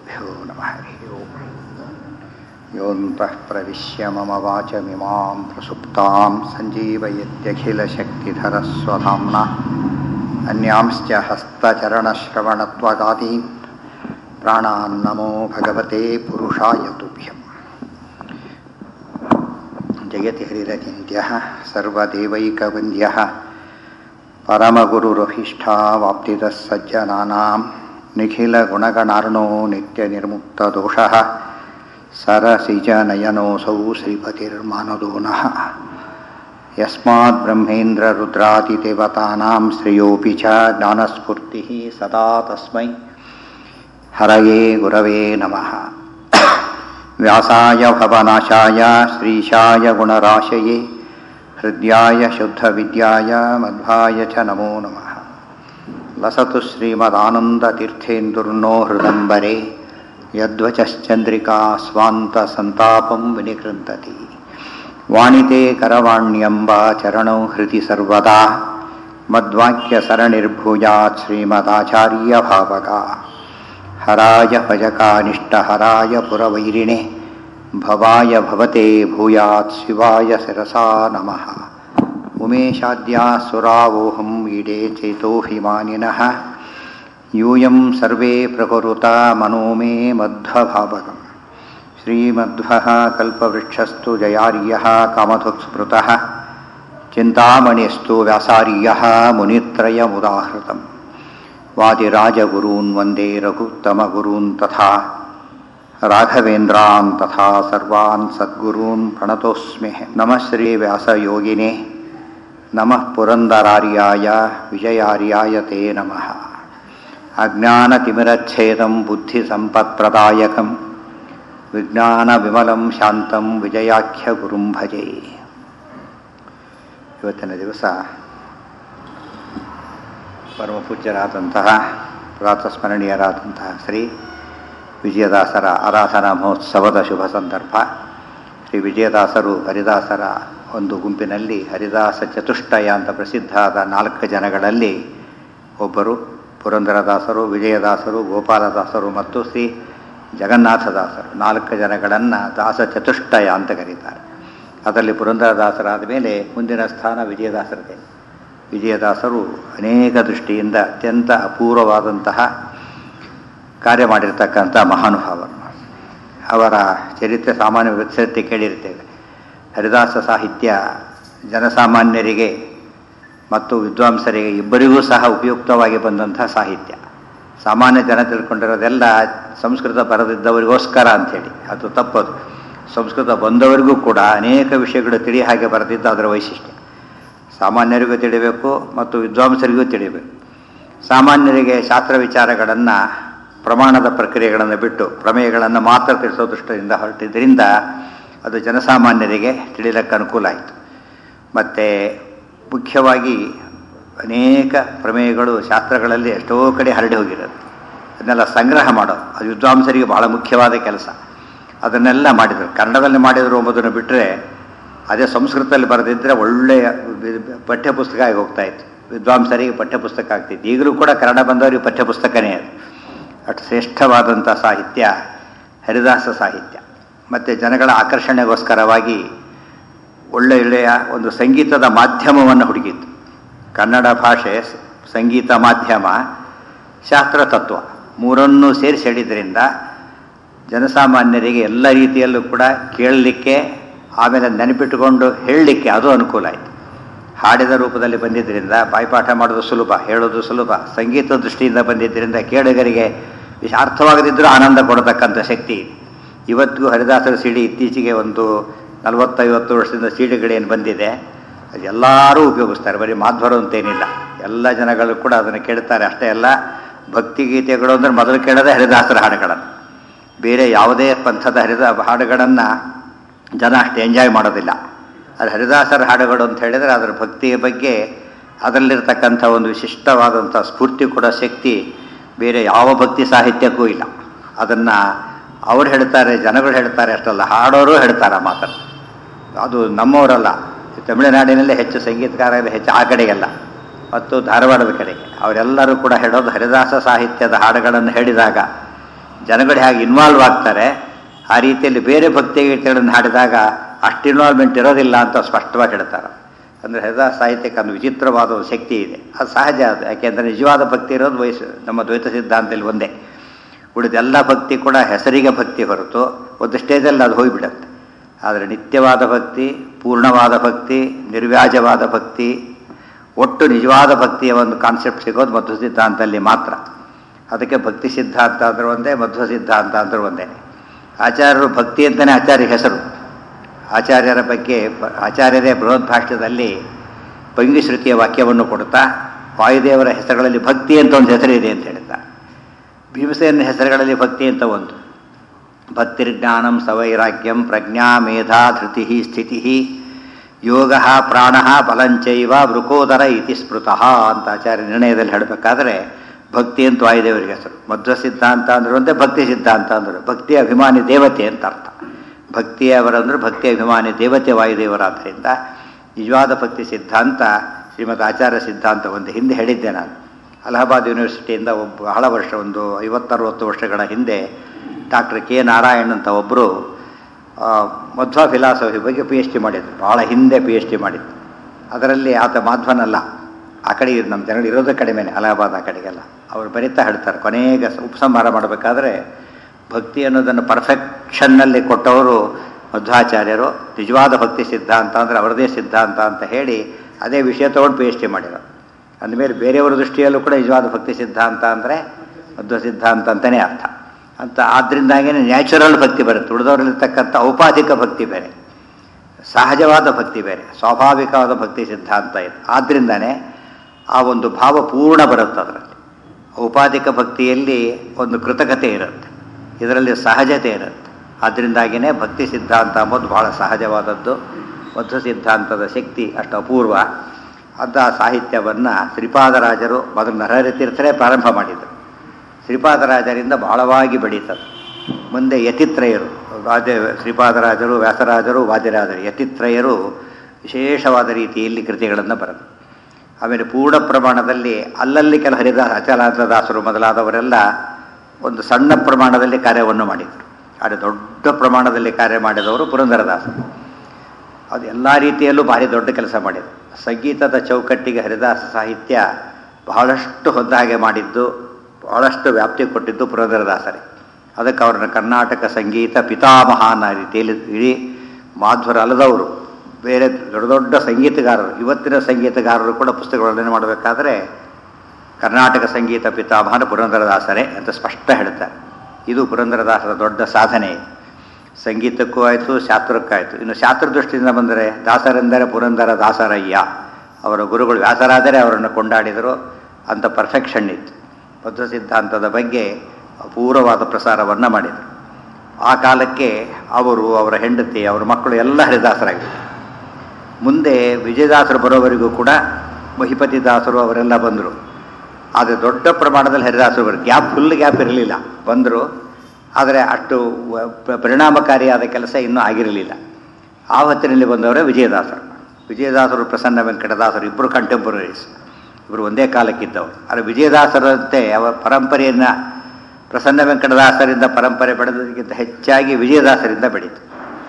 श्रीगुरुभ्यो नमः हरिः ओम् योऽन्तः प्रविश्य मम वाचमिमां प्रसुप्तां सञ्जीवयत्यखिलशक्तिधरस्वधाम्ना अन्यांश्च हस्तचरणश्रवणत्वगादीन् प्राणान्नमो भगवते पुरुषाय तुभ्यम् जयति हरिरचिन्त्यः सर्वदेवैकवन्द्यः परमगुरुरभीष्टावाप्तितः सज्जनानां निखिलगुणगणार्णो नित्यनिर्मुक्तदोषः सरसिजनयनोऽसौ श्रीपतिर्मानदो नः यस्माद्ब्रह्मेन्द्ररुद्रादिदेवतानां श्रेयोऽपि च ज्ञानस्फूर्तिः सदा तस्मै हरये गुरवे नमः व्यासाय भवनाशाय श्रीशाय गुणराशये हृद्याय शुद्धविद्याय मध्वाय च नमो नमः लसतु श्रीमदानन्दतीर्थेन्दुर्नो हृदम्बरे यद्वचश्चन्द्रिका स्वान्तसन्तापं विनिकृन्तति वाणिते करवाण्यम्ब चरणौ हृदि सर्वदा मद्वाक्यसरणिर्भूयात् श्रीमदाचार्यभावका हराय भजकानिष्टहराय पुरवैरिणे भवाय भवते भूयात् शिवाय शिरसा नमः उमेशाद्याः सुरावोऽहम् ईडे चेतोऽभिमानिनः यूयं सर्वे प्रकुरुता मनो मे मध्वभावकम् श्रीमध्वः कल्पवृक्षस्तु जयार्यः कामधुक्स्मृतः चिन्तामणिस्तु व्यासार्यः मुनित्रयमुदाहृतम् वादिराजगुरून् वन्दे रघुत्तमगुरून् तथा राघवेन्द्रान् तथा सर्वान् सद्गुरून् प्रणतोऽस्मि नमः श्रीव्यासयोगिने नमः पुरन्दरार्याय विजयार्याय ते नमः अज्ञानतिमिरच्छेदं बुद्धिसम्पत्प्रदायकं ವಿಜ್ಞಾನವಿಮಲಂ ಶಾಂತಂ ವಿಜಯಾಖ್ಯ ಗುರುಂ ಭಜೆ ಇವತ್ತಿನ ದಿವಸ ಪರಮಪೂಜ್ಯರಾದಂತಹ ಪ್ರಾತಸ್ಮರಣೀಯರಾದಂತಹ ಶ್ರೀ ವಿಜಯದಾಸರ ಆರಾಧನಾ ಮಹೋತ್ಸವದ ಶುಭ ಸಂದರ್ಭ ಶ್ರೀ ವಿಜಯದಾಸರು ಹರಿದಾಸರ ಒಂದು ಗುಂಪಿನಲ್ಲಿ ಹರಿದಾಸ ಚತುಷ್ಟಯ ಅಂತ ಪ್ರಸಿದ್ಧವಾದ ನಾಲ್ಕು ಜನಗಳಲ್ಲಿ ಒಬ್ಬರು ಪುರಂದರದಾಸರು ವಿಜಯದಾಸರು ಗೋಪಾಲದಾಸರು ಮತ್ತು ಶ್ರೀ ಜಗನ್ನಾಥದಾಸರು ನಾಲ್ಕು ಜನಗಳನ್ನು ದಾಸ ಚತುಷ್ಟಯ ಅಂತ ಕರೀತಾರೆ ಅದರಲ್ಲಿ ಪುರಂದರದಾಸರಾದ ಮೇಲೆ ಮುಂದಿನ ಸ್ಥಾನ ವಿಜಯದಾಸರದೇ ವಿಜಯದಾಸರು ಅನೇಕ ದೃಷ್ಟಿಯಿಂದ ಅತ್ಯಂತ ಅಪೂರ್ವವಾದಂತಹ ಕಾರ್ಯ ಮಾಡಿರ್ತಕ್ಕಂಥ ಮಹಾನುಭಾವರು ಅವರ ಚರಿತ್ರೆ ಸಾಮಾನ್ಯ ವಿಚರಿತ್ರೆ ಕೇಳಿರ್ತೇವೆ ಹರಿದಾಸ ಸಾಹಿತ್ಯ ಜನಸಾಮಾನ್ಯರಿಗೆ ಮತ್ತು ವಿದ್ವಾಂಸರಿಗೆ ಇಬ್ಬರಿಗೂ ಸಹ ಉಪಯುಕ್ತವಾಗಿ ಬಂದಂತಹ ಸಾಹಿತ್ಯ ಸಾಮಾನ್ಯ ಜನ ತಿಳ್ಕೊಂಡಿರೋದೆಲ್ಲ ಸಂಸ್ಕೃತ ಬರೆದಿದ್ದವರಿಗೋಸ್ಕರ ಅಂಥೇಳಿ ಅದು ತಪ್ಪದು ಸಂಸ್ಕೃತ ಬಂದವರಿಗೂ ಕೂಡ ಅನೇಕ ವಿಷಯಗಳು ತಿಳಿ ಹಾಗೆ ಬರೆದಿದ್ದು ಅದರ ವೈಶಿಷ್ಟ್ಯ ಸಾಮಾನ್ಯರಿಗೂ ತಿಳಿಬೇಕು ಮತ್ತು ವಿದ್ವಾಂಸರಿಗೂ ತಿಳಿಬೇಕು ಸಾಮಾನ್ಯರಿಗೆ ಶಾಸ್ತ್ರ ವಿಚಾರಗಳನ್ನು ಪ್ರಮಾಣದ ಪ್ರಕ್ರಿಯೆಗಳನ್ನು ಬಿಟ್ಟು ಪ್ರಮೇಯಗಳನ್ನು ಮಾತ್ರ ತಿಳಿಸೋ ದೃಷ್ಟಿಯಿಂದ ಹೊರಟಿದ್ದರಿಂದ ಅದು ಜನಸಾಮಾನ್ಯರಿಗೆ ತಿಳಿಲಕ್ಕೆ ಅನುಕೂಲ ಆಯಿತು ಮತ್ತು ಮುಖ್ಯವಾಗಿ ಅನೇಕ ಪ್ರಮೇಯಗಳು ಶಾಸ್ತ್ರಗಳಲ್ಲಿ ಎಷ್ಟೋ ಕಡೆ ಹರಡಿ ಹೋಗಿರೋದು ಅದನ್ನೆಲ್ಲ ಸಂಗ್ರಹ ಮಾಡೋದು ಅದು ವಿದ್ವಾಂಸರಿಗೆ ಬಹಳ ಮುಖ್ಯವಾದ ಕೆಲಸ ಅದನ್ನೆಲ್ಲ ಮಾಡಿದರು ಕನ್ನಡದಲ್ಲಿ ಮಾಡಿದರು ಎಂಬುದನ್ನು ಬಿಟ್ಟರೆ ಅದೇ ಸಂಸ್ಕೃತದಲ್ಲಿ ಬರೆದಿದ್ದರೆ ಒಳ್ಳೆಯ ಪಠ್ಯಪುಸ್ತಕ ಆಗಿ ಹೋಗ್ತಾ ಇತ್ತು ವಿದ್ವಾಂಸರಿಗೆ ಪಠ್ಯಪುಸ್ತಕ ಆಗ್ತಿತ್ತು ಈಗಲೂ ಕೂಡ ಕನ್ನಡ ಬಂದವರಿಗೆ ಪಠ್ಯಪುಸ್ತಕನೇ ಅದು ಅಷ್ಟು ಶ್ರೇಷ್ಠವಾದಂಥ ಸಾಹಿತ್ಯ ಹರಿದಾಸ ಸಾಹಿತ್ಯ ಮತ್ತು ಜನಗಳ ಆಕರ್ಷಣೆಗೋಸ್ಕರವಾಗಿ ಒಳ್ಳೆ ಒಳ್ಳೆಯ ಒಂದು ಸಂಗೀತದ ಮಾಧ್ಯಮವನ್ನು ಹುಡುಕಿತ್ತು ಕನ್ನಡ ಭಾಷೆ ಸಂಗೀತ ಮಾಧ್ಯಮ ಶಾಸ್ತ್ರ ತತ್ವ ಮೂರನ್ನು ಸೇರಿಸಿ ಹೇಳಿದ್ರಿಂದ ಜನಸಾಮಾನ್ಯರಿಗೆ ಎಲ್ಲ ರೀತಿಯಲ್ಲೂ ಕೂಡ ಕೇಳಲಿಕ್ಕೆ ಆಮೇಲೆ ನೆನಪಿಟ್ಟುಕೊಂಡು ಹೇಳಲಿಕ್ಕೆ ಅದು ಅನುಕೂಲ ಆಯಿತು ಹಾಡಿದ ರೂಪದಲ್ಲಿ ಬಂದಿದ್ದರಿಂದ ಬಾಯ್ಪಾಠ ಮಾಡೋದು ಸುಲಭ ಹೇಳೋದು ಸುಲಭ ಸಂಗೀತ ದೃಷ್ಟಿಯಿಂದ ಬಂದಿದ್ದರಿಂದ ಕೇಳುಗರಿಗೆ ಅರ್ಥವಾಗದಿದ್ದರೂ ಆನಂದ ಕೊಡತಕ್ಕಂಥ ಶಕ್ತಿ ಇದೆ ಇವತ್ತಿಗೂ ಹರಿದಾಸರ ಸಿಡಿ ಇತ್ತೀಚೆಗೆ ಒಂದು ನಲವತ್ತೈವತ್ತು ವರ್ಷದಿಂದ ಸಿಡಿಗಳೇನು ಬಂದಿದೆ ಅದು ಎಲ್ಲರೂ ಉಪಯೋಗಿಸ್ತಾರೆ ಬರೀ ಮಾಧ್ವರು ಅಂತೇನಿಲ್ಲ ಎಲ್ಲ ಜನಗಳು ಕೂಡ ಅದನ್ನು ಕೇಳ್ತಾರೆ ಅಷ್ಟೇ ಅಲ್ಲ ಭಕ್ತಿಗೀತೆಗಳು ಅಂದರೆ ಮೊದಲು ಕೇಳೋದೇ ಹರಿದಾಸರ ಹಾಡುಗಳನ್ನು ಬೇರೆ ಯಾವುದೇ ಪಂಥದ ಹರಿದ ಹಾಡುಗಳನ್ನು ಜನ ಅಷ್ಟು ಎಂಜಾಯ್ ಮಾಡೋದಿಲ್ಲ ಅದು ಹರಿದಾಸರ ಹಾಡುಗಳು ಅಂತ ಹೇಳಿದರೆ ಅದರ ಭಕ್ತಿಯ ಬಗ್ಗೆ ಅದರಲ್ಲಿರ್ತಕ್ಕಂಥ ಒಂದು ವಿಶಿಷ್ಟವಾದಂಥ ಸ್ಫೂರ್ತಿ ಕೊಡೋ ಶಕ್ತಿ ಬೇರೆ ಯಾವ ಭಕ್ತಿ ಸಾಹಿತ್ಯಕ್ಕೂ ಇಲ್ಲ ಅದನ್ನು ಅವ್ರು ಹೇಳ್ತಾರೆ ಜನಗಳು ಹೇಳ್ತಾರೆ ಅಷ್ಟಲ್ಲ ಹಾಡೋರು ಹೇಳ್ತಾರೆ ಆ ಮಾತನ್ನು ಅದು ನಮ್ಮವರಲ್ಲ ತಮಿಳುನಾಡಿನಲ್ಲೇ ಹೆಚ್ಚು ಸಂಗೀತಗಾರರು ಹೆಚ್ಚು ಆ ಕಡೆಗೆಲ್ಲ ಮತ್ತು ಧಾರವಾಡದ ಕಡೆಗೆ ಅವರೆಲ್ಲರೂ ಕೂಡ ಹೇಳೋದು ಹರಿದಾಸ ಸಾಹಿತ್ಯದ ಹಾಡುಗಳನ್ನು ಹೇಳಿದಾಗ ಜನಗಳು ಹೇಗೆ ಇನ್ವಾಲ್ವ್ ಆಗ್ತಾರೆ ಆ ರೀತಿಯಲ್ಲಿ ಬೇರೆ ಭಕ್ತಿ ಗೀತೆಗಳನ್ನು ಹಾಡಿದಾಗ ಅಷ್ಟು ಇನ್ವಾಲ್ವ್ಮೆಂಟ್ ಇರೋದಿಲ್ಲ ಅಂತ ಸ್ಪಷ್ಟವಾಗಿ ಹೇಳ್ತಾರೆ ಅಂದರೆ ಹರಿದಾಸ ಸಾಹಿತ್ಯಕ್ಕೆ ಒಂದು ವಿಚಿತ್ರವಾದ ಒಂದು ಶಕ್ತಿ ಇದೆ ಅದು ಸಹಜ ಅದು ಯಾಕೆಂದರೆ ನಿಜವಾದ ಭಕ್ತಿ ಇರೋದು ವಯಸ್ಸು ನಮ್ಮ ದ್ವೈತ ಸಿದ್ಧಾಂತದಲ್ಲಿ ಒಂದೇ ಉಳಿದೆಲ್ಲ ಭಕ್ತಿ ಕೂಡ ಹೆಸರಿಗೆ ಭಕ್ತಿ ಹೊರತು ಒಂದು ಸ್ಟೇಜಲ್ಲಿ ಅದು ಹೋಗಿಬಿಡುತ್ತೆ ಆದರೆ ನಿತ್ಯವಾದ ಭಕ್ತಿ ಪೂರ್ಣವಾದ ಭಕ್ತಿ ನಿರ್ವ್ಯಾಜವಾದ ಭಕ್ತಿ ಒಟ್ಟು ನಿಜವಾದ ಭಕ್ತಿಯ ಒಂದು ಕಾನ್ಸೆಪ್ಟ್ ಸಿಗೋದು ಮಧ್ವ ಸಿದ್ಧಾಂತದಲ್ಲಿ ಮಾತ್ರ ಅದಕ್ಕೆ ಭಕ್ತಿ ಸಿದ್ಧಾಂತ ಅಂದ್ರೆ ಒಂದೇ ಮಧ್ವ ಸಿದ್ಧಾಂತ ಅಂದ್ರೆ ಒಂದೇ ಆಚಾರ್ಯರು ಭಕ್ತಿ ಅಂತಲೇ ಆಚಾರ್ಯ ಹೆಸರು ಆಚಾರ್ಯರ ಬಗ್ಗೆ ಬ- ಆಚಾರ್ಯರೇ ಬೃಹದ್ಭಾಷ್ಯದಲ್ಲಿ ಪಂಗಿಶ್ರುತಿಯ ವಾಕ್ಯವನ್ನು ಕೊಡ್ತಾ ವಾಯುದೇವರ ಹೆಸರುಗಳಲ್ಲಿ ಭಕ್ತಿ ಅಂತ ಒಂದು ಹೆಸರಿದೆ ಅಂತ ಹೇಳ್ತಾ ಭೀಮಸೇನ ಹೆಸರುಗಳಲ್ಲಿ ಭಕ್ತಿ ಅಂತ ಒಂದು ಭಕ್ತಿರ್ಜ್ಞಾನಂ ಸವೈರಾಗ್ಯಂ ಪ್ರಜ್ಞಾ ಮೇಧಾ ಧೃತಿ ಸ್ಥಿತಿ ಯೋಗ ಪ್ರಾಣ ಬಲಂಚೈವ ವೃಕೋದರ ಇತಿ ಸ್ಮೃತಃ ಅಂತ ಆಚಾರ್ಯ ನಿರ್ಣಯದಲ್ಲಿ ಹೇಳಬೇಕಾದ್ರೆ ಭಕ್ತಿ ಅಂತ ವಾಯುದೇವರಿಗೆ ಹೆಸರು ಮಧ್ವ ಸಿದ್ಧಾಂತ ಅಂದ್ರೆ ಒಂದೇ ಭಕ್ತಿ ಸಿದ್ಧಾಂತ ಅಂದ್ರೆ ಭಕ್ತಿ ಅಭಿಮಾನಿ ದೇವತೆ ಅಂತ ಅರ್ಥ ಭಕ್ತಿಯವರಂದ್ರೆ ಭಕ್ತಿ ಅಭಿಮಾನಿ ದೇವತೆ ವಾಯುದೇವರಾದ್ದರಿಂದ ನಿಜವಾದ ಭಕ್ತಿ ಸಿದ್ಧಾಂತ ಶ್ರೀಮದ್ ಆಚಾರ್ಯ ಸಿದ್ಧಾಂತ ಒಂದು ಹಿಂದೆ ಹೇಳಿದ್ದೆ ನಾನು ಅಲಹಾಬಾದ್ ಯೂನಿವರ್ಸಿಟಿಯಿಂದ ಒಬ್ಬ ಬಹಳ ವರ್ಷ ಒಂದು ಐವತ್ತರವತ್ತು ವರ್ಷಗಳ ಹಿಂದೆ ಡಾಕ್ಟರ್ ಕೆ ನಾರಾಯಣ್ ಅಂತ ಒಬ್ಬರು ಮಧ್ವ ಫಿಲಾಸಫಿ ಬಗ್ಗೆ ಪಿ ಎಚ್ ಡಿ ಮಾಡಿದ್ರು ಭಾಳ ಹಿಂದೆ ಪಿ ಎಚ್ ಡಿ ಮಾಡಿದ್ರು ಅದರಲ್ಲಿ ಆತ ಮಾಧ್ವನಲ್ಲ ಆ ಕಡೆ ಇರು- ನಮ್ಮ ಜನಗಳು ಇರೋದೇ ಕಡಿಮೆನೆ ಅಲಹಾಬಾದ್ ಆ ಕಡೆಗೆಲ್ಲ ಅವರು ಬರೀತಾ ಹೇಳ್ತಾರೆ ಕೊನೆಗೆ ಸ- ಉಪಸಂಹಾರ ಮಾಡಬೇಕಾದ್ರೆ ಭಕ್ತಿ ಅನ್ನೋದನ್ನು ಪರ್ಫೆಕ್ಷನ್ನಲ್ಲಿ ಕೊಟ್ಟವರು ಮಧ್ವಾಚಾರ್ಯರು ನಿಜವಾದ ಭಕ್ತಿ ಸಿದ್ಧಾಂತ ಅಂದರೆ ಅವರದೇ ಸಿದ್ಧಾಂತ ಅಂತ ಹೇಳಿ ಅದೇ ವಿಷಯ ತಗೊಂಡು ಪಿ ಎಚ್ ಡಿ ಮಾಡಿದರು ಅಂದಮೇಲೆ ಬೇರೆಯವರ ದೃಷ್ಟಿಯಲ್ಲೂ ಕೂಡ ನಿಜವಾದ ಭಕ್ತಿ ಸಿದ್ಧಾಂತ ಅಂದರೆ ಮಧ್ವ ಸಿದ್ಧಾಂತ ಅಂತಲೇ ಅರ್ಥ ಅಂತ ಆದ್ದರಿಂದಾಗೇ ನ್ಯಾಚುರಲ್ ಭಕ್ತಿ ಬರುತ್ತೆ ಉಳಿದವರಲ್ಲಿರ್ತಕ್ಕಂಥ ಔಪಾಧಿಕ ಭಕ್ತಿ ಬೇರೆ ಸಹಜವಾದ ಭಕ್ತಿ ಬೇರೆ ಸ್ವಾಭಾವಿಕವಾದ ಭಕ್ತಿ ಸಿದ್ಧಾಂತ ಇದೆ ಆದ್ದರಿಂದನೇ ಆ ಒಂದು ಭಾವ ಪೂರ್ಣ ಬರುತ್ತೆ ಅದರಲ್ಲಿ ಔಪಾಧಿಕ ಭಕ್ತಿಯಲ್ಲಿ ಒಂದು ಕೃತಕತೆ ಇರುತ್ತೆ ಇದರಲ್ಲಿ ಸಹಜತೆ ಇರುತ್ತೆ ಆದ್ದರಿಂದಾಗಿಯೇ ಭಕ್ತಿ ಸಿದ್ಧಾಂತ ಅಂಬೋದು ಬಹಳ ಸಹಜವಾದದ್ದು ಮಧ್ವ ಸಿದ್ಧಾಂತದ ಶಕ್ತಿ ಅಷ್ಟು ಅಪೂರ್ವ ಅಂತ ಸಾಹಿತ್ಯವನ್ನು ಶ್ರೀಪಾದರಾಜರು ಮೊದಲು ನರಹರಿ ತೀರ್ಥರೇ ಪ್ರಾರಂಭ ಮಾಡಿದರು ಶ್ರೀಪಾದರಾಜರಿಂದ ಬಹಳವಾಗಿ ಬೆಳೀತದೆ ಮುಂದೆ ಯತಿತ್ರಯರು ವಾದ್ಯ ಶ್ರೀಪಾದರಾಜರು ವ್ಯಾಸರಾಜರು ವಾದ್ಯರಾಜರು ಯತಿತ್ರಯರು ವಿಶೇಷವಾದ ರೀತಿಯಲ್ಲಿ ಕೃತಿಗಳನ್ನು ಬರೆದು ಆಮೇಲೆ ಪೂರ್ಣ ಪ್ರಮಾಣದಲ್ಲಿ ಅಲ್ಲಲ್ಲಿ ಕೆಲ ಹರಿದಾಸ ಅಚಲಾನಂದದಾಸರು ಮೊದಲಾದವರೆಲ್ಲ ಒಂದು ಸಣ್ಣ ಪ್ರಮಾಣದಲ್ಲಿ ಕಾರ್ಯವನ್ನು ಮಾಡಿದರು ಆದರೆ ದೊಡ್ಡ ಪ್ರಮಾಣದಲ್ಲಿ ಕಾರ್ಯ ಮಾಡಿದವರು ಪುರಂದರದಾಸರು ಅದು ಎಲ್ಲ ರೀತಿಯಲ್ಲೂ ಭಾರಿ ದೊಡ್ಡ ಕೆಲಸ ಮಾಡಿದರು ಸಂಗೀತದ ಚೌಕಟ್ಟಿಗೆ ಹರಿದಾಸ ಸಾಹಿತ್ಯ ಬಹಳಷ್ಟು ಹೊಂದಾಗೆ ಮಾಡಿದ್ದು ಬಹಳಷ್ಟು ವ್ಯಾಪ್ತಿ ಕೊಟ್ಟಿದ್ದು ಪುರಂದರದಾಸರೇ ಅದಕ್ಕೆ ಅವ್ರನ್ನ ಕರ್ನಾಟಕ ಸಂಗೀತ ಪಿತಾಮಹ ಅನ್ನೋ ರೀತಿಯಲ್ಲಿ ಇಡೀ ಮಾಧ್ವರ ಅಲ್ಲದವರು ಬೇರೆ ದೊಡ್ಡ ದೊಡ್ಡ ಸಂಗೀತಗಾರರು ಇವತ್ತಿನ ಸಂಗೀತಗಾರರು ಕೂಡ ಪುಸ್ತಕಗಳನ್ನು ಮಾಡಬೇಕಾದ್ರೆ ಕರ್ನಾಟಕ ಸಂಗೀತ ಪಿತಾಮಹನ ಪುರಂದರದಾಸರೇ ಅಂತ ಸ್ಪಷ್ಟ ಹೇಳ್ತಾರೆ ಇದು ಪುರಂದರದಾಸರ ದೊಡ್ಡ ಸಾಧನೆ ಸಂಗೀತಕ್ಕೂ ಆಯಿತು ಶಾಸ್ತ್ರಕ್ಕಾಯಿತು ಇನ್ನು ಶಾಸ್ತ್ರ ದೃಷ್ಟಿಯಿಂದ ಬಂದರೆ ದಾಸರೆಂದರೆ ಪುರಂದರ ದಾಸರಯ್ಯ ಅವರ ಗುರುಗಳು ವ್ಯಾಸರಾದರೆ ಅವರನ್ನು ಕೊಂಡಾಡಿದರು ಅಂತ ಪರ್ಫೆಕ್ಷನ್ ಇತ್ತು ಬದ್ಧ ಸಿದ್ಧಾಂತದ ಬಗ್ಗೆ ಅಪೂರ್ವವಾದ ಪ್ರಸಾರವನ್ನು ಮಾಡಿದರು ಆ ಕಾಲಕ್ಕೆ ಅವರು ಅವರ ಹೆಂಡತಿ ಅವರ ಮಕ್ಕಳು ಎಲ್ಲ ಹರಿದಾಸರಾಗಿದ್ದರು ಮುಂದೆ ವಿಜಯದಾಸರು ಬರೋವರೆಗೂ ಕೂಡ ಮಹಿಪತಿ ದಾಸರು ಅವರೆಲ್ಲ ಬಂದರು ಆದರೆ ದೊಡ್ಡ ಪ್ರಮಾಣದಲ್ಲಿ ಹರಿದಾಸರು ಬರು ಗ್ಯಾಪ್ ಫುಲ್ ಗ್ಯಾಪ್ ಇರಲಿಲ್ಲ ಬಂದರು ಆದರೆ ಅಷ್ಟು ವ- ಪ- ಪರಿಣಾಮಕಾರಿಯಾದ ಕೆಲಸ ಇನ್ನೂ ಆಗಿರಲಿಲ್ಲ ಆ ಹೊತ್ತಿನಲ್ಲಿ ಬಂದವರೇ ವಿಜಯದಾಸರು ವಿಜಯದಾಸರು ಪ್ರಸನ್ನ ವೆಂಕಟದಾಸರು ಇಬ್ಬರು ಕಂಟೆಂಪರರೀಸ್ ಇಬ್ಬರು ಒಂದೇ ಕಾಲಕ್ಕಿದ್ದವರು ಆದರೆ ವಿಜಯದಾಸರಂತೆ ಅವರ ಪರಂಪರೆಯನ್ನು ಪ್ರಸನ್ನ ವೆಂಕಟದಾಸರಿಂದ ಪರಂಪರೆ ಬೆಳೆದದಕ್ಕಿಂತ ಹೆಚ್ಚಾಗಿ ವಿಜಯದಾಸರಿಂದ ಬೆಳೀತು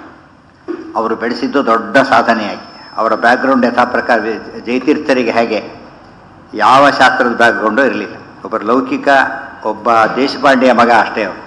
ಅವರು ಬೆಳೆಸಿದ್ದು ದೊಡ್ಡ ಸಾಧನೆಯಾಗಿ ಅವರ ಬ್ಯಾಕ್ಗ್ರೌಂಡ್ ಯಥಾ ಪ್ರಕಾರ ವಿ- ಜಯತೀರ್ಥರಿಗೆ ಹೇಗೆ ಯಾವ ಶಾಸ್ತ್ರದ ಬ್ಯಾಕ್ಗ್ರೌಂಡು ಇರಲಿಲ್ಲ ಒಬ್ಬರು ಲೌಕಿಕ ಒಬ್ಬ ದೇಶಪಾಂಡೆಯ ಮಗ ಅಷ್ಟೇ ಅವರು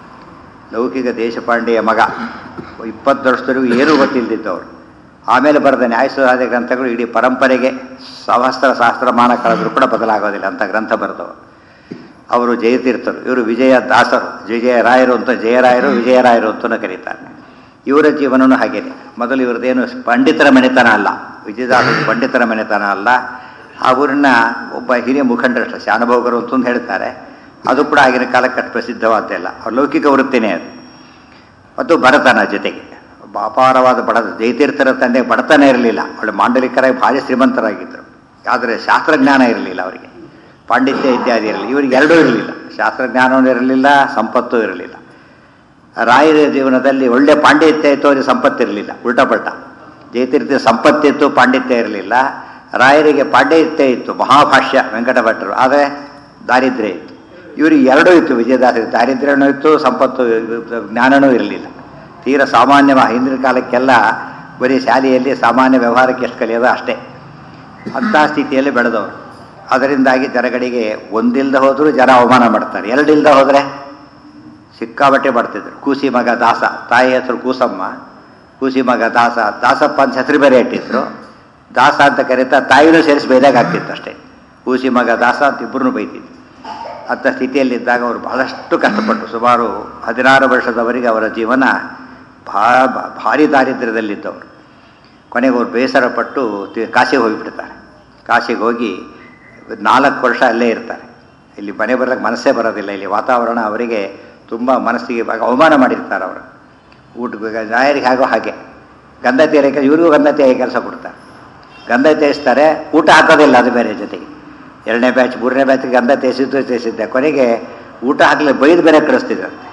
ಲೌಕಿಕ ದೇಶಪಾಂಡೆಯ ಮಗ ಇಪ್ಪತ್ತು ವರ್ಷದವರೆಗೂ ಏನೂ ಗೊತ್ತಿಲ್ಲದಿದ್ದವರು ಆಮೇಲೆ ಬರೆದ ನ್ಯಾಯಸುಧಾದ ಗ್ರಂಥಗಳು ಇಡೀ ಪರಂಪರೆಗೆ ಸಹಸ್ರ ಸಹಸ್ರಮಾನ ಕಳೆದರೂ ಕೂಡ ಬದಲಾಗೋದಿಲ್ಲ ಅಂತ ಗ್ರಂಥ ಬರೆದವರು ಅವರು ಜಯತೀರ್ಥರು ಇವರು ವಿಜಯ ದಾಸರು ವಿಜಯರಾಯರು ಅಂತ ಜಯರಾಯರು ವಿಜಯರಾಯರು ಅಂತಲೂ ಕರೀತಾರೆ ಇವರ ಜೀವನವೂ ಹಾಗೇನೆ ಮೊದಲು ಇವ್ರದ್ದೇನು ಪಂಡಿತರ ಮನೆತನ ಅಲ್ಲ ವಿಜಯದಾಸರು ಪಂಡಿತರ ಮನೆತನ ಅಲ್ಲ ಆ ಊರಿನ ಒಬ್ಬ ಹಿರಿಯ ಮುಖಂಡರಷ್ಟು ಶಾನುಭೋಗರು ಅಂತಂದು ಹೇಳ್ತಾರೆ ಅದು ಕೂಡ ಆಗಿನ ಕಾಲಕ್ಕೆ ಅಷ್ಟು ಪ್ರಸಿದ್ಧವಾದ್ದಲ್ಲ ಅವ್ರ ಲೌಕಿಕ ವೃತ್ತಿನೇ ಅದು ಮತ್ತು ಬಡತನ ಜೊತೆಗೆ ಒಬ್ಬ ಅಪಾರವಾದ ಬಡ ಜಯತೀರ್ಥರ ತಂದೆ ಬಡತನ ಇರಲಿಲ್ಲ ಒಳ್ಳೆ ಮಾಂಡಲಿಕರಾಗಿ ಭಾರಿ ಶ್ರೀಮಂತರಾಗಿದ್ದರು ಆದರೆ ಶಾಸ್ತ್ರಜ್ಞಾನ ಇರಲಿಲ್ಲ ಅವರಿಗೆ ಪಾಂಡಿತ್ಯ ಇತ್ಯಾದಿ ಇರಲಿಲ್ಲ ಇವರಿಗೆ ಎರಡೂ ಇರಲಿಲ್ಲ ಶಾಸ್ತ್ರಜ್ಞಾನವೂ ಇರಲಿಲ್ಲ ಸಂಪತ್ತೂ ಇರಲಿಲ್ಲ ರಾಯರ ಜೀವನದಲ್ಲಿ ಒಳ್ಳೆ ಪಾಂಡಿತ್ಯ ಇತ್ತು ಅವರಿಗೆ ಸಂಪತ್ತಿರಲಿಲ್ಲ ಉಲ್ಟಪಲ್ಟ ಜಯತೀರ್ಥ ಸಂಪತ್ತಿತ್ತು ಪಾಂಡಿತ್ಯ ಇರಲಿಲ್ಲ ರಾಯರಿಗೆ ಪಾಂಡಿತ್ಯ ಇತ್ತು ಮಹಾಭಾಷ್ಯ ವೆಂಕಟ ಭಟ್ರು ಆದರೆ ದಾರಿದ್ರ್ಯ ಇತ್ತು ಇವರಿಗೆ ಎರಡೂ ಇತ್ತು ವಿಜಯದಾಸ ದಾರಿದ್ರ್ಯನೂ ಇತ್ತು ಸಂಪತ್ತು ಜ್ಞಾನನೂ ಇರಲಿಲ್ಲ ತೀರ ಸಾಮಾನ್ಯ ಹಿಂದಿನ ಕಾಲಕ್ಕೆಲ್ಲ ಬರೀ ಶಾಲೆಯಲ್ಲಿ ಸಾಮಾನ್ಯ ವ್ಯವಹಾರಕ್ಕೆ ಎಷ್ಟು ಕಲಿಯೋದು ಅಷ್ಟೇ ಅಂಥ ಸ್ಥಿತಿಯಲ್ಲಿ ಬೆಳೆದವರು ಅದರಿಂದಾಗಿ ಜನಗಳಿಗೆ ಒಂದಿಲ್ದ ಹೋದರೂ ಜನ ಅವಮಾನ ಮಾಡ್ತಾರೆ ಎರಡಿಲ್ದ ಹೋದರೆ ಸಿಕ್ಕಾಬಟ್ಟೆ ಮಾಡ್ತಿದ್ರು ಕೂಸಿ ಮಗ ದಾಸ ತಾಯಿ ಹೆಸರು ಕೂಸಮ್ಮ ಕೂಸಿ ಮಗ ದಾಸ ದಾಸಪ್ಪ ಅಂತ ಹೆಸರು ಬೇರೆ ಇಟ್ಟಿದ್ರು ದಾಸ ಅಂತ ಕರೀತಾ ತಾಯಿನೂ ಸೇರಿಸಿ ಬೈದಾಗ ಆಗ್ತಿತ್ತು ಅಷ್ಟೇ ಕೂಸಿ ಮಗ ದಾಸ ಅಂತ ಇಬ್ಬರನ್ನು ಬೈತಿದ್ರು ಅಂಥ ಸ್ಥಿತಿಯಲ್ಲಿದ್ದಾಗ ಅವರು ಬಹಳಷ್ಟು ಕಷ್ಟಪಟ್ಟು ಸುಮಾರು ಹದಿನಾರು ವರ್ಷದವರೆಗೆ ಅವರ ಜೀವನ ಭಾ ಭಾರಿ ದಾರಿದ್ರ್ಯದಲ್ಲಿದ್ದವರು ಕೊನೆಗೆ ಅವರು ಬೇಸರ ಪಟ್ಟು ತಿ- ಕಾಶಿಗೆ ಹೋಗಿಬಿಡ್ತಾರೆ ಕಾಶಿಗೆ ಹೋಗಿ ನಾಲ್ಕು ವರ್ಷ ಅಲ್ಲೇ ಇರ್ತಾರೆ ಇಲ್ಲಿ ಮನೆ ಬರೋಕ್ಕೆ ಮನಸ್ಸೇ ಬರೋದಿಲ್ಲ ಇಲ್ಲಿ ವಾತಾವರಣ ಅವರಿಗೆ ತುಂಬ ಮನಸ್ಸಿಗೆ ಇವಾಗ ಅವಮಾನ ಮಾಡಿರ್ತಾರೆ ಅವರು ಊಟ ನಾಯರಿಗೆ ಆಗೋ ಹಾಗೆ ಗಂಧ ತೀರಕ್ಕೆ ಇವ್ರಿಗೂ ಗಂಧ ತೀರಿಗೆ ಕೆಲಸ ಕೊಡ್ತಾರೆ ಗಂಧ ತೇಯಿಸ್ತಾರೆ ಊಟ ಹಾಕೋದಿಲ್ಲ ಅದು ಬೇರೆ ಜೊತೆಗೆ ಎರಡನೇ ಬ್ಯಾಚ್ ಮೂರನೇ ಬ್ಯಾಚ್ಗೆ ಗಂಧ ತೇಯಿಸಿದ್ದು ತೇಯಿಸಿದ್ದೆ ಕೊನೆಗೆ ಊಟ ಹಾಕಲಿ ಬೈದು ಬೇರೆ ಕಳಿಸ್ತಿದ್ರಂತೆ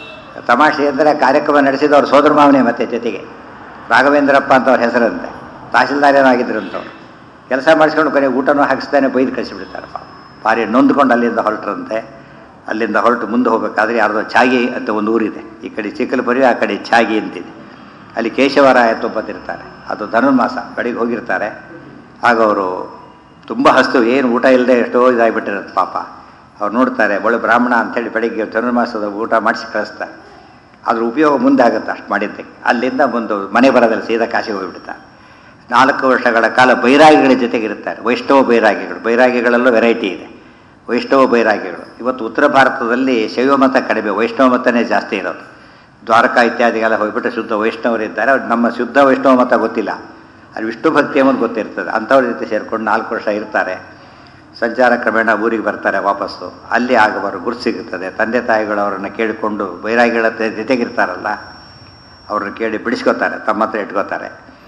ತಮಾಷೆ ಅಂದರೆ ಕಾರ್ಯಕ್ರಮ ನಡೆಸಿದ ಅವ್ರ ಸೋದರ ಮಾವನೇ ಮತ್ತೆ ಜೊತೆಗೆ ರಾಘವೇಂದ್ರಪ್ಪ ಅಂತ ಅವ್ರ ಹೆಸರಂತೆ ತಹಸೀಲ್ದಾರ್ ಏನಾಗಿದ್ರಂತವ್ರು ಕೆಲಸ ಮಾಡಿಸ್ಕೊಂಡು ಕೊನೆಗೆ ಊಟನೂ ಹಾಕಿಸ್ತಾನೆ ಬೈದು ಕಳಿಸಿಬಿಡ್ತಾರೆ ಪಾಪ ಭಾರಿ ನೊಂದ್ಕೊಂಡು ಅಲ್ಲಿಂದ ಹೊರಟ್ರಂತೆ ಅಲ್ಲಿಂದ ಹೊರಟು ಮುಂದೆ ಹೋಗಬೇಕಾದ್ರೆ ಯಾರ್ದೋ ಚಾಗಿ ಅಂತ ಒಂದು ಊರಿದೆ ಈ ಕಡೆ ಚಿಕ್ಕಲಪುರಿ ಆ ಕಡೆ ಚಾಗಿ ಅಂತಿದೆ ಅಲ್ಲಿ ಕೇಶವರಾಯ ತೊಂಬತ್ತಿರ್ತಾರೆ ಅದು ಧನುರ್ಮಾಸ ಬೆಳಿಗ್ಗೆ ಹೋಗಿರ್ತಾರೆ ಆಗ ಅವರು ತುಂಬ ಹಸ್ತು ಏನು ಊಟ ಇಲ್ಲದೆ ಎಷ್ಟೋ ಇದಾಗಿಬಿಟ್ಟಿರುತ್ತೆ ಪಾಪ ಅವ್ರು ನೋಡ್ತಾರೆ ಒಳ್ಳೆ ಬ್ರಾಹ್ಮಣ ಅಂಥೇಳಿ ಬೆಳಿಗ್ಗೆ ಧನುರ್ಮಾಸದ ಊಟ ಮಾಡಿಸಿ ಕಳಿಸ್ತಾರೆ ಅದ್ರ ಉಪಯೋಗ ಮುಂದೆ ಆಗುತ್ತೆ ಅಷ್ಟು ಮಾಡಿದ್ದಕ್ಕೆ ಅಲ್ಲಿಂದ ಒಂದು ಮನೆ ಬರೋದಿಲ್ಲ ಸೀದಾ ಕಾಶಿಗೆ ಹೋಗಿಬಿಡ್ತಾರೆ ನಾಲ್ಕು ವರ್ಷಗಳ ಕಾಲ ಬೈರಾಗಿಗಳ ಜೊತೆಗಿರ್ತಾರೆ ವೈಷ್ಣವ ಬೈರಾಗಿಗಳು ಬೈರಾಗಿಗಳಲ್ಲೂ ವೆರೈಟಿ ಇದೆ ವೈಷ್ಣವ ಬೈರಾಗಿಗಳು ಇವತ್ತು ಉತ್ತರ ಭಾರತದಲ್ಲಿ ಶೈವ ಮತ ಕಡಿಮೆ ವೈಷ್ಣವ ಮತನೇ ಜಾಸ್ತಿ ಇರೋದು ದ್ವಾರಕಾ ಇತ್ಯಾದಿಗೆಲ್ಲ ಹೋಗ್ಬಿಟ್ಟು ಶುದ್ಧ ವೈಷ್ಣವರಿದ್ದಾರೆ ಅವ್ರು ನಮ್ಮ ಶುದ್ಧ ವೈಷ್ಣವ ಮತ ಗೊತ್ತಿಲ್ಲ ಅಲ್ಲಿ ವಿಷ್ಣು ಭಕ್ತಿ ಅನ್ನೋದು ಗೊತ್ತಿರ್ತದೆ ಅಂಥವ್ರ ಜೊತೆ ಸೇರ್ಕೊಂಡು ನಾಲ್ಕು ವರ್ಷ ಇರ್ತಾರೆ ಸಂಚಾರ ಕ್ರಮೇಣ ಊರಿಗೆ ಬರ್ತಾರೆ ವಾಪಸ್ಸು ಅಲ್ಲಿ ಆಗಬಾರು ಗುರು ಸಿಗುತ್ತದೆ ತಂದೆ ತಾಯಿಗಳು ಅವರನ್ನು ಕೇಳಿಕೊಂಡು ಬೈರಾಗಿಗಳ ಜೊತೆ- ಜೊತೆಗಿರ್ತಾರಲ್ಲ ಅವ್ರನ್ನ ಕೇಳಿ ಬಿಡಿಸ್ಕೋತಾರೆ ತಮ್ಮ ಹತ್ರ ಇಟ್ಕೋತಾರೆ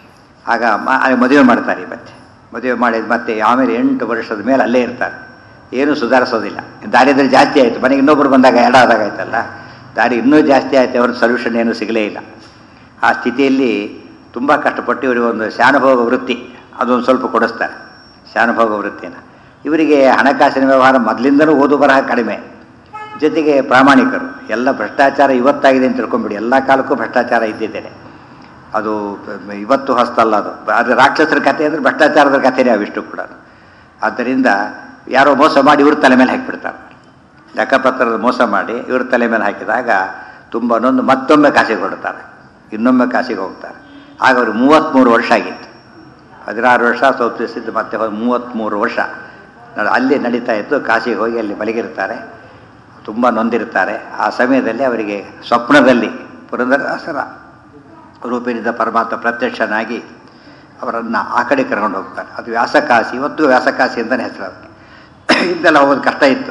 ಆಗ ಮ- ಅಲ್ಲಿ ಮದುವೆ ಮಾಡ್ತಾರೆ ಈ ಮತ್ತೆ ಮದುವೆ ಮಾಡಿದ ಮತ್ತೆ ಆಮೇಲೆ ಎಂಟು ವರ್ಷದ ಮೇಲೆ ಅಲ್ಲೇ ಇರ್ತಾರೆ ಏನೂ ಸುಧಾರಿಸೋದಿಲ್ಲ ದಾರಿದ್ರ್ಯ ಜಾಸ್ತಿ ಆಯಿತು ಮನೆಗೆ ಇನ್ನೊಬ್ರು ಬಂದಾಗ ಎಡ ಆದಾಗ ಆಯ್ತಲ್ಲ ದಾರಿ ಇನ್ನೂ ಜಾಸ್ತಿ ಆಯ್ತು ಅವ್ರ ಸೊಲ್ಯೂಷನ್ ಏನೂ ಸಿಗಲೇ ಇಲ್ಲ ಆ ಸ್ಥಿತಿಯಲ್ಲಿ ತುಂಬ ಕಷ್ಟಪಟ್ಟು ಇವರಿಗೆ ಒಂದು ಶಾನುಭೋಗ ವೃತ್ತಿ ಅದೊಂದು ಸ್ವಲ್ಪ ಕೊಡಿಸ್ತಾರೆ ಶಾನುಭೋಗ ವೃತ್ತಿನ ಇವರಿಗೆ ಹಣಕಾಸಿನ ವ್ಯವಹಾರ ಮೊದಲಿಂದನೂ ಓದು ಬರಹ ಕಡಿಮೆ ಜೊತೆಗೆ ಪ್ರಾಮಾಣಿಕರು ಎಲ್ಲ ಭ್ರಷ್ಟಾಚಾರ ಇವತ್ತಾಗಿದೆ ಅಂತ ತಿಳ್ಕೊಂಬಿಡಿ ಎಲ್ಲ ಕಾಲಕ್ಕೂ ಭ್ರಷ್ಟಾಚಾರ ಇದ್ದಿದ್ದೇನೆ ಅದು ಇವತ್ತು ಹೊಸ್ತಲ್ಲ ಅದು ಅದು ರಾಕ್ಷಸರ ಕಥೆ ಅಂದರೆ ಭ್ರಷ್ಟಾಚಾರದ ಕಥೆನೇ ಅವಿಷ್ಟು ಕೂಡ ಆದ್ದರಿಂದ ಯಾರೋ ಮೋಸ ಮಾಡಿ ಇವ್ರ ತಲೆ ಮೇಲೆ ಹಾಕಿಬಿಡ್ತಾರೆ ಲೆಕ್ಕಪತ್ರದ ಮೋಸ ಮಾಡಿ ಇವ್ರ ತಲೆ ಮೇಲೆ ಹಾಕಿದಾಗ ತುಂಬ ನೊಂದು ಮತ್ತೊಮ್ಮೆ ಕಾಸಿಗೆ ಹೊಡ್ತಾರೆ ಇನ್ನೊಮ್ಮೆ ಕಾಸಿಗೆ ಹೋಗ್ತಾರೆ ಆಗ ಅವರು ಮೂವತ್ತ್ಮೂರು ವರ್ಷ ಆಗಿತ್ತು ಹದಿನಾರು ವರ್ಷ ಸ್ವಲ್ಪ ದಿವಸದ್ದು ಮತ್ತೆ ಹೋಗಿ ಮೂವತ್ತ್ಮೂರು ವರ್ಷ ನಡ್- ಅಲ್ಲಿ ನಡೀತಾ ಇತ್ತು ಕಾಶಿಗೆ ಹೋಗಿ ಅಲ್ಲಿ ಮಲಗಿರ್ತಾರೆ ತುಂಬ ನೊಂದಿರ್ತಾರೆ ಆ ಸಮಯದಲ್ಲಿ ಅವರಿಗೆ ಸ್ವಪ್ನದಲ್ಲಿ ಪುರಂದರದಾಸರ ರೂಪಿನಿಂದ ಪರಮಾತ್ಮ ಪ್ರತ್ಯಕ್ಷನಾಗಿ ಅವರನ್ನು ಆ ಕಡೆ ಕರ್ಕೊಂಡು ಹೋಗ್ತಾರೆ ಅದು ವ್ಯಾಸಕಾಸಿ ಇವತ್ತು ವ್ಯಾಸಕಾಸಿ ಅಂತಲೇ ಹೆಸರು ಅದಕ್ಕೆ ಹಿಂದೆಲ್ಲ ಹೋಗೋದು ಕಷ್ಟ ಇತ್ತು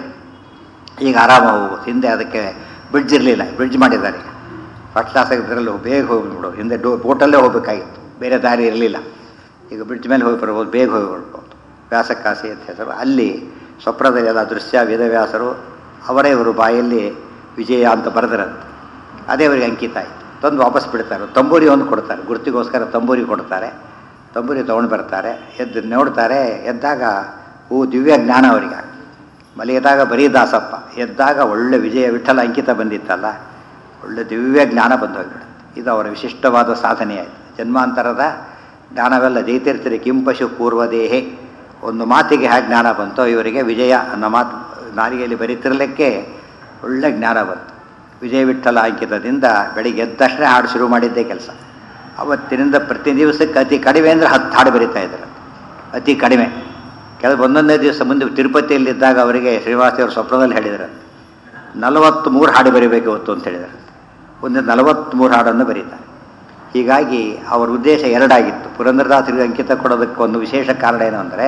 ಈಗ ಆರಾಮ ಹೋಗ್ಬೋದು ಹಿಂದೆ ಅದಕ್ಕೆ ಬ್ರಿಡ್ಜ್ ಇರಲಿಲ್ಲ ಬ್ರಿಡ್ಜ್ ಮಾಡಿದ್ದಾರೆ ಈಗ ಫಸ್ಟ್ ಕ್ಲಾಸ್ ಇದರಲ್ಲಿ ಬೇಗ ಹೋಗ್ಬಿಡ್ಬೋದು ಹಿಂದೆ ಡೋ ಬೋಟಲ್ಲೇ ಹೋಗಬೇಕಾಗಿತ್ತು ಬೇರೆ ದಾರಿ ಇರಲಿಲ್ಲ ಈಗ ಬ್ರಿಡ್ಜ್ ಮೇಲೆ ಹೋಗಿ ಬರ್ಬೋದು ಬೇಗ ಹೋಗಿ ಬರ್ಬೋದು ವ್ಯಾಸಕಾಸಿ ಅಂತ ಹೆಸರು ಅಲ್ಲಿ ಸ್ವಪ್ನದಲ್ಲಿ ಎಲ್ಲ ದೃಶ್ಯ ವೇದವ್ಯಾಸರು ಅವರೇ ಇವರು ಬಾಯಲ್ಲಿ ವಿಜಯ ಅಂತ ಬರೆದಿರಂತೆ ಅದೇ ಅವರಿಗೆ ಅಂಕಿತ ಆಯಿತು ತಂದು ವಾಪಸ್ ಬಿಡ್ತಾರೆ ತಂಬೂರಿ ಒಂದು ಕೊಡ್ತಾರೆ ಗುರ್ತಿಗೋಸ್ಕರ ತಂಬೂರಿ ಕೊಡ್ತಾರೆ ತಂಬೂರಿ ತೊಗೊಂಡು ಬರ್ತಾರೆ ಎದ್ದು ನೋಡ್ತಾರೆ ಎದ್ದಾಗ ಹೂ ದಿವ್ಯ ಜ್ಞಾನ ಅವರಿಗೆ ಮಲಗಿದಾಗ ಬರೀ ದಾಸಪ್ಪ ಎದ್ದಾಗ ಒಳ್ಳೆ ವಿಜಯ ವಿಠಲ ಅಂಕಿತ ಬಂದಿತ್ತಲ್ಲ ಒಳ್ಳೆ ದಿವ್ಯ ಜ್ಞಾನ ಬಂದು ಹೋಗ್ಬಿಡುತ್ತೆ ಇದು ಅವರ ವಿಶಿಷ್ಟವಾದ ಸಾಧನೆಯಾಯಿತು ಜನ್ಮಾಂತರದ ಜ್ಞಾನವೆಲ್ಲ ಜೈತಿರ್ತಿರಿ ಕಿಂಪಶು ಪೂರ್ವದೇಹೆ ಒಂದು ಮಾತಿಗೆ ಹೇಗೆ ಜ್ಞಾನ ಬಂತೋ ಇವರಿಗೆ ವಿಜಯ ಅನ್ನೋ ಮಾತು ನಾಲಿಗೆಯಲ್ಲಿ ಬರೀತಿರಲಿಕ್ಕೆ ಒಳ್ಳೆ ಜ್ಞಾನ ಬಂತು ವಿಜಯ ವಿಠಲ ಅಂಕಿತದಿಂದ ಬೆಳಿಗ್ಗೆ ಎದ್ದ ತಕ್ಷಣ ಹಾಡು ಶುರು ಮಾಡಿದ್ದೇ ಕೆಲಸ ಅವತ್ತಿನಿಂದ ಪ್ರತಿ ದಿವಸಕ್ಕೆ ಅತಿ ಕಡಿಮೆ ಅಂದರೆ ಹತ್ತು ಹಾಡು ಬರೀತಾ ಇದ್ರು ಅತಿ ಕಡಿಮೆ ಕೆಲವು ಒಂದೊಂದೇ ದಿವಸ ಮುಂದೆ ತಿರುಪತಿಯಲ್ಲಿದ್ದಾಗ ಅವರಿಗೆ ಶ್ರೀನಿವಾಸಿಯವರು ಸ್ವಪ್ನದಲ್ಲಿ ಹೇಳಿದರು ನಲವತ್ತ್ಮೂರು ಹಾಡು ಬರೀಬೇಕು ಇವತ್ತು ಅಂತ ಹೇಳಿದರು ಒಂದು ನಲವತ್ತ್ಮೂರು ಹಾಡನ್ನು ಬರೀತಾರೆ ಹೀಗಾಗಿ ಅವರ ಉದ್ದೇಶ ಎರಡಾಗಿತ್ತು ಪುರಂದರದಾಸರಿಗೆ ಅಂಕಿತ ಕೊಡೋದಕ್ಕೆ ಒಂದು ವಿಶೇಷ ಕಾರಣ ಏನು ಅಂದರೆ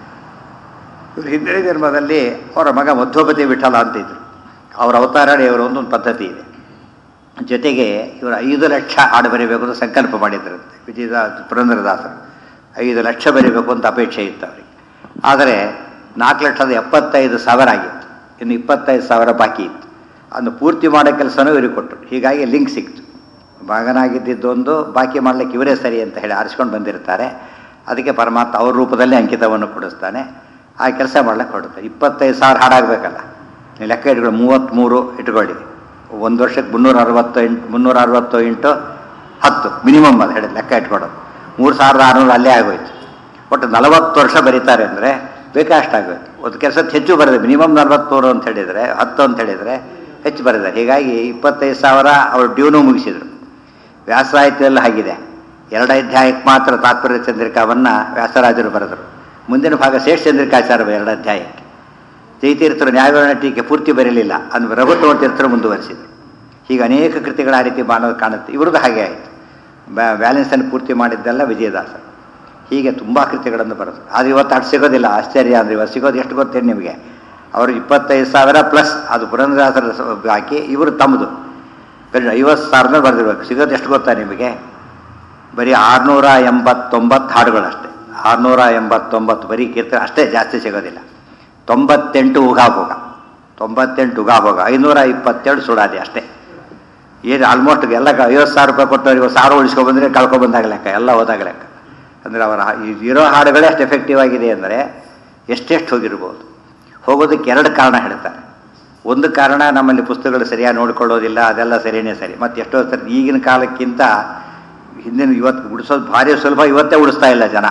ಇವರು ಹಿಂದಿನ ಜನ್ಮದಲ್ಲಿ ಅವರ ಮಗ ಮಧ್ವಪತಿ ವಿಠಲ ಅಂತಿದ್ರು ಅವರ ಅವತಾರಣೆ ಇವರ ಒಂದೊಂದು ಪದ್ಧತಿ ಇದೆ ಜೊತೆಗೆ ಇವರು ಐದು ಲಕ್ಷ ಹಾಡು ಬರೀಬೇಕು ಅಂತ ಸಂಕಲ್ಪ ಮಾಡಿದ್ರಂತೆ ವಿಜಯದಾಸ್ ಪುರಂದರದಾಸರು ಐದು ಲಕ್ಷ ಬರೀಬೇಕು ಅಂತ ಅಪೇಕ್ಷೆ ಇತ್ತು ಅವರಿಗೆ ಆದರೆ ನಾಲ್ಕು ಲಕ್ಷದ ಎಪ್ಪತ್ತೈದು ಸಾವಿರ ಆಗಿತ್ತು ಇನ್ನು ಇಪ್ಪತ್ತೈದು ಸಾವಿರ ಬಾಕಿ ಇತ್ತು ಅದನ್ನು ಪೂರ್ತಿ ಮಾಡೋ ಕೆಲಸನೂ ಇವರಿಗೆ ಕೊಟ್ಟರು ಹೀಗಾಗಿ ಲಿಂಕ್ ಸಿಕ್ತು ಮಗನಾಗಿದ್ದೊಂದು ಬಾಕಿ ಮಾಡಲಿಕ್ಕೆ ಇವರೇ ಸರಿ ಅಂತ ಹೇಳಿ ಆರಿಸ್ಕೊಂಡು ಬಂದಿರ್ತಾರೆ ಅದಕ್ಕೆ ಪರಮಾತ್ಮ ಅವ್ರ ರೂಪದಲ್ಲಿ ಅಂಕಿತವನ್ನು ಕೊಡಿಸ್ತಾನೆ ಆ ಕೆಲಸ ಮಾಡ್ಲಿಕ್ಕೆ ಹೊರಡ್ತಾರೆ ಇಪ್ಪತ್ತೈದು ಸಾವಿರ ಹಾಡಾಗಬೇಕಲ್ಲ ನೀವು ಲೆಕ್ಕ ಇಟ್ಕೊಳ್ಳಿ ಮೂವತ್ತ್ಮೂರು ಇಟ್ಕೊಳ್ಳಿ ಒಂದು ವರ್ಷಕ್ಕೆ ಮುನ್ನೂರ ಅರವತ್ತು ಇಂಟು ಮುನ್ನೂರ ಅರವತ್ತು ಇಂಟು ಹತ್ತು ಮಿನಿಮಮ್ ಅದು ಹೇಳಿ ಲೆಕ್ಕ ಇಟ್ಕೊಳ್ಳೋದು ಮೂರು ಸಾವಿರದ ಆರುನೂರು ಅಲ್ಲೇ ಆಗೋಯ್ತು ಒಟ್ಟು ನಲವತ್ತು ವರ್ಷ ಬರೀತಾರೆ ಅಂದರೆ ಬೇಕಾಷ್ಟಾಗೋಯ್ತು ಒಂದು ಕೆಲಸಕ್ಕೆ ಹೆಚ್ಚು ಬರೆದೆ ಮಿನಿಮಮ್ ನಲ್ವತ್ತ್ಮೂರು ಅಂತ ಹೇಳಿದರೆ ಹತ್ತು ಅಂತ ಹೇಳಿದರೆ ಹೆಚ್ಚು ಬರೆದಿದ್ದಾರೆ ಹೀಗಾಗಿ ಇಪ್ಪತ್ತೈದು ಸಾವಿರ ಅವರು ಡ್ಯೂನು ಮುಗಿಸಿದರು ವ್ಯಾಸಸಾಹಿತ್ಯದಲ್ಲಿ ಹಾಗಿದೆ ಎರಡು ಅಧ್ಯಾಯಕ್ಕೆ ಮಾತ್ರ ತಾತ್ಪರ್ಯ ಚಂದ್ರಿಕಾವನ್ನು ವ್ಯಾಸರಾಜರು ಬರೆದರು ಮುಂದಿನ ಭಾಗ ಶೇಷ ಚಂದ್ರಿಕಾಚಾರ ಎರಡು ಅಧ್ಯಾಯಕ್ಕೆ ಜೈತೀರ್ಥರು ನ್ಯಾಯವಿವರಣ ಟೀಕೆ ಪೂರ್ತಿ ಬರಲಿಲ್ಲ ಅಂದ್ರೆ ರಘುತ್ವ ತೀರ್ಥರು ಮುಂದುವರಿಸಿದರು ಹೀಗೆ ಅನೇಕ ಕೃತಿಗಳ ಆ ರೀತಿ ಮಾಡೋದು ಕಾಣುತ್ತೆ ಇವ್ರದ್ದು ಹಾಗೆ ಆಯಿತು ಬ್ಯಾಲೆನ್ಸನ್ನು ಪೂರ್ತಿ ಮಾಡಿದ್ದೆಲ್ಲ ವಿಜಯದಾಸ ಹೀಗೆ ತುಂಬ ಕೃತಿಗಳನ್ನು ಬರೆದು ಅದು ಇವತ್ತು ಅಷ್ಟು ಸಿಗೋದಿಲ್ಲ ಆಶ್ಚರ್ಯ ಅಂದರೆ ಇವತ್ತು ಸಿಗೋದು ಎಷ್ಟು ಗೊತ್ತೇನು ನಿಮಗೆ ಅವರು ಇಪ್ಪತ್ತೈದು ಸಾವಿರ ಪ್ಲಸ್ ಅದು ಪುರಂದರದಾಸರ ಸ- ಹಾಕಿ ಇವರು ತಮ್ಮದು ಬರೀ ಐವತ್ತು ಸಾವಿರದ ಬರೆದಿರ್ಬೇಕು ಸಿಗೋದು ಎಷ್ಟು ಗೊತ್ತಾ ನಿಮಗೆ ಬರೀ ಆರುನೂರ ಎಂಬತ್ತೊಂಬತ್ತು ಹಾಡುಗಳಷ್ಟೇ ಆರುನೂರ ಎಂಬತ್ತೊಂಬತ್ತು ಬರೀ ಕೀರ್ತನೆ ಅಷ್ಟೇ ಜಾಸ್ತಿ ಸಿಗೋದಿಲ್ಲ ತೊಂಬತ್ತೆಂಟು ಉಗಾಭೋಗ ತೊಂಬತ್ತೆಂಟು ಉಗಾಭೋಗ ಐನೂರ ಇಪ್ಪತ್ತೇಳು ಸುಡಾದಿ ಅಷ್ಟೇ ಏನು ಆಲ್ಮೋಸ್ಟ್ ಎಲ್ಲ ಕ- ಐವತ್ತು ಸಾವಿರ ರೂಪಾಯಿ ಕೊಟ್ಟವರಿಗೆ ಸಾವಿರ ಉಳಿಸ್ಕೊಬಂದ್ರೆ ಕಳ್ಕೊಬಂದಾಗ ಲೆಕ್ಕ ಎಲ್ಲ ಹೋದಾಗ ಲೆಕ್ಕ ಅಂದರೆ ಅವರ ಹಾ- ಈ ಇರೋ ಹಾಡುಗಳೇ ಅಷ್ಟು ಎಫೆಕ್ಟಿವ್ ಆಗಿದೆ ಅಂದರೆ ಎಷ್ಟೆಷ್ಟು ಹೋಗಿರ್ಬೋದು ಹೋಗೋದಕ್ಕೆ ಎರಡು ಕಾರಣ ಹೇಳ್ತಾರೆ ಒಂದು ಕಾರಣ ನಮ್ಮಲ್ಲಿ ಪುಸ್ತಕಗಳು ಸರಿಯಾಗಿ ನೋಡ್ಕೊಳ್ಳೋದಿಲ್ಲ ಅದೆಲ್ಲ ಸರಿಯೇ ಸರಿ ಮತ್ತು ಎಷ್ಟೋ ಸರಿ ಈಗಿನ ಕಾಲಕ್ಕಿಂತ ಹಿಂದಿನ ಇವತ್ತು ಉಳಿಸೋದು ಭಾರಿ ಸುಲಭ ಇವತ್ತೇ ಉಳಿಸ್ತಾ ಇಲ್ಲ ಜನ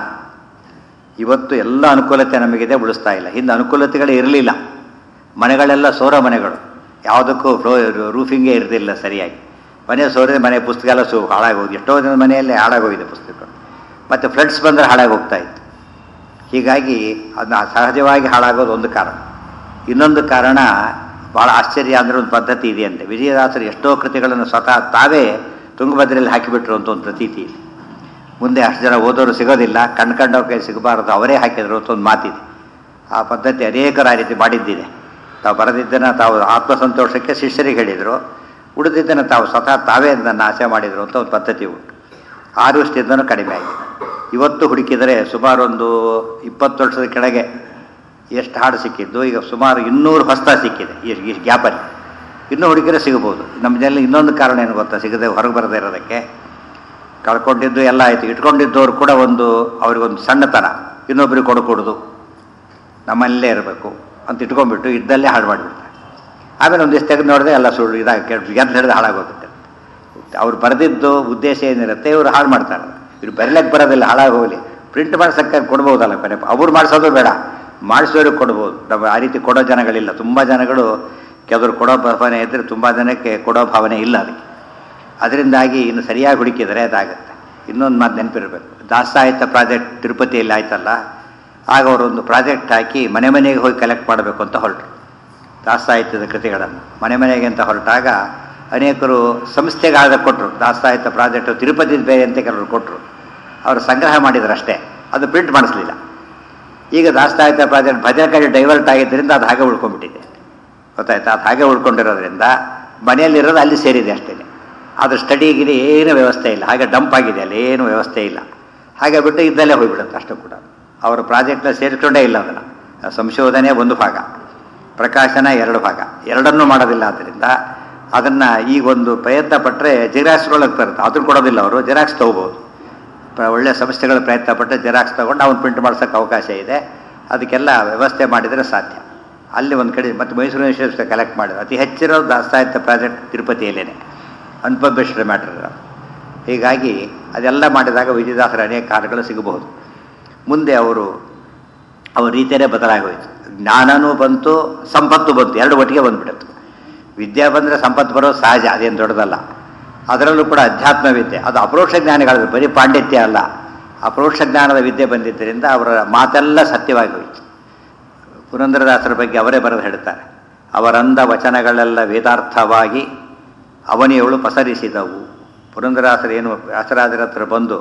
ಇವತ್ತು ಎಲ್ಲ ಅನುಕೂಲತೆ ನಮಗಿದೆ ಉಳಿಸ್ತಾ ಇಲ್ಲ ಹಿಂದೆ ಅನುಕೂಲತೆಗಳೇ ಇರಲಿಲ್ಲ ಮನೆಗಳೆಲ್ಲ ಸೌರ ಮನೆಗಳು ಯಾವುದಕ್ಕೂ ಫ್ಲೋ ರೂಫಿಂಗೇ ಇರಲಿಲ್ಲ ಸರಿಯಾಗಿ ಮನೆ ಸೋರಿದ್ರೆ ಮನೆ ಪುಸ್ತಕ ಎಲ್ಲ ಸು ಹಾಳಾಗೋಗಿ ಎಷ್ಟೋ ಜನ ಮನೆಯಲ್ಲೇ ಹಾಳಾಗೋಗಿದೆ ಪುಸ್ತಕಗಳು ಮತ್ತು ಫ್ಲಡ್ಸ್ ಬಂದರೆ ಹಾಳಾಗಿ ಹೋಗ್ತಾ ಇತ್ತು ಹೀಗಾಗಿ ಅದನ್ನ ಸಹಜವಾಗಿ ಹಾಳಾಗೋದು ಒಂದು ಕಾರಣ ಇನ್ನೊಂದು ಕಾರಣ ಭಾಳ ಆಶ್ಚರ್ಯ ಅಂದರೆ ಒಂದು ಪದ್ಧತಿ ಇದೆಯಂತೆ ವಿಜಯದಾಸರು ಎಷ್ಟೋ ಕೃತಿಗಳನ್ನು ಸ್ವತಃ ತಾವೇ ತುಂಗಭದ್ರೆಯಲ್ಲಿ ಹಾಕಿಬಿಟ್ರು ಅಂತ ಒಂದು ಪ್ರತೀತಿ ಇದೆ ಮುಂದೆ ಅಷ್ಟು ಜನ ಓದೋರು ಸಿಗೋದಿಲ್ಲ ಕಣ್ ಕಂಡವ್ರ ಕೈ ಸಿಗಬಾರದು ಅವರೇ ಹಾಕಿದ್ರು ಅಂತ ಒಂದು ಮಾತಿದೆ ಆ ಪದ್ಧತಿ ಅನೇಕರ ಆ ರೀತಿ ಮಾಡಿದ್ದಿದೆ ತಾವು ಬರೆದಿದ್ದನ್ನು ತಾವು ಆತ್ಮಸಂತೋಷಕ್ಕೆ ಶಿಷ್ಯರಿಗೆ ಹೇಳಿದರು ಉಳಿದಿದ್ದನ್ನು ತಾವು ಸ್ವತಃ ತಾವೇ ಅದನ್ನು ಆಸೆ ಮಾಡಿದರು ಅಂತ ಒಂದು ಪದ್ಧತಿ ಉಂಟು ಆರು ವರ್ಷದಿಂದನೂ ಕಡಿಮೆ ಆಗಿದೆ ಇವತ್ತು ಹುಡುಕಿದರೆ ಸುಮಾರು ಒಂದು ಇಪ್ಪತ್ತು ವರ್ಷದ ಕೆಳಗೆ ಎಷ್ಟು ಹಾಡು ಸಿಕ್ಕಿದ್ದು ಈಗ ಸುಮಾರು ಇನ್ನೂರು ಹೊಸ್ತ ಸಿಕ್ಕಿದೆ ಈ ಈ ಗ್ಯಾಪಲ್ಲಿ ಇನ್ನೂ ಹುಡುಕಿದ್ರೆ ಸಿಗ್ಬೋದು ನಮ್ಮದಲ್ಲಿ ಇನ್ನೊಂದು ಕಾರಣ ಏನು ಗೊತ್ತಾ ಸಿಗದೆ ಹೊರಗೆ ಬರದೇ ಇರೋದಕ್ಕೆ ಕಳ್ಕೊಂಡಿದ್ದು ಎಲ್ಲ ಆಯಿತು ಇಟ್ಕೊಂಡಿದ್ದವ್ರು ಕೂಡ ಒಂದು ಅವ್ರಿಗೊಂದು ಸಣ್ಣತನ ಇನ್ನೊಬ್ರಿಗೆ ಕೊಡ್ಕೊಡೋದು ನಮ್ಮಲ್ಲೇ ಇರಬೇಕು ಅಂತ ಇಟ್ಕೊಂಡ್ಬಿಟ್ಟು ಇದ್ದಲ್ಲೇ ಹಾಳು ಮಾಡಿಬಿಡ್ತಾರೆ ಆಮೇಲೆ ಒಂದು ತೆಗೆದು ನೋಡಿದ್ರೆ ಎಲ್ಲ ಸುಳ್ಳು ಇದಾಗಿ ಗೆದ್ದು ಹಿಡಿದು ಹಾಳಾಗೋಗುತ್ತೆ ಅವ್ರು ಬರೆದಿದ್ದು ಉದ್ದೇಶ ಏನಿರುತ್ತೆ ಇವರು ಹಾಳು ಮಾಡ್ತಾರೆ ಇವ್ರು ಬರೀಲಕ್ಕೆ ಬರೋದಿಲ್ಲ ಹಾಳಾಗಿ ಹೋಗಲಿ ಪ್ರಿಂಟ್ ಮಾಡ್ಸಕ್ಕೆ ಕೊಡ್ಬೋದಲ್ಲ ಕೊನೆ ಅವ್ರು ಮಾಡಿಸೋದು ಬೇಡ ಮಾಡಿಸೋರಿಗೆ ಕೊಡ್ಬೋದು ನಮ್ಮ ಆ ರೀತಿ ಕೊಡೋ ಜನಗಳಿಲ್ಲ ತುಂಬ ಜನಗಳು ಕೆಲವರು ಕೊಡೋ ಭಾವನೆ ಇದ್ದರೆ ತುಂಬ ಜನಕ್ಕೆ ಕೊಡೋ ಭಾವನೆ ಇಲ್ಲ ಅದಕ್ಕೆ ಅದರಿಂದಾಗಿ ಇನ್ನು ಸರಿಯಾಗಿ ಹುಡುಕಿದರೆ ಅದಾಗುತ್ತೆ ಇನ್ನೊಂದು ಮಾತು ನೆನಪಿರಬೇಕು ದಾಸಾಹಿತ್ಯ ಪ್ರಾಜೆಕ್ಟ್ ತಿರುಪತಿಯಲ್ಲಿ ಆಯ್ತಲ್ಲ ಆಗ ಅವರೊಂದು ಪ್ರಾಜೆಕ್ಟ್ ಹಾಕಿ ಮನೆ ಮನೆಗೆ ಹೋಗಿ ಕಲೆಕ್ಟ್ ಮಾಡಬೇಕು ಅಂತ ಹೊರಟರು ದಾಸಾಹಿತ್ಯದ ಕೃತಿಗಳನ್ನು ಮನೆ ಮನೆಗೆ ಅಂತ ಹೊರಟಾಗ ಅನೇಕರು ಸಂಸ್ಥೆಗಾದ ಕೊಟ್ಟರು ದಾಸಾಹಿತ್ಯ ಪ್ರಾಜೆಕ್ಟ್ ತಿರುಪತಿ ಬೇರೆ ಅಂತ ಕೆಲವರು ಕೊಟ್ಟರು ಅವರು ಸಂಗ್ರಹ ಮಾಡಿದ್ರು ಅಷ್ಟೇ ಅದು ಪ್ರಿಂಟ್ ಮಾಡಿಸ್ಲಿಲ್ಲ ಈಗ ದಾಸ್ತಾಹಿತ್ಯ ಪ್ರಾಜೆಕ್ಟ್ ಭಜನಕಾರಿ ಡೈವರ್ಟ್ ಆಗಿದ್ದರಿಂದ ಅದು ಹಾಗೆ ಉಳ್ಕೊಂಡ್ಬಿಟ್ಟಿದೆ ಗೊತ್ತಾಯ್ತಾ ಅದು ಹಾಗೆ ಉಳ್ಕೊಂಡಿರೋದ್ರಿಂದ ಮನೆಯಲ್ಲಿರೋದು ಅಲ್ಲಿ ಸೇರಿದೆ ಅಷ್ಟೇ ಅದು ಸ್ಟಡಿಗಿರಿ ಏನು ವ್ಯವಸ್ಥೆ ಇಲ್ಲ ಹಾಗೆ ಡಂಪ್ ಆಗಿದೆ ಅಲ್ಲಿ ಏನು ವ್ಯವಸ್ಥೆ ಇಲ್ಲ ಹಾಗೆ ಬಿಟ್ಟು ಇದ್ದಲ್ಲೇ ಹೋಗ್ಬಿಡುತ್ತೆ ಅಷ್ಟು ಕೂಡ ಅವರ ಪ್ರಾಜೆಕ್ಟ್ನ ಸೇರಿಸ್ಕೊಂಡೇ ಇಲ್ಲ ಅದನ್ನು ಸಂಶೋಧನೆ ಒಂದು ಭಾಗ ಪ್ರಕಾಶನ ಎರಡು ಭಾಗ ಎರಡನ್ನೂ ಮಾಡೋದಿಲ್ಲ ಆದ್ದರಿಂದ ಅದನ್ನು ಈಗ ಒಂದು ಪ್ರಯತ್ನ ಪಟ್ಟರೆ ಜೆರಾಕ್ಸ್ಗಳಕ್ಕೆ ಬರುತ್ತೆ ಅದನ್ನು ಕೊಡೋದಿಲ್ಲ ಅವರು ಜೆರಾಕ್ಸ್ ತೊಗೋಬೋದು ಪ್ರ- ಒಳ್ಳೆಯ ಸಂಸ್ಥೆಗಳು ಪ್ರಯತ್ನ ಪಟ್ಟು ಜೆರಾಕ್ಸ್ ತೊಗೊಂಡು ಅವ್ನು ಪ್ರಿಂಟ್ ಮಾಡ್ಸೋಕ್ಕೆ ಅವಕಾಶ ಇದೆ ಅದಕ್ಕೆಲ್ಲ ವ್ಯವಸ್ಥೆ ಮಾಡಿದರೆ ಸಾಧ್ಯ ಅಲ್ಲಿ ಒಂದು ಕಡೆ ಮತ್ತು ಮೈಸೂರು ಯೂನಿವರ್ಸಿಟಿ ಕಲೆಕ್ಟ್ ಮಾಡಿದ್ರು ಅತಿ ಹೆಚ್ಚಿರೋ ದಾಸ್ತಾಹಿತ್ಯ ಪ್ರಾಜೆಕ್ಟ್ ತಿರುಪತಿಯಲ್ಲೇ ಅನ್ಪಬ್ಲಿಷ್ಡ್ ಮ್ಯಾಟರ್ ಹೀಗಾಗಿ ಅದೆಲ್ಲ ಮಾಡಿದಾಗ ವಿಜಯದಾಸರ ಅನೇಕ ಕಾರ್ಯಗಳು ಸಿಗಬಹುದು ಮುಂದೆ ಅವರು ಅವ್ರ ರೀತಿಯೇ ಬದಲಾಗೋಯ್ತು ಜ್ಞಾನನೂ ಬಂತು ಸಂಪತ್ತು ಬಂತು ಎರಡು ಒಟ್ಟಿಗೆ ಬಂದ್ಬಿಡುತ್ತೆ ವಿದ್ಯೆ ಬಂದರೆ ಸಂಪತ್ತು ಬರೋದು ಸಹಜ ಅದೇನು ದೊಡ್ಡದಲ್ಲ ಅದರಲ್ಲೂ ಕೂಡ ಅಧ್ಯಾತ್ಮ ವಿದ್ಯೆ ಅದು ಅಪರೋಕ್ಷ ಜ್ಞಾನಿಗಳು ಬರೀ ಪಾಂಡಿತ್ಯ ಅಲ್ಲ ಅಪರೋಕ್ಷ ಜ್ಞಾನದ ವಿದ್ಯೆ ಬಂದಿದ್ದರಿಂದ ಅವರ ಮಾತೆಲ್ಲ ಸತ್ಯವಾಗಿ ಹೋಯಿತು ಪುರಂದರದಾಸರ ಬಗ್ಗೆ ಅವರೇ ಬರೆದು ಹೇಳ್ತಾರೆ ಅವರಂದ ವಚನಗಳೆಲ್ಲ ವೇದಾರ್ಥವಾಗಿ ಅವನಿಯವಳು ಪಸರಿಸಿದವು ಪುರಂದರಾಸರು ಏನು ವ್ಯಾಸರಾಜರ ಹತ್ರ ಬಂದು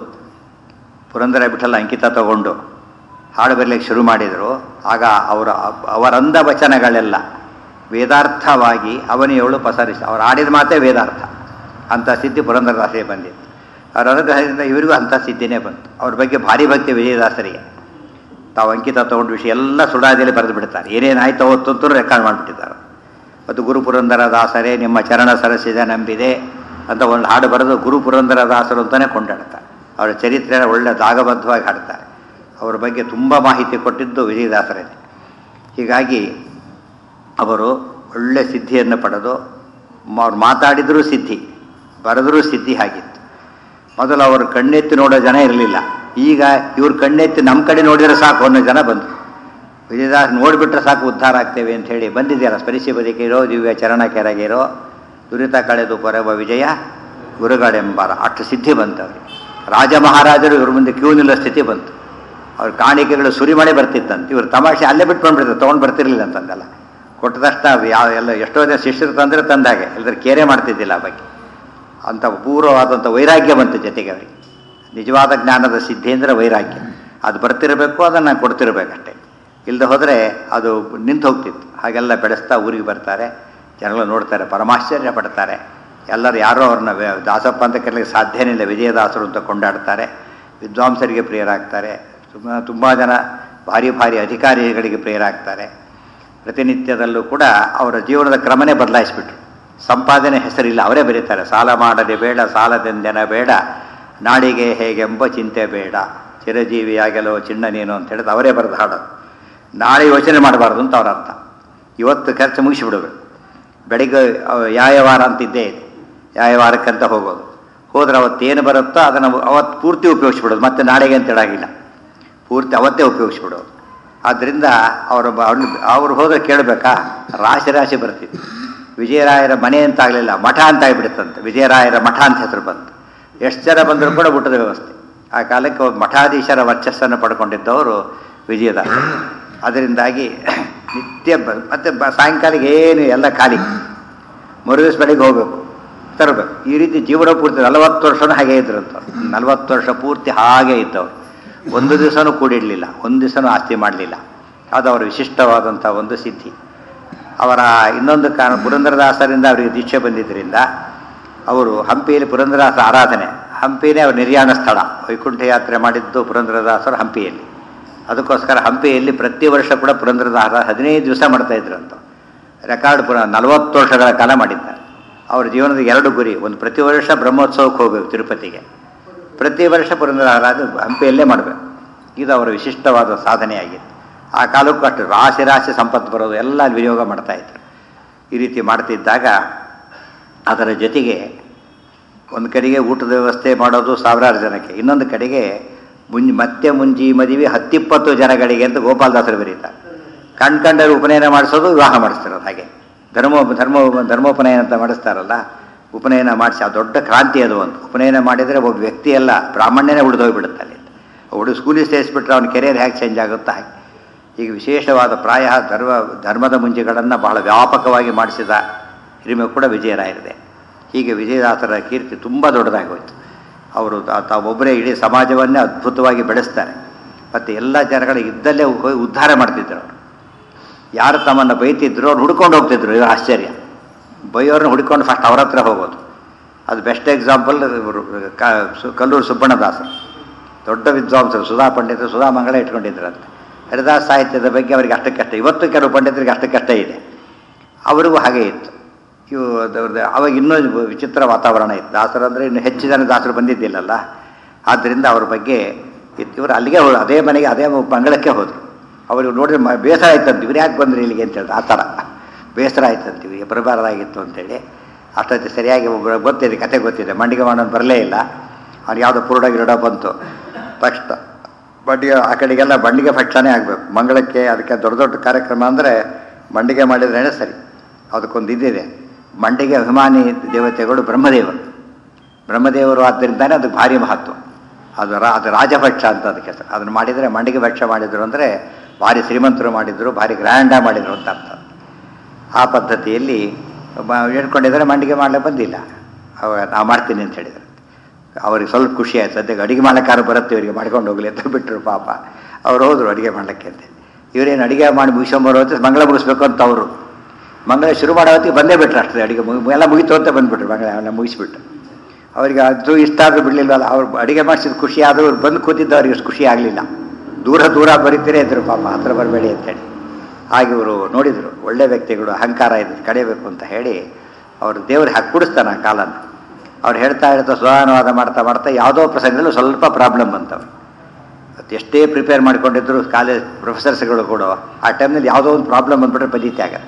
ಪುರಂದರ ಬಿಠಲ ಅಂಕಿತ ತಗೊಂಡು ಹಾಡು ಬರಲಿಕ್ಕೆ ಶುರು ಮಾಡಿದರು ಆಗ ಅವರ ಅವರಂದ ವಚನಗಳೆಲ್ಲ ವೇದಾರ್ಥವಾಗಿ ಅವನಿಯವಳು ಪಸರಿಸಿ ಅವ್ರು ಆಡಿದ ಮಾತೇ ವೇದಾರ್ಥ ಅಂಥ ಸಿದ್ಧಿ ಪುರಂದರದಾಸರಿಗೆ ಬಂದಿತ್ತು ಅವರ ಅನುಗ್ರಹದಿಂದ ಇವರಿಗೂ ಅಂಥ ಸಿದ್ಧಿನೇ ಬಂತು ಅವ್ರ ಬಗ್ಗೆ ಭಾರಿ ಭಕ್ತಿ ವಿಜಯದಾಸರಿಗೆ ತಾವು ಅಂಕಿತ ತಗೊಂಡು ವಿಷಯ ಎಲ್ಲ ಸುಡಾದಿಯಲ್ಲಿ ಬರೆದು ಬಿಡ್ತಾರೆ ಏನೇನಾಯ್ತು ಅವತ್ತಂತೂ ರೆಕಾರ್ಡ್ ಮಾಡಿಬಿಟ್ಟಿದ್ದಾರೆ ಮತ್ತು ಗುರು ಪುರಂದರ ದಾಸರೇ ನಿಮ್ಮ ಚರಣ ಸರಸಿದ ನಂಬಿದೆ ಅಂತ ಒಂದು ಹಾಡು ಬರೆದು ಗುರು ಪುರಂದರ ದಾಸರು ಅಂತಲೇ ಕೊಂಡಾಡ್ತಾರೆ ಅವರ ಚರಿತ್ರೆನ ಒಳ್ಳೆ ದಾಗಬದ್ಧವಾಗಿ ಹಾಡ್ತಾರೆ ಅವರ ಬಗ್ಗೆ ತುಂಬ ಮಾಹಿತಿ ಕೊಟ್ಟಿದ್ದು ವಿಜಯದಾಸರೇ ಹೀಗಾಗಿ ಅವರು ಒಳ್ಳೆ ಸಿದ್ಧಿಯನ್ನು ಪಡೆದು ಮ- ಅವ್ರು ಮಾತಾಡಿದರೂ ಸಿದ್ಧಿ ಬರೆದರೂ ಸಿದ್ಧಿ ಆಗಿತ್ತು ಮೊದಲು ಅವರು ಕಣ್ಣೆತ್ತಿ ನೋಡೋ ಜನ ಇರಲಿಲ್ಲ ಈಗ ಇವ್ರು ಕಣ್ಣೆತ್ತಿ ನಮ್ಮ ಕಡೆ ನೋಡಿದರೆ ಸಾಕು ಅನ್ನೋ ಜನ ಬಂದರು ವಿಜಯದಾಸ್ ನೋಡಿಬಿಟ್ರೆ ಸಾಕು ಉದ್ಧಾರ ಆಗ್ತೇವೆ ಅಂತ ಹೇಳಿ ಬಂದಿದೆಯಲ್ಲ ಸ್ಪರಿಸಿ ಬದುಕಿರೋ ದಿವ್ಯ ಚರಣ ಕೆರಗಿರೋ ದುರಿತ ಕಳೆದು ಪೊರೆವ ವಿಜಯ ಗುರುಗಳೆಂಬಾರ ಅಷ್ಟು ಸಿದ್ಧಿ ಬಂತು ಅವ್ರಿಗೆ ರಾಜ ಮಹಾರಾಜರು ಇವ್ರ ಮುಂದೆ ಕ್ಯೂ ನಿಲ್ಲೋ ಸ್ಥಿತಿ ಬಂತು ಅವ್ರ ಕಾಣಿಕೆಗಳು ಸುರಿಮಳೆ ಬರ್ತಿತ್ತಂತೆ ಇವ್ರು ತಮಾಷೆ ಅಲ್ಲೇ ಬಿಟ್ಟು ಬಂದ್ಬಿಡ್ತಾರೆ ತೊಗೊಂಡು ಬರ್ತಿರ್ಲಿಲ್ಲ ಅಂತಂದಲ್ಲ ಕೊಟ್ಟ ತಕ್ಷಣ ಅವು ಯಾವ ಎಲ್ಲ ಎಷ್ಟೋ ಜನ ಶಿಷ್ಯರು ತಂದರೆ ತಂದಾಗೆ ಇಲ್ಲದ್ರೆ ಕೇರೆ ಮಾಡ್ತಿದ್ದಿಲ್ಲ ಆ ಬಗ್ಗೆ ಅಂಥ ಪೂರ್ವವಾದಂಥ ವೈರಾಗ್ಯ ಬಂತು ಜೊತೆಗೆ ಅವರಿಗೆ ನಿಜವಾದ ಜ್ಞಾನದ ಸಿದ್ಧಿ ಅಂದರೆ ವೈರಾಗ್ಯ ಅದು ಬರ್ತಿರಬೇಕು ಅದನ್ನು ಕೊಡ್ತಿರ್ಬೇಕಷ್ಟೇ ಇಲ್ಲದೆ ಹೋದರೆ ಅದು ನಿಂತು ಹೋಗ್ತಿತ್ತು ಹಾಗೆಲ್ಲ ಬೆಳೆಸ್ತಾ ಊರಿಗೆ ಬರ್ತಾರೆ ಜನಗಳು ನೋಡ್ತಾರೆ ಪರಮಾಶ್ಚರ್ಯ ಪಡ್ತಾರೆ ಎಲ್ಲರೂ ಯಾರೋ ಅವ್ರನ್ನ ವೆ- ದಾಸಪ್ಪ ಅಂತ ಕರೀಲಿಕ್ಕೆ ಸಾಧ್ಯನೇ ಇಲ್ಲ ವಿಜಯದಾಸರು ಅಂತ ಕೊಂಡಾಡ್ತಾರೆ ವಿದ್ವಾಂಸರಿಗೆ ಪ್ರಿಯರಾಗ್ತಾರೆ ತುಂಬ ತುಂಬ ಜನ ಭಾರಿ ಭಾರಿ ಅಧಿಕಾರಿಗಳಿಗೆ ಪ್ರಿಯರಾಗ್ತಾರೆ ಪ್ರತಿನಿತ್ಯದಲ್ಲೂ ಕೂಡ ಅವರ ಜೀವನದ ಕ್ರಮನೇ ಬದಲಾಯಿಸಿಬಿಟ್ರು ಸಂಪಾದನೆ ಹೆಸರಿಲ್ಲ ಅವರೇ ಬರೀತಾರೆ ಸಾಲ ಮಾಡದೆ ಬೇಡ ಸಾಲದೆಂದೆನ ಬೇಡ ನಾಡಿಗೆ ಹೇಗೆಂಬ ಚಿಂತೆ ಬೇಡ ಚಿರಜೀವಿಯಾಗಲೋ ಚಿನ್ನ ನೀನು ಅಂತ ಹೇಳಿದ್ರೆ ಅವರೇ ಬರೆದು ಹಾಡೋದು ನಾಳೆ ಯೋಚನೆ ಮಾಡಬಾರ್ದು ಅಂತ ಅವ್ರ ಅರ್ಥ ಇವತ್ತು ಖರ್ಚು ಮುಗಿಸಿಬಿಡಬೇಕು ಬೆಳಿಗ್ಗೆ ಅವ- ಯಾಯವಾರ ಅಂತ ಇದ್ದೇ ಇದೆ ಯಾಯವಾರಕ್ಕಂತ ಹೋಗೋದು ಹೋದ್ರೆ ಅವತ್ತೇನು ಬರುತ್ತೋ ಅದನ್ನು ಅವತ್ತು ಪೂರ್ತಿ ಉಪಯೋಗಿಸ್ಬಿಡೋದು ಮತ್ತೆ ನಾಳೆಗೆ ಅಂತ ಹೇಳಾಗಿಲ್ಲ ಪೂರ್ತಿ ಅವತ್ತೇ ಉಪಯೋಗಿಸ್ಬಿಡೋದು ಆದ್ದರಿಂದ ಅವರು ಅವ್ರು ಹೋದ್ರೆ ಕೇಳಬೇಕಾ ರಾಶಿ ರಾಶಿ ಬರ್ತಿತ್ತು ವಿಜಯರಾಯರ ಮನೆ ಅಂತ ಆಗಲಿಲ್ಲ ಮಠ ಅಂತ ಆಗಿಬಿಡುತ್ತಂತೆ ವಿಜಯರಾಯರ ಮಠ ಅಂತ ಹೆಸರು ಬಂತು ಎಷ್ಟು ಜನ ಬಂದರೂ ಕೂಡ ಊಟದ ವ್ಯವಸ್ಥೆ ಆ ಕಾಲಕ್ಕೆ ಒಬ್ಬ ಮಠಾಧೀಶರ ವರ್ಚಸ್ಸನ್ನು ಪಡ್ಕೊಂಡಿದ್ದವರು ವಿಜಯದಾಸ ಅದರಿಂದಾಗಿ ನಿತ್ಯ ಬ- ಮತ್ತೆ ಬ ಸಾಯಂಕಾಲಿಗೆ ಏನು ಎಲ್ಲ ಖಾಲಿ ಮರುದಿವಸ ಬೆಳಿಗ್ಗೆ ಹೋಗಬೇಕು ತರಬೇಕು ಈ ರೀತಿ ಜೀವನ ಪೂರ್ತಿ ನಲವತ್ತು ವರ್ಷನೂ ಹಾಗೆ ಇದ್ರಂತ ನಲವತ್ತು ವರ್ಷ ಪೂರ್ತಿ ಹಾಗೆ ಇದ್ದವರು ಒಂದು ದಿವಸನೂ ಕೂಡಿಡಲಿಲ್ಲ ಒಂದು ದಿವಸನೂ ಆಸ್ತಿ ಮಾಡಲಿಲ್ಲ ಅದು ಅವರ ವಿಶಿಷ್ಟವಾದಂಥ ಒಂದು ಸಿದ್ಧಿ ಅವರ ಇನ್ನೊಂದು ಕಾರಣ ಪುರಂದರದಾಸರಿಂದ ಅವರಿಗೆ ದೀಕ್ಷೆ ಬಂದಿದ್ದರಿಂದ ಅವರು ಹಂಪಿಯಲ್ಲಿ ಪುರಂದರದಾಸ ಆರಾಧನೆ ಹಂಪಿನೇ ಅವ್ರ ನಿರ್ಯಾಣ ಸ್ಥಳ ವೈಕುಂಠ ಯಾತ್ರೆ ಮಾಡಿದ್ದು ಪುರಂದರದಾಸರು ಹಂಪಿಯಲ್ಲಿ ಅದಕ್ಕೋಸ್ಕರ ಹಂಪಿಯಲ್ಲಿ ಪ್ರತಿ ವರ್ಷ ಕೂಡ ಪುರಂದರದಾಸ ಹದಿನೈದು ದಿವಸ ಮಾಡ್ತಾ ಇದ್ರಂತ ರೆಕಾರ್ಡ್ ಪುರ ನಲವತ್ತು ವರ್ಷಗಳ ಕಾಲ ಮಾಡಿದ್ದಾರೆ ಅವ್ರ ಜೀವನದ ಎರಡು ಗುರಿ ಒಂದು ಪ್ರತಿ ವರ್ಷ ಬ್ರಹ್ಮೋತ್ಸವಕ್ಕೆ ಹೋಗಬೇಕು ತಿರುಪತಿಗೆ ಪ್ರತಿ ವರ್ಷ ಪುರಂದರ ಆರಾಧನೆ ಹಂಪಿಯಲ್ಲೇ ಮಾಡಬೇಕು ಇದು ಅವರ ವಿಶಿಷ್ಟವಾದ ಸಾಧನೆಯಾಗಿತ್ತು ಆ ಕಾಲಕ್ಕೂ ಅಷ್ಟು ರಾಶಿ ರಾಶಿ ಸಂಪತ್ತು ಬರೋದು ಎಲ್ಲ ಅಲ್ಲಿ ವಿನಿಯೋಗ ಮಾಡ್ತಾ ಇದ್ರು ಈ ರೀತಿ ಮಾಡ್ತಿದ್ದಾಗ ಅದರ ಜೊತೆಗೆ ಒಂದು ಕಡೆಗೆ ಊಟದ ವ್ಯವಸ್ಥೆ ಮಾಡೋದು ಸಾವಿರಾರು ಜನಕ್ಕೆ ಇನ್ನೊಂದು ಕಡೆಗೆ ಮುಂಜ್ ಮತ್ತೆ ಮುಂಜಿ ಮದುವೆ ಹತ್ತಿಪ್ಪತ್ತು ಜನಗಳಿಗೆ ಅಂತ ಗೋಪಾಲದಾಸರು ಬರೀತಾರೆ ಕಣ್ ಕಂಡರು ಉಪನಯನ ಮಾಡಿಸೋದು ವಿವಾಹ ಮಾಡಿಸ್ತಿರೋದು ಹಾಗೆ ಧರ್ಮ ಧರ್ಮ ಧರ್ಮೋಪನಯನ ಅಂತ ಮಾಡಿಸ್ತಾರಲ್ಲ ಉಪನಯನ ಮಾಡಿಸಿ ಆ ದೊಡ್ಡ ಕ್ರಾಂತಿ ಅದು ಒಂದು ಉಪನಯನ ಮಾಡಿದರೆ ಒಬ್ಬ ವ್ಯಕ್ತಿ ಅಲ್ಲ ಬ್ರಾಹ್ಮಣ್ಯನೇ ಉಳಿದೋಗ್ಬಿಡುತ್ತೆ ಅಲ್ಲಿ ಹುಡುಗ ಸ್ಕೂಲಿಗೆ ಸೇರಿಸ್ಬಿಟ್ರೆ ಅವ್ನ ಕೆರಿಯರ್ ಹೇಗೆ ಚೇಂಜ್ ಆಗುತ್ತಾ ಹಾಗೆ ಈಗ ವಿಶೇಷವಾದ ಪ್ರಾಯ ಧರ್ಮ ಧರ್ಮದ ಮುಂಜೆಗಳನ್ನು ಬಹಳ ವ್ಯಾಪಕವಾಗಿ ಮಾಡಿಸಿದ ಹಿರಿಮೆ ಕೂಡ ವಿಜಯರಾಯರಿದೆ ಹೀಗೆ ವಿಜಯದಾಸರ ಕೀರ್ತಿ ತುಂಬ ದೊಡ್ಡದಾಗೋಯ್ತು ಅವರು ತಾ- ತಾವೊಬ್ಬರೇ ಇಡೀ ಸಮಾಜವನ್ನೇ ಅದ್ಭುತವಾಗಿ ಬೆಳೆಸ್ತಾರೆ ಮತ್ತು ಎಲ್ಲ ಜನಗಳ ಇದ್ದಲ್ಲೇ ಹೋಗಿ ಉದ್ಧಾರ ಮಾಡ್ತಿದ್ರು ಅವರು ಯಾರು ತಮ್ಮನ್ನು ಬೈತಿದ್ರು ಅವ್ರು ಹುಡ್ಕೊಂಡು ಹೋಗ್ತಿದ್ರು ಇದು ಆಶ್ಚರ್ಯ ಬೈಯೋರನ್ನ ಹುಡ್ಕೊಂಡು ಫಸ್ಟ್ ಅವ್ರ ಹತ್ರ ಹೋಗೋದು ಅದು ಬೆಸ್ಟ್ ಎಕ್ಸಾಂಪಲ್ ಇವರು ಕ- ಸು- ಕಲ್ಲೂರು ಸುಬ್ಬಣ್ಣದಾಸರು ದೊಡ್ಡ ವಿದ್ವಾಂಸರು ಸುಧಾ ಪಂಡಿತರು ಸುಧಾ ಮಂಗಳ ಇಟ್ಕೊಂಡಿದ್ರಂತೆ ಹರಿದಾಸ ಸಾಹಿತ್ಯದ ಬಗ್ಗೆ ಅವರಿಗೆ ಅಷ್ಟಕ್ಕಷ್ಟೇ ಇವತ್ತು ಕೆಲವು ಪಂಡಿತರಿಗೆ ಅಷ್ಟಕ್ಕಷ್ಟೇ ಇದೆ ಅವರಿಗೂ ಹಾಗೆ ಇತ್ತು ಇವು ಅದ್ರದ್ದು ಅವಾಗ ಇನ್ನೂ ವಿಚಿತ್ರ ವಾತಾವರಣ ಇತ್ತು ದಾಸರು ಅಂದರೆ ಇನ್ನು ಹೆಚ್ಚು ಜನ ದಾಸರು ಬಂದಿದ್ದಿಲ್ಲಲ್ಲ ಆದ್ದರಿಂದ ಅವ್ರ ಬಗ್ಗೆ ಇತ್ತು ಇವರು ಅಲ್ಲಿಗೆ ಹೋದ್ರು ಅದೇ ಮನೆಗೆ ಅದೇ ಮಂಗಳಕ್ಕೆ ಹೋದರು ಅವ್ರಿಗೆ ನೋಡಿದ್ರೆ ಮ ಬೇಸರ ಆಯ್ತಂತ ಇವ್ರು ಯಾಕೆ ಬಂದ್ರಿ ಇಲ್ಲಿಗೆ ಅಂತ ಹೇಳಿದ್ರು ಆ ಥರ ಬೇಸರ ಆಯ್ತಂತ ಇವರಿಗೆ ಬರಬಾರ್ದಾಗಿತ್ತು ಅಂತೇಳಿ ಅಷ್ಟೊತ್ತು ಸರಿಯಾಗಿ ಒಬ್ಬ ಗೊತ್ತಿದೆ ಕತೆ ಗೊತ್ತಿದೆ ಮಂಡಿಗೆ ಮಾಡೋನು ಬರಲೇ ಇಲ್ಲ ಅವ್ನು ಯಾವುದೋ ಪುರುಡ ಗಿರುಡ ಬಂತು ತಕ್ಷಣ ಬಂಡಿಗೆ ಆ ಕಡೆಗೆಲ್ಲ ಬಂಡಿಗೆ ಭಕ್ಷಣೆ ಆಗಬೇಕು ಮಂಗಳಕ್ಕೆ ಅದಕ್ಕೆ ದೊಡ್ಡ ದೊಡ್ಡ ಕಾರ್ಯಕ್ರಮ ಅಂದರೆ ಮಂಡಿಗೆ ಮಾಡಿದ್ರೇ ಸರಿ ಅದಕ್ಕೊಂದು ಇದಿದೆ ಮಂಡಿಗೆ ಅಭಿಮಾನಿ ದೇವತೆಗಳು ಬ್ರಹ್ಮದೇವರು ಬ್ರಹ್ಮದೇವರು ಆದ್ದರಿಂದಾನೇ ಅದಕ್ಕೆ ಭಾರಿ ಮಹತ್ವ ಅದು ರಾ ಅದು ರಾಜಭಕ್ಷ ಅಂತ ಅದಕ್ಕೆ ಹೆಸರು ಅದನ್ನು ಮಾಡಿದರೆ ಮಂಡಿಗೆ ಭಕ್ಷ ಮಾಡಿದರು ಅಂದರೆ ಭಾರಿ ಶ್ರೀಮಂತರು ಮಾಡಿದರು ಭಾರಿ ಗ್ರ್ಯಾಂಡಾಗಿ ಮಾಡಿದರು ಅಂತ ಅರ್ಥ ಆ ಪದ್ಧತಿಯಲ್ಲಿ ಬ- ಹೇಳ್ಕೊಂಡಿದ್ದಾರೆ ಮಂಡಿಗೆ ಮಾಡಲಿಕ್ಕೆ ಬಂದಿಲ್ಲ ಅವ ನಾವು ಮಾಡ್ತೀನಿ ಅಂತ ಹೇಳಿದ್ರು ಅವ್ರಿಗೆ ಸ್ವಲ್ಪ ಖುಷಿ ಆಯ್ತು ಸದ್ಯಕ್ಕೆ ಅಡುಗೆ ಮಾಡ್ಲಿಕ್ಕಾರು ಬರುತ್ತೆ ಇವರಿಗೆ ಮಾಡ್ಕೊಂಡು ಹೋಗಲಿ ಅಂತ ಬಿಟ್ಟರು ಪಾಪ ಅವ್ರು ಹೋದರು ಅಡುಗೆ ಮಾಡ್ಲಿಕ್ಕೆ ಅಂತ ಇವರೇನು ಅಡುಗೆ ಮಾಡಿ ಮುಗಿಸ್ಕೊಂಬರೋ ಹೊತ್ತಿಗೆ ಮಂಗಳ ಮುಗಿಸ್ಬೇಕು ಅಂತ ಅವರು ಮಂಗಳ ಶುರು ಮಾಡೋ ಹೊತ್ತಿಗೆ ಬಂದೇ ಬಿಟ್ರು ಅಷ್ಟೇ ಅಡುಗೆ ಮುಗಿ ಎಲ್ಲ ಮುಗಿತು ಅಂತ ಬಂದುಬಿಟ್ರು ಮಂಗಳ ಎಲ್ಲ ಮುಗಿಸ್ಬಿಟ್ಟು ಅವರಿಗೆ ಅದು ಇಷ್ಟ ಆದರೂ ಬಿಡಲಿಲ್ವಲ್ಲ ಅವ್ರು ಅಡುಗೆ ಮಾಡಿಸಿದ ಖುಷಿ ಆದರೂ ಅವ್ರು ಬಂದು ಕೂತಿದ್ದು ಅವ್ರಿಗೆ ಅಷ್ಟು ಖುಷಿ ಆಗಲಿಲ್ಲ ದೂರ ದೂರ ಬರೀತೀರೇ ಇದ್ರು ಪಾಪ ಹತ್ರ ಬರಬೇಡಿ ಅಂತೇಳಿ ಹಾಗೆ ಇವರು ನೋಡಿದರು ಒಳ್ಳೆ ವ್ಯಕ್ತಿಗಳು ಅಹಂಕಾರ ಇದೆ ಕಡಿಬೇಕು ಅಂತ ಹೇಳಿ ಅವರು ದೇವ್ರು ಹಾಕಿ ಕುಡಿಸ್ತಾನೆ ಆ ಕಾಲನ ಅವ್ರು ಹೇಳ್ತಾ ಹೇಳ್ತಾ ಸುಧಾನವಾದ ಮಾಡ್ತಾ ಮಾಡ್ತಾ ಯಾವುದೋ ಪ್ರಸಂಗದಲ್ಲೂ ಸ್ವಲ್ಪ ಪ್ರಾಬ್ಲಮ್ ಬಂತವ್ರು ಅದು ಎಷ್ಟೇ ಪ್ರಿಪೇರ್ ಮಾಡ್ಕೊಂಡಿದ್ರು ಕಾಲೇಜ್ ಪ್ರೊಫೆಸರ್ಸ್ಗಳು ಕೂಡ ಆ ಟೈಮ್ನಲ್ಲಿ ಯಾವುದೋ ಒಂದು ಪ್ರಾಬ್ಲಮ್ ಬಂದ್ಬಿಟ್ರೆ ಪದ್ಧತಿ ಆಗತ್ತೆ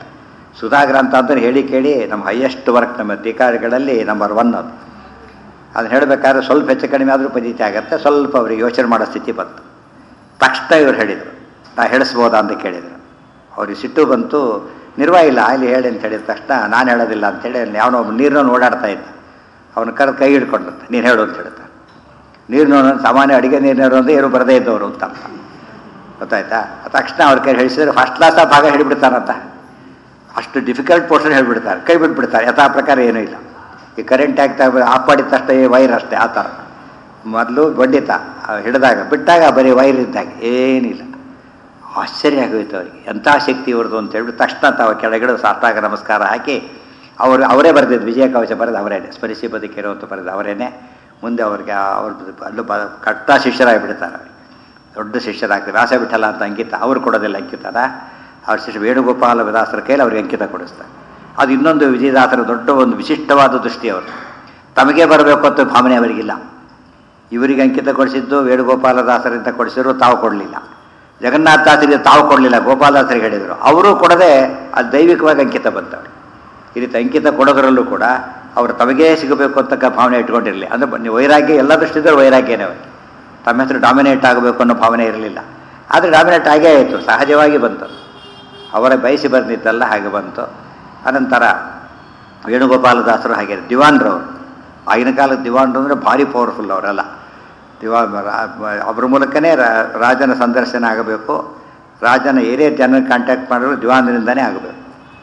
ಸುಧಾಗ್ರಂಥ ಅಂದರೆ ಹೇಳಿ ಕೇಳಿ ನಮ್ಮ ಹೈಯೆಸ್ಟ್ ವರ್ಕ್ ನಮ್ಮ ಟೀಕಾರಿಗಳಲ್ಲಿ ನಂಬರ್ ಒನ್ ಅದು ಅದನ್ನ ಹೇಳಬೇಕಾದ್ರೆ ಸ್ವಲ್ಪ ಹೆಚ್ಚು ಕಡಿಮೆ ಆದರೂ ಪದ್ಧತಿ ಆಗುತ್ತೆ ಸ್ವಲ್ಪ ಅವರಿಗೆ ಯೋಚನೆ ಮಾಡೋ ಸ್ಥಿತಿ ಬಂತು ತಕ್ಷಣ ಇವ್ರು ಹೇಳಿದರು ನಾ ಹೇಳಿಸ್ಬೋದಾ ಅಂತ ಕೇಳಿದರು ಅವ್ರಿಗೆ ಸಿಟ್ಟು ಬಂತು ನಿರ್ವಾಹ ಇಲ್ಲ ಅಲ್ಲಿ ಹೇಳಿ ಅಂತ ಹೇಳಿದ ತಕ್ಷಣ ನಾನು ಹೇಳೋದಿಲ್ಲ ಅಂತೇಳಿ ಅಲ್ಲಿ ಯಾವನೋ ಒಬ್ಬ ನೀರನ್ನು ಓಡಾಡ್ತಾ ಇದ್ದ ಅವನ ಕರೆದು ಕೈ ಹಿಡ್ಕೊಂಡಂತೆ ನೀನು ಹೇಳು ಅಂತ ಹೇಳ್ತಾನೆ ನೀರಿನ ಸಾಮಾನ್ಯ ಅಡುಗೆ ನೀರಿನವರು ಅಂದರೆ ಏನು ಬರದೇ ಇದ್ದವರು ಅಂತ ಅರ್ಥ ಗೊತ್ತಾಯ್ತಾ ತಕ್ಷಣ ಅವ್ರ ಕೈ ಹೇಳಿಸಿದ್ರೆ ಫಸ್ಟ್ ಕ್ಲಾಸ್ ಆ ಭಾಗ ಹೇಳಿಬಿಡ್ತಾರಂತ ಅಷ್ಟು ಡಿಫಿಕಲ್ಟ್ ಪೋರ್ಷನ್ ಹೇಳಿಬಿಡ್ತಾರೆ ಕೈ ಬಿಟ್ಬಿಡ್ತಾರೆ ಯಥಾ ಪ್ರಕಾರ ಏನೂ ಇಲ್ಲ ಈ ಕರೆಂಟ್ ಆಗ್ತಾ ಆಫ್ ಮಾಡಿದ ತಕ್ಷಣ ಈ ವೈರ್ ಅಷ್ಟೇ ಆ ಥರ ಮೊದಲು ಬಡ್ಡಿತ ಹಿಡಿದಾಗ ಬಿಟ್ಟಾಗ ಬರೀ ವೈರ್ ಇದ್ದಾಗ ಏನಿಲ್ಲ ಆಶ್ಚರ್ಯ ಆಗೋಯ್ತು ಅವರಿಗೆ ಎಂಥ ಶಕ್ತಿ ಇವ್ರದ್ದು ಅಂತ ಹೇಳ್ಬಿಟ್ಟು ತಕ್ಷಣ ತಾವು ಕೆಳಗಡೆ ಸಾಷ್ಟಾಗ ನಮಸ್ಕಾರ ಹಾಕಿ ಅವರು ಅವರೇ ಬರೆದಿದ್ದು ವಿಜಯ ಕವಚ ಬರೆದು ಅವರೇನೆ ಸ್ಮರಿಸಿ ಬದುಕಿರೋ ಅಂತ ಬರೆದು ಅವರೇನೆ ಮುಂದೆ ಅವ್ರಿಗೆ ಅವ್ರ ಅಲ್ಲೂ ಬ ಕಟ್ಟ ಶಿಷ್ಯರಾಗಿಬಿಡ್ತಾರೆ ಅವ್ರಿಗೆ ದೊಡ್ಡ ಶಿಷ್ಯರಾಗ್ತಾರೆ ವ್ಯಾಸ ಬಿಟ್ಟಲ್ಲ ಅಂತ ಅಂಕಿತ ಅವ್ರು ಕೊಡೋದಿಲ್ಲ ಅಂಕಿತನ ಅವ್ರ ಶಿಷ್ಯ ವೇಣುಗೋಪಾಲ ವಿದಾಸರ ಕೈಲಿ ಅವ್ರಿಗೆ ಅಂಕಿತ ಕೊಡಿಸ್ತಾರೆ ಅದು ಇನ್ನೊಂದು ವಿಜಯದಾಸರ ದೊಡ್ಡ ಒಂದು ವಿಶಿಷ್ಟವಾದ ದೃಷ್ಟಿ ಅವರು ತಮಗೆ ಬರಬೇಕು ಅಂತ ಭಾವನೆ ಅವರಿಗಿಲ್ಲ ಇವರಿಗೆ ಅಂಕಿತ ಕೊಡಿಸಿದ್ದು ವೇಣುಗೋಪಾಲದಾಸರಿಂದ ಕೊಡಿಸಿದ್ರು ತಾವು ಕೊಡಲಿಲ್ಲ ಜಗನ್ನಾಥದಾಸರಿಗೆ ತಾವು ಕೊಡಲಿಲ್ಲ ಗೋಪಾಲದಾಸರಿಗೆ ಹೇಳಿದರು ಅವರು ಕೊಡದೆ ಅದು ದೈವಿಕವಾಗಿ ಅಂಕಿತ ಬಂತವ್ರು ಈ ರೀತಿ ಅಂಕಿತ ಕೊಡೋದ್ರಲ್ಲೂ ಕೂಡ ಅವರು ತಮಗೇ ಸಿಗಬೇಕು ಅಂತಕ್ಕ ಭಾವನೆ ಇಟ್ಕೊಂಡಿರಲಿ ಅಂದರೆ ನೀವು ವೈರಾಗ್ಯ ಎಲ್ಲ ದೃಷ್ಟಿದ್ರೆ ವೈರಾಗ್ಯನೇ ಅವರಿಗೆ ತಮ್ಮ ಹೆಸರು ಡಾಮಿನೇಟ್ ಆಗಬೇಕು ಅನ್ನೋ ಭಾವನೆ ಇರಲಿಲ್ಲ ಆದರೆ ಡಾಮಿನೇಟ್ ಆಗೇ ಆಯಿತು ಸಹಜವಾಗಿ ಬಂತು ಅವರ ಬಯಸಿ ಬಂದಿದ್ದಲ್ಲ ಹಾಗೆ ಬಂತು ಅನಂತರ ವೇಣುಗೋಪಾಲದಾಸರು ಹಾಗೆ ದಿವಾನ್ರವರು ಆಗಿನ ಕಾಲದ ದಿವಾನ್ರು ಅಂದರೆ ಭಾರಿ ಪವರ್ಫುಲ್ ಅವರೆಲ್ಲ ದಿವಾ ಅವ್ರ ಮೂಲಕನೇ ರಾಜನ ಸಂದರ್ಶನ ಆಗಬೇಕು ರಾಜನ ಏರಿಯಾ ಜನ ಕಾಂಟ್ಯಾಕ್ಟ್ ಮಾಡಿದ್ರು ದಿವಾನರಿಂದನೇ ಆಗಬೇಕು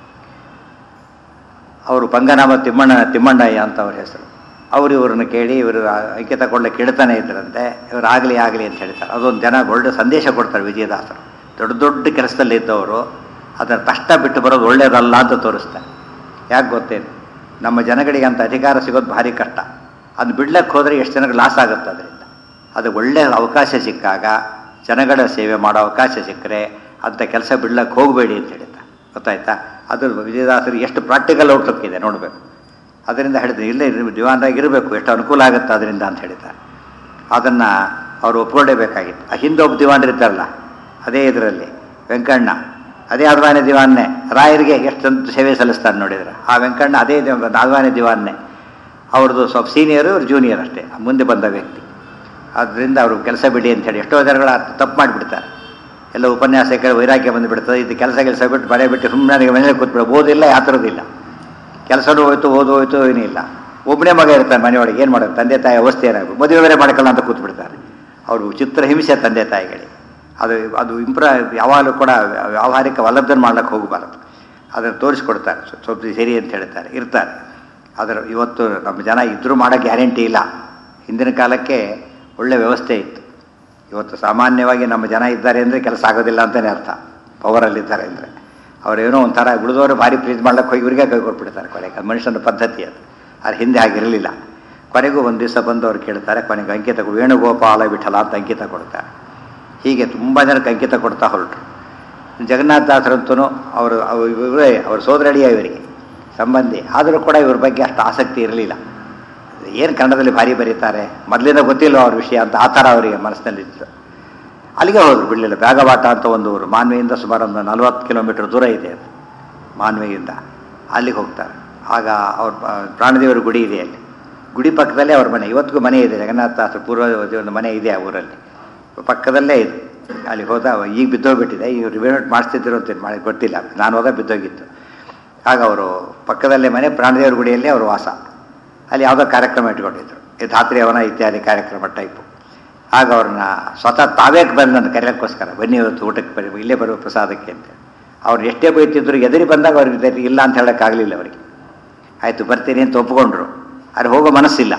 ಅವರು ಪಂಗನಾಮ ತಿಮ್ಮಣ್ಣ ತಿಮ್ಮಣ್ಣಯ್ಯ ಅಂತ ಅವ್ರ ಹೆಸರು ಅವರು ಇವ್ರನ್ನ ಕೇಳಿ ಇವರು ಅಂಕಿತ ಕೊಡಲಿಕ್ಕೆ ಕೇಳ್ತಾನೆ ಇದ್ರಂತೆ ಇವರು ಆಗಲಿ ಆಗಲಿ ಅಂತ ಹೇಳ್ತಾರೆ ಅದೊಂದು ಜನ ಒಳ್ಳೆ ಸಂದೇಶ ಕೊಡ್ತಾರೆ ವಿಜಯದಾಸರು ದೊಡ್ಡ ದೊಡ್ಡ ಕೆಲಸದಲ್ಲಿ ಇದ್ದವರು ಅದನ್ನು ತಷ್ಟ ಬಿಟ್ಟು ಬರೋದು ಒಳ್ಳೆಯದಲ್ಲ ಅಂತ ತೋರಿಸ್ತಾರೆ ಯಾಕೆ ಗೊತ್ತೇನು ನಮ್ಮ ಜನಗಳಿಗೆ ಅಂತ ಅಧಿಕಾರ ಸಿಗೋದು ಭಾರಿ ಕಷ್ಟ ಅದು ಬಿಡ್ಲಕ್ಕೆ ಹೋದರೆ ಎಷ್ಟು ಜನಕ್ಕೆ ಲಾಸ್ ಆಗುತ್ತೆ ಅದರಿಂದ ಅದು ಒಳ್ಳೆಯ ಅವಕಾಶ ಸಿಕ್ಕಾಗ ಜನಗಳ ಸೇವೆ ಮಾಡೋ ಅವಕಾಶ ಸಿಕ್ಕರೆ ಅಂಥ ಕೆಲಸ ಬಿಡ್ಲಕ್ಕೆ ಹೋಗಬೇಡಿ ಅಂತ ಹೇಳ್ತಾರೆ ಗೊತ್ತಾಯ್ತಾ ಅದು ವಿಜಯದಾಸರು ಎಷ್ಟು ಪ್ರಾಕ್ಟಿಕಲ್ ಔಟ್ಲುಕ್ ಇದೆ ನೋಡಬೇಕು ಅದರಿಂದ ಹೇಳಿದ್ರು ಇಲ್ಲೇ ದಿವಾನರಾಗಿ ಇರಬೇಕು ಎಷ್ಟು ಅನುಕೂಲ ಆಗುತ್ತೆ ಅದರಿಂದ ಅಂತ ಹೇಳ್ತಾರೆ ಅದನ್ನು ಅವರು ಒಪ್ಕೊಳ್ಳೇಬೇಕಾಗಿತ್ತು ಆ ಹಿಂದೆ ಒಬ್ಬ ದಿವಾನರಿದ್ದಾರಲ್ಲ ಅದೇ ಇದರಲ್ಲಿ ವೆಂಕಣ್ಣ ಅದೇ ಅದ್ವಾನಿ ದಿವಾನ್ನೇ ರಾಯರಿಗೆ ಎಷ್ಟು ಸೇವೆ ಸಲ್ಲಿಸ್ತಾರೆ ನೋಡಿದ್ರೆ ಆ ವೆಂಕಣ್ಣ ಅದೇ ಅದ್ವಾನಿ ದಿವಾನ್ನೇ ಅವ್ರದ್ದು ಸ್ವಲ್ಪ ಸೀನಿಯರು ಇವ್ರು ಜೂನಿಯರ್ ಅಷ್ಟೇ ಮುಂದೆ ಬಂದ ವ್ಯಕ್ತಿ ಆದ್ದರಿಂದ ಅವರು ಕೆಲಸ ಬಿಡಿ ಅಂತೇಳಿ ಎಷ್ಟೋ ಜನಗಳ ತಪ್ಪು ಮಾಡಿಬಿಡ್ತಾರೆ ಎಲ್ಲ ಉಪನ್ಯಾಸ ಕೇಳಿ ವೈರಾಗ್ಯ ಬಂದುಬಿಡ್ತದೆ ಇದು ಕೆಲಸ ಕೆಲಸ ಬಿಟ್ಟು ಬರೆ ಬಿಟ್ಟು ಸುಮ್ಮನೆ ಮನೇಲಿ ಕೂತ್ಬಿಡ ಓದಿಲ್ಲ ಯಾವ ಥರದಿಲ್ಲ ಕೆಲಸನೂ ಹೋಯ್ತು ಓದು ಹೋಯ್ತು ಏನಿಲ್ಲ ಒಬ್ಬನೇ ಮಗ ಇರ್ತಾನೆ ಮನೆಯೊಳಗೆ ಏನು ಮಾಡೋದು ತಂದೆ ತಾಯಿ ಅವಸ್ಥೆ ಏನಾಗಬೇಕು ಮದುವೆ ಬೇರೆ ಮಾಡ್ಕೊಳ್ಳ ಅಂತ ಕೂತ್ಬಿಡ್ತಾರೆ ಅವರು ಚಿತ್ರ ಹಿಂಸೆ ತಂದೆ ತಾಯಿಗಳಿಗೆ ಅದು ಅದು ಇಂಪ್ರ ಯಾವಾಗಲೂ ಕೂಡ ವ್ಯಾವಹಾರಿಕವಲ್ಲದನ್ನು ಮಾಡ್ಲಿಕ್ಕೆ ಹೋಗಬಾರದು ಅದನ್ನು ತೋರಿಸ್ಕೊಡ್ತಾರೆ ಸ್ವಲ್ಪ ಸರಿ ಅಂತ ಹೇಳ್ತಾರೆ ಇರ್ತಾರೆ ಅದರ ಇವತ್ತು ನಮ್ಮ ಜನ ಇದ್ದರೂ ಮಾಡೋ ಗ್ಯಾರಂಟಿ ಇಲ್ಲ ಹಿಂದಿನ ಕಾಲಕ್ಕೆ ಒಳ್ಳೆ ವ್ಯವಸ್ಥೆ ಇತ್ತು ಇವತ್ತು ಸಾಮಾನ್ಯವಾಗಿ ನಮ್ಮ ಜನ ಇದ್ದಾರೆ ಅಂದರೆ ಕೆಲಸ ಆಗೋದಿಲ್ಲ ಅಂತಲೇ ಅರ್ಥ ಪವರಲ್ಲಿದ್ದಾರೆ ಅಂದರೆ ಅವರೇನೋ ಒಂಥರ ಉಳಿದವರು ಭಾರಿ ಪ್ರೀತಿ ಮಾಡ್ಲಿಕ್ಕೆ ಹೋಗಿ ಇವರಿಗೆ ಕೈ ಕೊಟ್ಬಿಡ್ತಾರೆ ಕೊನೆಗೆ ಅದು ಮನುಷ್ಯನ ಪದ್ಧತಿ ಅದು ಅದು ಹಿಂದೆ ಆಗಿರಲಿಲ್ಲ ಕೊನೆಗೂ ಒಂದು ದಿವಸ ಬಂದು ಅವ್ರು ಕೇಳ್ತಾರೆ ಕೊನೆಗೆ ಅಂಕಿತ ವೇಣುಗೋಪಾಲ ವಿಠಲ ಅಂತ ಅಂಕಿತ ಕೊಡ್ತಾರೆ ಹೀಗೆ ತುಂಬ ಜನಕ್ಕೆ ಅಂಕಿತ ಕೊಡ್ತಾ ಹೊರಟರು ಜಗನ್ನಾಥದಾಸರಂತೂ ಅವರು ಇವರೇ ಅವ್ರ ಸೋದರಳಿಯ ಇವರಿಗೆ ಸಂಬಂಧಿ ಆದರೂ ಕೂಡ ಇವ್ರ ಬಗ್ಗೆ ಅಷ್ಟು ಆಸಕ್ತಿ ಇರಲಿಲ್ಲ ಏನು ಕನ್ನಡದಲ್ಲಿ ಭಾರಿ ಬರೀತಾರೆ ಮೊದಲಿಂದ ಗೊತ್ತಿಲ್ಲ ಅವ್ರ ವಿಷಯ ಅಂತ ಆ ಥರ ಅವರಿಗೆ ಮನಸ್ಸಿನಲ್ಲಿತ್ತು ಅಲ್ಲಿಗೆ ಹೋದ್ರು ಬಿಡಲಿಲ್ಲ ಬ್ಯಾಗವಾಟ ಅಂತ ಒಂದು ಊರು ಮಾನ್ವೆಯಿಂದ ಸುಮಾರು ಒಂದು ನಲ್ವತ್ತು ಕಿಲೋಮೀಟರ್ ದೂರ ಇದೆ ಅದು ಮಾನ್ವೆಯಿಂದ ಅಲ್ಲಿಗೆ ಹೋಗ್ತಾರೆ ಆಗ ಅವ್ರ ಪ್ರಾಣದೇವರ ಗುಡಿ ಇದೆ ಅಲ್ಲಿ ಗುಡಿ ಪಕ್ಕದಲ್ಲೇ ಅವ್ರ ಮನೆ ಇವತ್ತಿಗೂ ಮನೆ ಇದೆ ಜಗನ್ನಾಥ ಪೂರ್ವ ಒಂದು ಮನೆ ಇದೆ ಆ ಊರಲ್ಲಿ ಪಕ್ಕದಲ್ಲೇ ಇದೆ ಅಲ್ಲಿ ಹೋದ ಈಗ ಬಿದ್ದೋಗ್ಬಿಟ್ಟಿದೆ ಈಗ ರಿವೇನೋಟ್ ಮಾಡಿಸ್ತಿದ್ರು ಅಂತ ಮಾಡಿ ಗೊತ್ತಿಲ್ಲ ನಾನು ಹೋದಾಗ ಬಿದ್ದೋಗಿತ್ತು ಆಗ ಅವರು ಪಕ್ಕದಲ್ಲೇ ಮನೆ ಪ್ರಾಣದೇವರ ಗುಡಿಯಲ್ಲಿ ಅವರು ವಾಸ ಅಲ್ಲಿ ಯಾವುದೋ ಕಾರ್ಯಕ್ರಮ ಇಟ್ಕೊಂಡಿದ್ರು ಈ ಧಾತ್ರಿ ಅವನ ಇತ್ಯಾದಿ ಕಾರ್ಯಕ್ರಮ ಟೈಪು ಆಗ ಅವ್ರನ್ನ ಸ್ವತಃ ತಾವೇ ಬಂದು ನನ್ನ ಕರೆಯೋಕ್ಕೋಸ್ಕರ ಬನ್ನಿ ಇವತ್ತು ಊಟಕ್ಕೆ ಬರೀ ಇಲ್ಲೇ ಬರುವ ಪ್ರಸಾದಕ್ಕೆ ಅಂತ ಅವ್ರು ಎಷ್ಟೇ ಬೈತಿದ್ರು ಎದುರಿ ಬಂದಾಗ ಅವ್ರಿಗೆ ಇಲ್ಲ ಅಂತ ಹೇಳೋಕ್ಕಾಗಲಿಲ್ಲ ಅವರಿಗೆ ಆಯಿತು ಬರ್ತೀನಿ ಅಂತ ಒಪ್ಕೊಂಡ್ರು ಆದರೆ ಹೋಗೋ ಮನಸ್ಸಿಲ್ಲ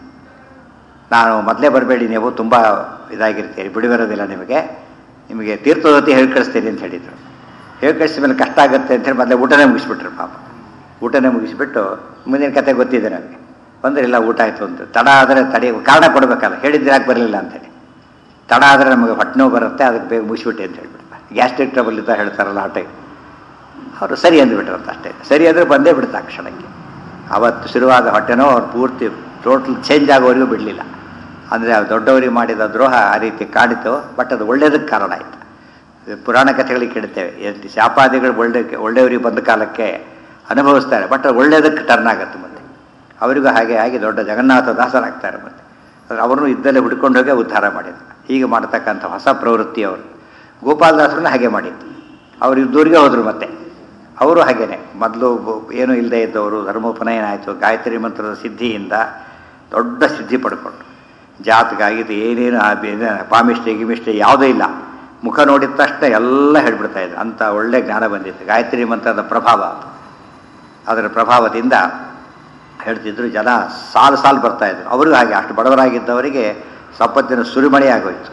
ನಾನು ಮೊದಲೇ ಬರಬೇಡಿ ನೀವು ತುಂಬ ಇದಾಗಿರ್ತೀರಿ ಬಿಡಿ ಬರೋದಿಲ್ಲ ನಿಮಗೆ ನಿಮಗೆ ತೀರ್ಥೋದತಿ ಹೇಳಿ ಕಳಿಸ್ತೀನಿ ಅಂತ ಹೇಳಿದರು ಹೇಳಿ ಕಳಿಸಿದ ಮೇಲೆ ಕಷ್ಟ ಆಗುತ್ತೆ ಅಂತೇಳಿ ಮೊದಲೇ ಊಟನೇ ಮುಗಿಸ್ಬಿಟ್ರು ಪಾಪ ಊಟನೇ ಮುಗಿಸ್ಬಿಟ್ಟು ಮುಂದಿನ ಕತೆ ಗೊತ್ತಿದೆ ನನಗೆ ಬಂದರೆ ಇಲ್ಲ ಊಟ ಆಯಿತು ಅಂತ ತಡ ಆದರೆ ತಡೆ ಕಾರಣ ಕೊಡಬೇಕಲ್ಲ ಹೇಳಿದ್ರೆ ಯಾಕೆ ಬರಲಿಲ್ಲ ಅಂತೇಳಿ ತಡ ಆದರೆ ನಮಗೆ ಹೊಟ್ಟೆ ನೋವು ಬರುತ್ತೆ ಅದಕ್ಕೆ ಬೇಗ ಮುಗಿಸ್ಬಿಟ್ಟೆ ಅಂತ ಹೇಳ್ಬಿಡ್ತಾರೆ ಗ್ಯಾಸ್ಟ್ರಿಕ್ ಟ್ರಬಲ್ ಇದ್ದ ಹೇಳ್ತಾರಲ್ಲ ಆ ಟೈಮ್ ಅವರು ಸರಿ ಅಂದ್ಬಿಟ್ರಂತ ಅಷ್ಟೇ ಸರಿ ಅಂದರೆ ಬಂದೇ ಬಿಡ್ತಾ ಕ್ಷಣಕ್ಕೆ ಅವತ್ತು ಶುರುವಾದ ಹೊಟ್ಟೆನೋ ಅವ್ರು ಪೂರ್ತಿ ಟೋಟಲ್ ಚೇಂಜ್ ಆಗೋವರೆಗೂ ಬಿಡಲಿಲ್ಲ ಅಂದರೆ ದೊಡ್ಡವರಿಗೆ ಮಾಡಿದ ದ್ರೋಹ ಆ ರೀತಿ ಕಾಡಿತು ಬಟ್ ಅದು ಒಳ್ಳೇದಕ್ಕೆ ಕಾರಣ ಆಯಿತು ಪುರಾಣ ಕಥೆಗಳಿಗೆ ಕೇಳ್ತೇವೆ ಎಲ್ಲಿ ಶಾಪಾದಿಗಳು ಒಳ್ಳೆ ಒಳ್ಳೆಯವರಿಗೆ ಬಂದ ಕಾಲಕ್ಕೆ ಅನುಭವಿಸ್ತಾರೆ ಬಟ್ ಒಳ್ಳೆಯದಕ್ಕೆ ಟರ್ನ್ ಆಗುತ್ತೆ ಮತ್ತೆ ಅವರಿಗೂ ಹಾಗೆ ಆಗಿ ದೊಡ್ಡ ಜಗನ್ನಾಥ ದಾಸರಾಗ್ತಾರೆ ಮತ್ತೆ ಅವರನ್ನು ಇದ್ದಲ್ಲೇ ಹುಡ್ಕೊಂಡು ಹೋಗಿ ಉದ್ಧಾರ ಮಾಡಿದ್ರು ಹೀಗೆ ಮಾಡ್ತಕ್ಕಂಥ ಹೊಸ ಪ್ರವೃತ್ತಿ ಅವರು ಗೋಪಾಲದಾಸರನ್ನ ಹಾಗೆ ಮಾಡಿದ್ದು ಅವರು ಇದ್ದೂರಿಗೆ ಹೋದರು ಮತ್ತೆ ಅವರು ಹಾಗೇನೆ ಮೊದಲು ಏನೂ ಇಲ್ಲದೆ ಇದ್ದವರು ಧರ್ಮೋಪನಯನ ಆಯಿತು ಗಾಯತ್ರಿ ಮಂತ್ರದ ಸಿದ್ಧಿಯಿಂದ ದೊಡ್ಡ ಸಿದ್ಧಿ ಪಡ್ಕೊಂಡು ಜಾತಕ ಆಗಿದ್ದು ಏನೇನು ಆ ಬೇರೆ ಪಾಮಿಷ್ಟಿ ಗಿಮಿಷ್ಟಿ ಯಾವುದೂ ಇಲ್ಲ ಮುಖ ನೋಡಿದ ತಕ್ಷಣ ಎಲ್ಲ ಹೇಳ್ಬಿಡ್ತಾ ಇದ್ರು ಅಂಥ ಒಳ್ಳೆ ಜ್ಞಾನ ಬಂದಿತ್ತು ಗಾಯತ್ರಿ ಮಂತ್ರದ ಪ್ರಭಾವ ಅದು. ಅದರ ಪ್ರಭಾವದಿಂದ ಹೇಳ್ತಿದ್ರು ಜನ ಸಾಲು ಸಾಲು ಬರ್ತಾ ಇದ್ರು ಅವ್ರಿಗೂ ಹಾಗೆ ಅಷ್ಟು ಬಡವರಾಗಿದ್ದವರಿಗೆ ಸಂಪತ್ತಿನ ಸುರಿಮಳೆ ಆಗೋಯ್ತು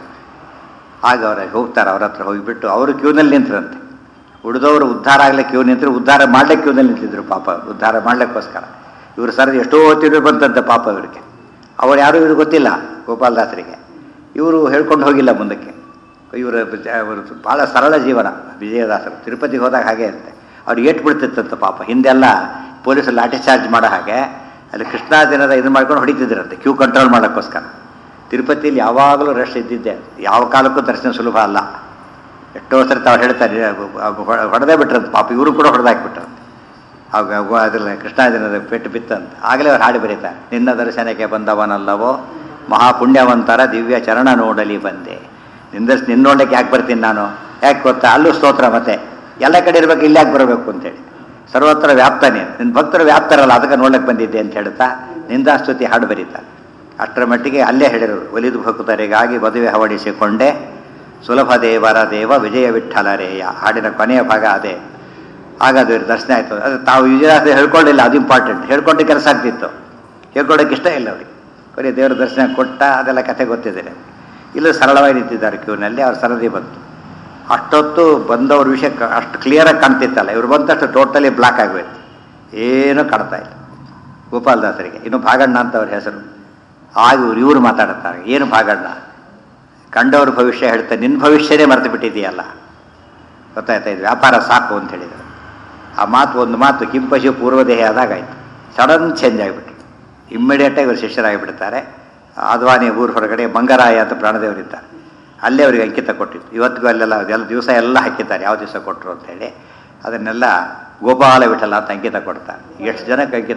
ಆಗ ಅವ್ರಿಗೆ ಹೋಗ್ತಾರೆ ಅವ್ರ ಹತ್ರ ಹೋಗಿಬಿಟ್ಟು ಅವರು ಕ್ಯೂನಲ್ಲಿ ನಿಂತರಂತೆ ಉಳಿದವರು ಉದ್ಧಾರ ಆಗ್ಲಿಕ್ಕೆ ಕ್ಯೂ ನಿಂತರು ಉದ್ಧಾರ ಮಾಡ್ಲಿಕ್ಕೆ ಕ್ಯೂನಲ್ಲಿ ನಿಂತಿದ್ರು ಪಾಪ ಉದ್ಧಾರ ಮಾಡ್ಲಿಕ್ಕೋಸ್ಕರ ಇವರು ಸರ್ ಎಷ್ಟೋ ತಿರುಗಿ ಬಂತಂತೆ ಪಾಪ ಇವರಿಗೆ ಅವ್ರು ಯಾರೂ ಇವ್ರಿಗೆ ಗೊತ್ತಿಲ್ಲ ಗೋಪಾಲದಾಸರಿಗೆ ಇವರು ಹೇಳ್ಕೊಂಡು ಹೋಗಿಲ್ಲ ಮುಂದಕ್ಕೆ ಇವರ ಅವರು ಭಾಳ ಸರಳ ಜೀವನ ವಿಜಯದಾಸರು ತಿರುಪತಿಗೆ ಹೋದಾಗ ಹಾಗೆ ಇರುತ್ತೆ ಅವ್ರು ಏಟ್ ಬಿಡ್ತಿತ್ತಂತೆ ಪಾಪ ಹಿಂದೆಲ್ಲ ಪೊಲೀಸರು ಲಾಠಿ ಚಾರ್ಜ್ ಮಾಡೋ ಹಾಗೆ ಅಲ್ಲಿ ಕೃಷ್ಣಾ ದಿನದ ಇದು ಮಾಡ್ಕೊಂಡು ಹೊಡಿತಿದ್ರಂತೆ ಕ್ಯೂ ಕಂಟ್ರೋಲ್ ಮಾಡೋಕ್ಕೋಸ್ಕರ ತಿರುಪತಿಯಲ್ಲಿ ಯಾವಾಗಲೂ ರಶ್ ಇದ್ದಿದ್ದೆ ಯಾವ ಕಾಲಕ್ಕೂ ದರ್ಶನ ಸುಲಭ ಅಲ್ಲ ಎಷ್ಟೋ ಸರಿ ತಾವು ಹೇಳ್ತಾರೆ ಹೊಡೆದೇ ಬಿಟ್ರಂತೆ ಪಾಪ ಇವರು ಕೂಡ ಹೊಡೆದಾಕ್ಬಿಟ್ರಂತೆ ಆಗ ಅದರಲ್ಲಿ ಕೃಷ್ಣಾ ದಿನದ ಪೆಟ್ಟು ಬಿತ್ತಂತ ಆಗಲೇ ಅವ್ರು ಹಾಡಿ ಬರೀತಾರೆ ನಿನ್ನ ದರ್ಶನಕ್ಕೆ ಬಂದವನಲ್ಲವೋ ಮಹಾಪುಣ್ಯವಂತರ ದಿವ್ಯ ಚರಣ ನೋಡಲಿ ಬಂದೆ ನಿಂದ ನಿನ್ನ ನೋಡಲಿಕ್ಕೆ ಯಾಕೆ ಬರ್ತೀನಿ ನಾನು ಯಾಕೆ ಗೊತ್ತಾ ಅಲ್ಲೂ ಸ್ತೋತ್ರ ಮತ್ತೆ ಎಲ್ಲ ಕಡೆ ಇರ್ಬೇಕು ಇಲ್ಲಿ ಯಾಕೆ ಬರಬೇಕು ಅಂತೇಳಿ ಸರ್ವತ್ರ ವ್ಯಾಪ್ತಾನೆ ನಿನ್ನ ಭಕ್ತರು ವ್ಯಾಪ್ತಾರಲ್ಲ ಅದಕ್ಕೆ ನೋಡ್ಲಿಕ್ಕೆ ಬಂದಿದ್ದೆ ಅಂತ ಹೇಳ್ತಾ ನಿಂದಾಸ್ತುತಿ ಹಾಡು ಬರೀತಾರೆ ಅಷ್ಟರ ಮಟ್ಟಿಗೆ ಅಲ್ಲೇ ಹೇಳಿರೋರು ಒಲಿದು ಭಕ್ತರಿಗಾಗಿ ಮದುವೆ ಹವಡಿಸಿಕೊಂಡೆ ಸುಲಭ ದೇವರ ದೇವ ವಿಜಯ ವಿಠಲರೇಯ ಹಾಡಿನ ಕೊನೆಯ ಭಾಗ ಅದೇ ಆಗ ಅದು ದರ್ಶನ ಆಯಿತು ಅದು ತಾವು ವಿಜಯದಾಸ ಹೇಳ್ಕೊಂಡಿಲ್ಲ ಅದು ಇಂಪಾರ್ಟೆಂಟ್ ಹೇಳ್ಕೊಂಡು ಕೆಲಸ ಆಗ್ತಿತ್ತು ಹೇಳ್ಕೊಡೋಕೆ ಇಷ್ಟ ಇಲ್ಲ ಅವ್ರಿಗೆ ಬರೀ ದೇವರ ದರ್ಶನ ಕೊಟ್ಟ ಅದೆಲ್ಲ ಕಥೆ ಗೊತ್ತಿದೆ ಇಲ್ಲ ಸರಳವಾಗಿ ನಿಂತಿದ್ದಾರೆ ಕ್ಯೂನಲ್ಲಿ ಅವ್ರ ಸರದಿ ಬಂತು ಅಷ್ಟೊತ್ತು ಬಂದವ್ರ ವಿಷಯ ಕ- ಅಷ್ಟು ಕ್ಲಿಯರಾಗಿ ಕಾಣ್ತಿತ್ತಲ್ಲ ಇವ್ರು ಬಂದಷ್ಟು ಟೋಟಲಿ ಬ್ಲಾಕ್ ಆಗೋಯ್ತು ಏನೂ ಕಾಣ್ತಾ ಇಲ್ಲ ಗೋಪಾಲದಾಸರಿಗೆ ಇನ್ನು ಭಾಗಣ್ಣ ಅಂತ ಅವ್ರ ಹೆಸರು ಆಗ ಇವ್ರು ಇವರು ಮಾತಾಡುತ್ತಾರೆ ಏನು ಭಾಗಣ್ಣ ಕಂಡವ್ರ ಭವಿಷ್ಯ ಹೇಳ್ತಾರೆ ನಿನ್ನ ಭವಿಷ್ಯನೇ ಮರೆತು ಬಿಟ್ಟಿದೆಯಲ್ಲ ಗೊತ್ತಾಯ್ತಾ ಇದು ವ್ಯಾಪಾರ ಸಾಕು ಅಂತ ಹೇಳಿದರು ಆ ಮಾತು ಒಂದು ಮಾತು ಕಿಂಪಶು ಪೂರ್ವದೇಹ ಆದಾಗ ಆಯಿತು ಸಡನ್ ಚೇಂಜ್ ಆಗಿಬಿಟ್ಟು ಇಮ್ಮಿಡಿಯೇಟಾಗಿ ಇವರು ಶಿಷ್ಯರಾಗಿಬಿಡ್ತಾರೆ ಅದ್ವಾನಿ ಊರು ಹೊರಗಡೆ ಮಂಗರಾಯ ಅಂತ ಪ್ರಾಣದೇವರಿದ್ದಾರೆ ಅಲ್ಲೇ ಅವರಿಗೆ ಅಂಕಿತ ಕೊಟ್ಟಿತ್ತು ಇವತ್ತಿಗೂ ಅಲ್ಲೆಲ್ಲ ಅದೆಲ್ಲ ದಿವಸ ಎಲ್ಲ ಹಾಕಿದ್ದಾರೆ ಯಾವ ದಿವಸ ಕೊಟ್ಟರು ಅಂತೇಳಿ ಅದನ್ನೆಲ್ಲ ಗೋಪಾಲ ವಿಠಲ ಅಂತ ಅಂಕಿತ ಕೊಡ್ತಾರೆ ಎಷ್ಟು ಜನಕ್ಕೆ ಅಂಕಿತ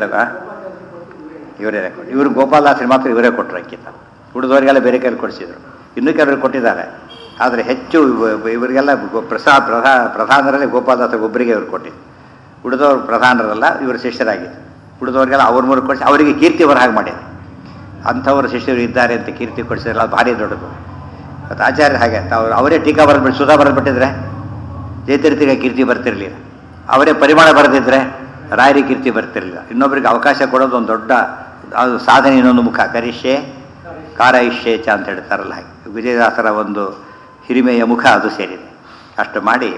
ಇವರೇ ಕೊಟ್ಟು ಇವರು ಗೋಪಾಲದಾಸರಿಗೆ ಮಾತ್ರ ಇವರೇ ಕೊಟ್ಟರು ಅಂಕಿತ ಉಳಿದವರಿಗೆಲ್ಲ ಬೇರೆ ಕೈಲಿ ಕೊಡಿಸಿದ್ರು ಇನ್ನೂ ಕೆಲವರು ಕೊಟ್ಟಿದ್ದಾರೆ ಆದರೆ ಹೆಚ್ಚು ಇವ- ಇವರಿಗೆಲ್ಲ ಗೋ- ಪ್ರಸಾ ಪ್ರಧಾ ಪ್ರಧಾನರಲ್ಲಿ ಗೋಪಾಲದಾಸ ಒಬ್ಬರಿಗೆ ಇವರು ಕೊಟ್ಟಿದ್ದು ಉಳಿದವರು ಪ್ರಧಾನರಲ್ಲ ಇವರು ಶಿಷ್ಯರಾಗಿದ್ದು ಉಳಿದವರಿಗೆಲ್ಲ ಅವ್ರ ಮೂರು ಕೊಡಿಸಿ ಅವರಿಗೆ ಕೀರ್ತಿ ಬರ ಹಾಗೆ ಮಾಡಿದ್ರು ಅಂಥವರು ಶಿಷ್ಯರು ಇದ್ದಾರೆ ಅಂತ ಕೀರ್ತಿ ಕೊಡಿಸಿದ್ರಲ್ಲ ಅದು ಭಾರಿ ದೊಡ್ಡದು ಮತ್ತು ಆಚಾರ್ಯ ಹಾಗೆ ಅವ್ರು ಅವರೇ ಟೀಕಾ ಬರೆದ್ಬಿಟ್ಟು ಸುಧಾ ಬರೆದ್ಬಿಟ್ಟಿದ್ರೆ ಜಯತೀರ್ಥಿಗೆ ಕೀರ್ತಿ ಬರ್ತಿರ್ಲಿಲ್ಲ ಅವರೇ ಪರಿಮಾಣ ಬರೆದಿದ್ರೆ ರಾಯರಿ ಕೀರ್ತಿ ಬರ್ತಿರ್ಲಿಲ್ಲ ಇನ್ನೊಬ್ಬರಿಗೆ ಅವಕಾಶ ಕೊಡೋದು ಒಂದು ದೊಡ್ಡ ಅದು ಸಾಧನೆ ಇನ್ನೊಂದು ಮುಖ ಕರಿಷ್ಯೆ ಕಾರಯಿಷ್ಯೆ ಚ ಅಂತ ಹೇಳ್ತಾರಲ್ಲ ಹಾಗೆ ವಿಜಯದಾಸರ ಒಂದು ಹಿರಿಮೆಯ ಮುಖ ಅದು ಸೇರಿದೆ ಅಷ್ಟು ಮಾಡಿ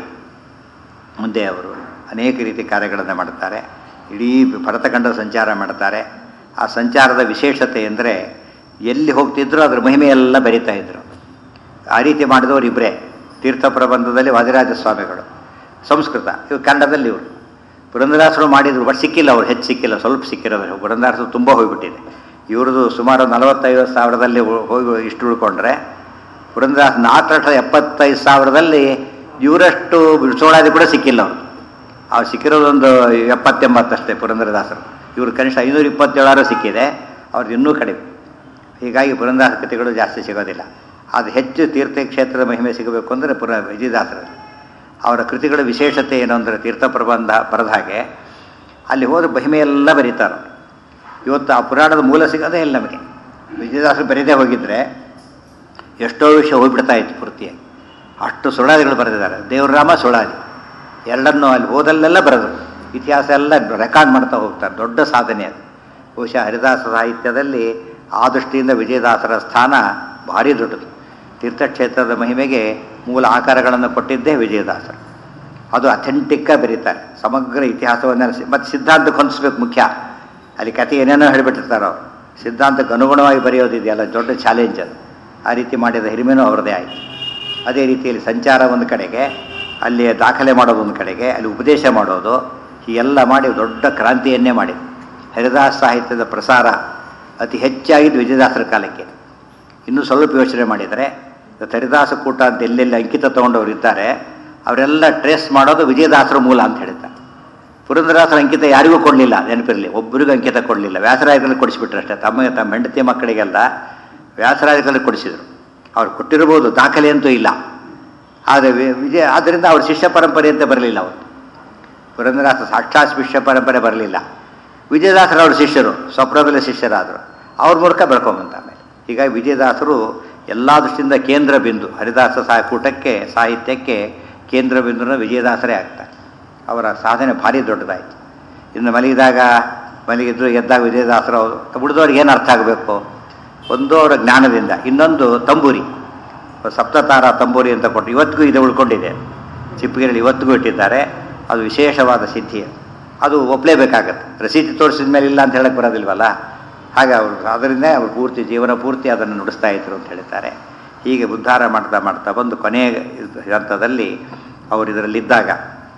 ಮುಂದೆ ಅವರು ಅನೇಕ ರೀತಿ ಕಾರ್ಯಗಳನ್ನು ಮಾಡ್ತಾರೆ ಇಡೀ ಭರತಖಂಡ ಸಂಚಾರ ಮಾಡ್ತಾರೆ ಆ ಸಂಚಾರದ ವಿಶೇಷತೆ ಅಂದರೆ ಎಲ್ಲಿ ಹೋಗ್ತಿದ್ರು ಅದ್ರ ಮಹಿಮೆಯೆಲ್ಲ ಬರಿತಾ ಇದ್ರು ಆ ರೀತಿ ಮಾಡಿದವರು ಇಬ್ಬರೇ ತೀರ್ಥ ಪ್ರಬಂಧದಲ್ಲಿ ವಾದಿರಾಜ ಸ್ವಾಮಿಗಳು ಸಂಸ್ಕೃತ ಇವರು ಕನ್ನಡದಲ್ಲಿ ಇವರು ಪುರಂದರಾಸರು ಮಾಡಿದ್ರು ಬಟ್ ಸಿಕ್ಕಿಲ್ಲ ಅವ್ರು ಹೆಚ್ಚು ಸಿಕ್ಕಿಲ್ಲ ಸ್ವಲ್ಪ ಸಿಕ್ಕಿರೋದು ಪುರಂದರಾಸರು ತುಂಬ ಹೋಗಿಬಿಟ್ಟಿದೆ ಇವ್ರದ್ದು ಸುಮಾರು ನಲವತ್ತೈವತ್ತು ಸಾವಿರದಲ್ಲಿ ಉ- ಹೋಗಿ ಇಷ್ಟು ಉಳ್ಕೊಂಡ್ರೆ ಪುರಂದರಾಸ ನಾಲ್ಕು ಲಕ್ಷದ ಎಪ್ಪತ್ತೈದು ಸಾವಿರದಲ್ಲಿ ಇವರಷ್ಟು ಸೋಳಾದಿ ಕೂಡ ಸಿಕ್ಕಿಲ್ಲ ಅವರು ಅವ್ರು ಸಿಕ್ಕಿರೋದೊಂದು ಎಪ್ಪತ್ತೆಂಬತ್ತಷ್ಟೇ ಪುರಂದರದಾಸರು ಇವರು ಕನಿಷ್ಠ ಐನೂರ ಇಪ್ಪತ್ತೇಳಾರು ಸಿಕ್ಕಿದೆ ಅವ್ರದ್ದು ಇನ್ನೂ ಕಡಿಮೆ ಹೀಗಾಗಿ ಪುರಂದರಾಸ ಕೃತಿಗಳು ಜಾಸ್ತಿ ಸಿಗೋದಿಲ್ಲ ಅದು ಹೆಚ್ಚು ತೀರ್ಥಕ್ಷೇತ್ರದ ಮಹಿಮೆ ಸಿಗಬೇಕು ಅಂದರೆ ಪುರ ವಿಜಯದಾಸರಲ್ಲಿ ಅವರ ಕೃತಿಗಳ ವಿಶೇಷತೆ ಏನು ಅಂದರೆ ತೀರ್ಥ ಪ್ರಬಂಧ ಬರೆದ ಹಾಗೆ ಅಲ್ಲಿ ಹೋದ್ರೆ ಮಹಿಮೆಯೆಲ್ಲ ಬರೀತಾರೆ ಇವತ್ತು ಆ ಪುರಾಣದ ಮೂಲ ಸಿಗೋದೇ ಇಲ್ಲ ನಮಗೆ ವಿಜಯದಾಸರು ಬರೀದೇ ಹೋಗಿದ್ರೆ ಎಷ್ಟೋ ವಿಷಯ ಹೋಗ್ಬಿಡ್ತಾ ಇತ್ತು ಪೂರ್ತಿಯಾಗಿ ಅಷ್ಟು ಸುಳಾದಿಗಳು ಬರೆದಿದ್ದಾರೆ ದೇವರಾಮ ಸುಳಾದಿ ಎರಡನ್ನೂ ಅಲ್ಲಿ ಹೋದಲ್ಲೆಲ್ಲ ಬರೆದರು ಇತಿಹಾಸ ಎಲ್ಲ ರೆಕಾರ್ಡ್ ಮಾಡ್ತಾ ಹೋಗ್ತಾರೆ ದೊಡ್ಡ ಸಾಧನೆ ಅದು ಬಹುಶಃ ಹರಿದಾಸ ಸಾಹಿತ್ಯದಲ್ಲಿ ಆ ದೃಷ್ಟಿಯಿಂದ ವಿಜಯದಾಸರ ಸ್ಥಾನ ಭಾರಿ ದೊಡ್ಡದು ತೀರ್ಥಕ್ಷೇತ್ರದ ಮಹಿಮೆಗೆ ಮೂಲ ಆಕಾರಗಳನ್ನು ಕೊಟ್ಟಿದ್ದೇ ವಿಜಯದಾಸರು ಅದು ಅಥೆಂಟಿಕ್ಕಾಗಿ ಬರೀತಾರೆ ಸಮಗ್ರ ಇತಿಹಾಸವನ್ನು ಮತ್ತು ಸಿದ್ಧಾಂತಕ್ಕೆ ಹೊಂದಿಸ್ಬೇಕು ಮುಖ್ಯ ಅಲ್ಲಿ ಕತೆ ಏನೇನೋ ಹೇಳಿಬಿಟ್ಟಿರ್ತಾರೆ ಅವರು ಸಿದ್ಧಾಂತಕ್ಕೆ ಅನುಗುಣವಾಗಿ ಬರೆಯೋದಿದೆಯಲ್ಲ ದೊಡ್ಡ ಚಾಲೆಂಜ್ ಅದು ಆ ರೀತಿ ಮಾಡಿದ ಹಿರಿಮೆನೂ ಅವರದೇ ಆಯಿತು ಅದೇ ರೀತಿಯಲ್ಲಿ ಸಂಚಾರ ಒಂದು ಕಡೆಗೆ ಅಲ್ಲಿ ದಾಖಲೆ ಮಾಡೋದು ಒಂದು ಕಡೆಗೆ ಅಲ್ಲಿ ಉಪದೇಶ ಮಾಡೋದು ಹೀಗೆಲ್ಲ ಮಾಡಿ ದೊಡ್ಡ ಕ್ರಾಂತಿಯನ್ನೇ ಮಾಡಿ ಹರಿದಾಸ ಸಾಹಿತ್ಯದ ಪ್ರಸಾರ ಅತಿ ಹೆಚ್ಚಾಗಿದ್ದು ವಿಜಯದಾಸರ ಕಾಲಕ್ಕೆ ಇನ್ನೂ ಸ್ವಲ್ಪ ಯೋಚನೆ ಮಾಡಿದರೆ ಹರಿದಾಸ ಕೂಟ ಅಂತ ಎಲ್ಲೆಲ್ಲಿ ಅಂಕಿತ ತಗೊಂಡವರು ಇದ್ದಾರೆ ಅವರೆಲ್ಲ ಟ್ರೇಸ್ ಮಾಡೋದು ವಿಜಯದಾಸರ ಮೂಲ ಅಂತ ಹೇಳ್ತಾರೆ ಪುರಂದರದಾಸರ ಅಂಕಿತ ಯಾರಿಗೂ ಕೊಡಲಿಲ್ಲ ನೆನಪಿರಲಿ ಒಬ್ಬರಿಗೂ ಅಂಕಿತ ಕೊಡಲಿಲ್ಲ ವ್ಯಾಸರಾಜರಲ್ಲಿ ಕೊಡಿಸ್ಬಿಟ್ರು ಅಷ್ಟೇ ತಮ್ಮ ತಮ್ಮ ಹೆಂಡತಿ ಮಕ್ಕಳಿಗೆಲ್ಲ ವ್ಯಾಸರಾಜರಲ್ಲಿ ಕೊಡಿಸಿದ್ರು ಅವ್ರು ಕೊಟ್ಟಿರ್ಬೋದು ದಾಖಲೆ ಅಂತೂ ಇಲ್ಲ ಆದರೆ ವಿ- ವಿಜಯ ಆದ್ದರಿಂದ ಅವ್ರ ಶಿಷ್ಯ ಪರಂಪರೆ ಅಂತ ಬರಲಿಲ್ಲ ಅವರು ಪುರಂದರದಾಸ ಸಾಕ್ಷಾತ್ ಶಿಷ್ಯ ಪರಂಪರೆ ಬರಲಿಲ್ಲ ವಿಜಯದಾಸರ ಅವ್ರ ಶಿಷ್ಯರು ಸ್ವಪ್ನದಲ್ಲಿ ಶಿಷ್ಯರಾದರು ಅವ್ರ ಮೂಲಕ ಬೆಳ್ಕೊಂಬಂತ ಆಮೇಲೆ ಹೀಗಾಗಿ ವಿಜಯದಾಸರು ಎಲ್ಲ ದೃಷ್ಟಿಯಿಂದ ಕೇಂದ್ರ ಬಿಂದು ಹರಿದಾಸ ಸಾ ಕೂಟಕ್ಕೆ ಸಾಹಿತ್ಯಕ್ಕೆ ಕೇಂದ್ರ ಬಿಂದುನ ವಿಜಯದಾಸರೇ ಆಗ್ತಾರೆ ಅವರ ಸಾಧನೆ ಭಾರಿ ದೊಡ್ಡದಾಯಿತು ಇನ್ನು ಮಲಗಿದಾಗ ಮಲಗಿದ್ರು ಎದ್ದಾಗ ವಿಜಯದಾಸರು ಉಳಿದವ್ರಿಗೆ ಏನು ಅರ್ಥ ಆಗಬೇಕು ಒಂದು ಅವರ ಜ್ಞಾನದಿಂದ ಇನ್ನೊಂದು ತಂಬೂರಿ ಸಪ್ತತಾರ ತಂಬೂರಿ ಅಂತ ಕೊಟ್ಟು ಇವತ್ತಿಗೂ ಇದು ಉಳ್ಕೊಂಡಿದೆ ಚಿಪ್ಪಗಿರಲ್ಲಿ ಇವತ್ತಿಗೂ ಇಟ್ಟಿದ್ದಾರೆ ಅದು ವಿಶೇಷವಾದ ಸಿದ್ಧಿ ಅದು. ಅದು ಒಪ್ಪಲೇಬೇಕಾಗತ್ತೆ ರಸೀದಿ ತೋರಿಸಿದ ಮೇಲೆ ಇಲ್ಲ ಅಂತ ಹೇಳಕ್ಕೆ ಬರೋದಿಲ್ವಲ್ಲ ಹಾಗೆ ಅವರು ಅದರಿಂದ ಅವರು ಪೂರ್ತಿ ಜೀವನ ಪೂರ್ತಿ ಅದನ್ನು ನುಡಿಸ್ತಾ ಇದ್ರು ಅಂತ ಹೇಳ್ತಾರೆ ಹೀಗೆ ಉದ್ಧಾರ ಮಾಡ್ತಾ ಮಾಡ್ತಾ ಬಂದು ಕೊನೆಯ ಹಂತದಲ್ಲಿ ಅವರು ಇದರಲ್ಲಿದ್ದಾಗ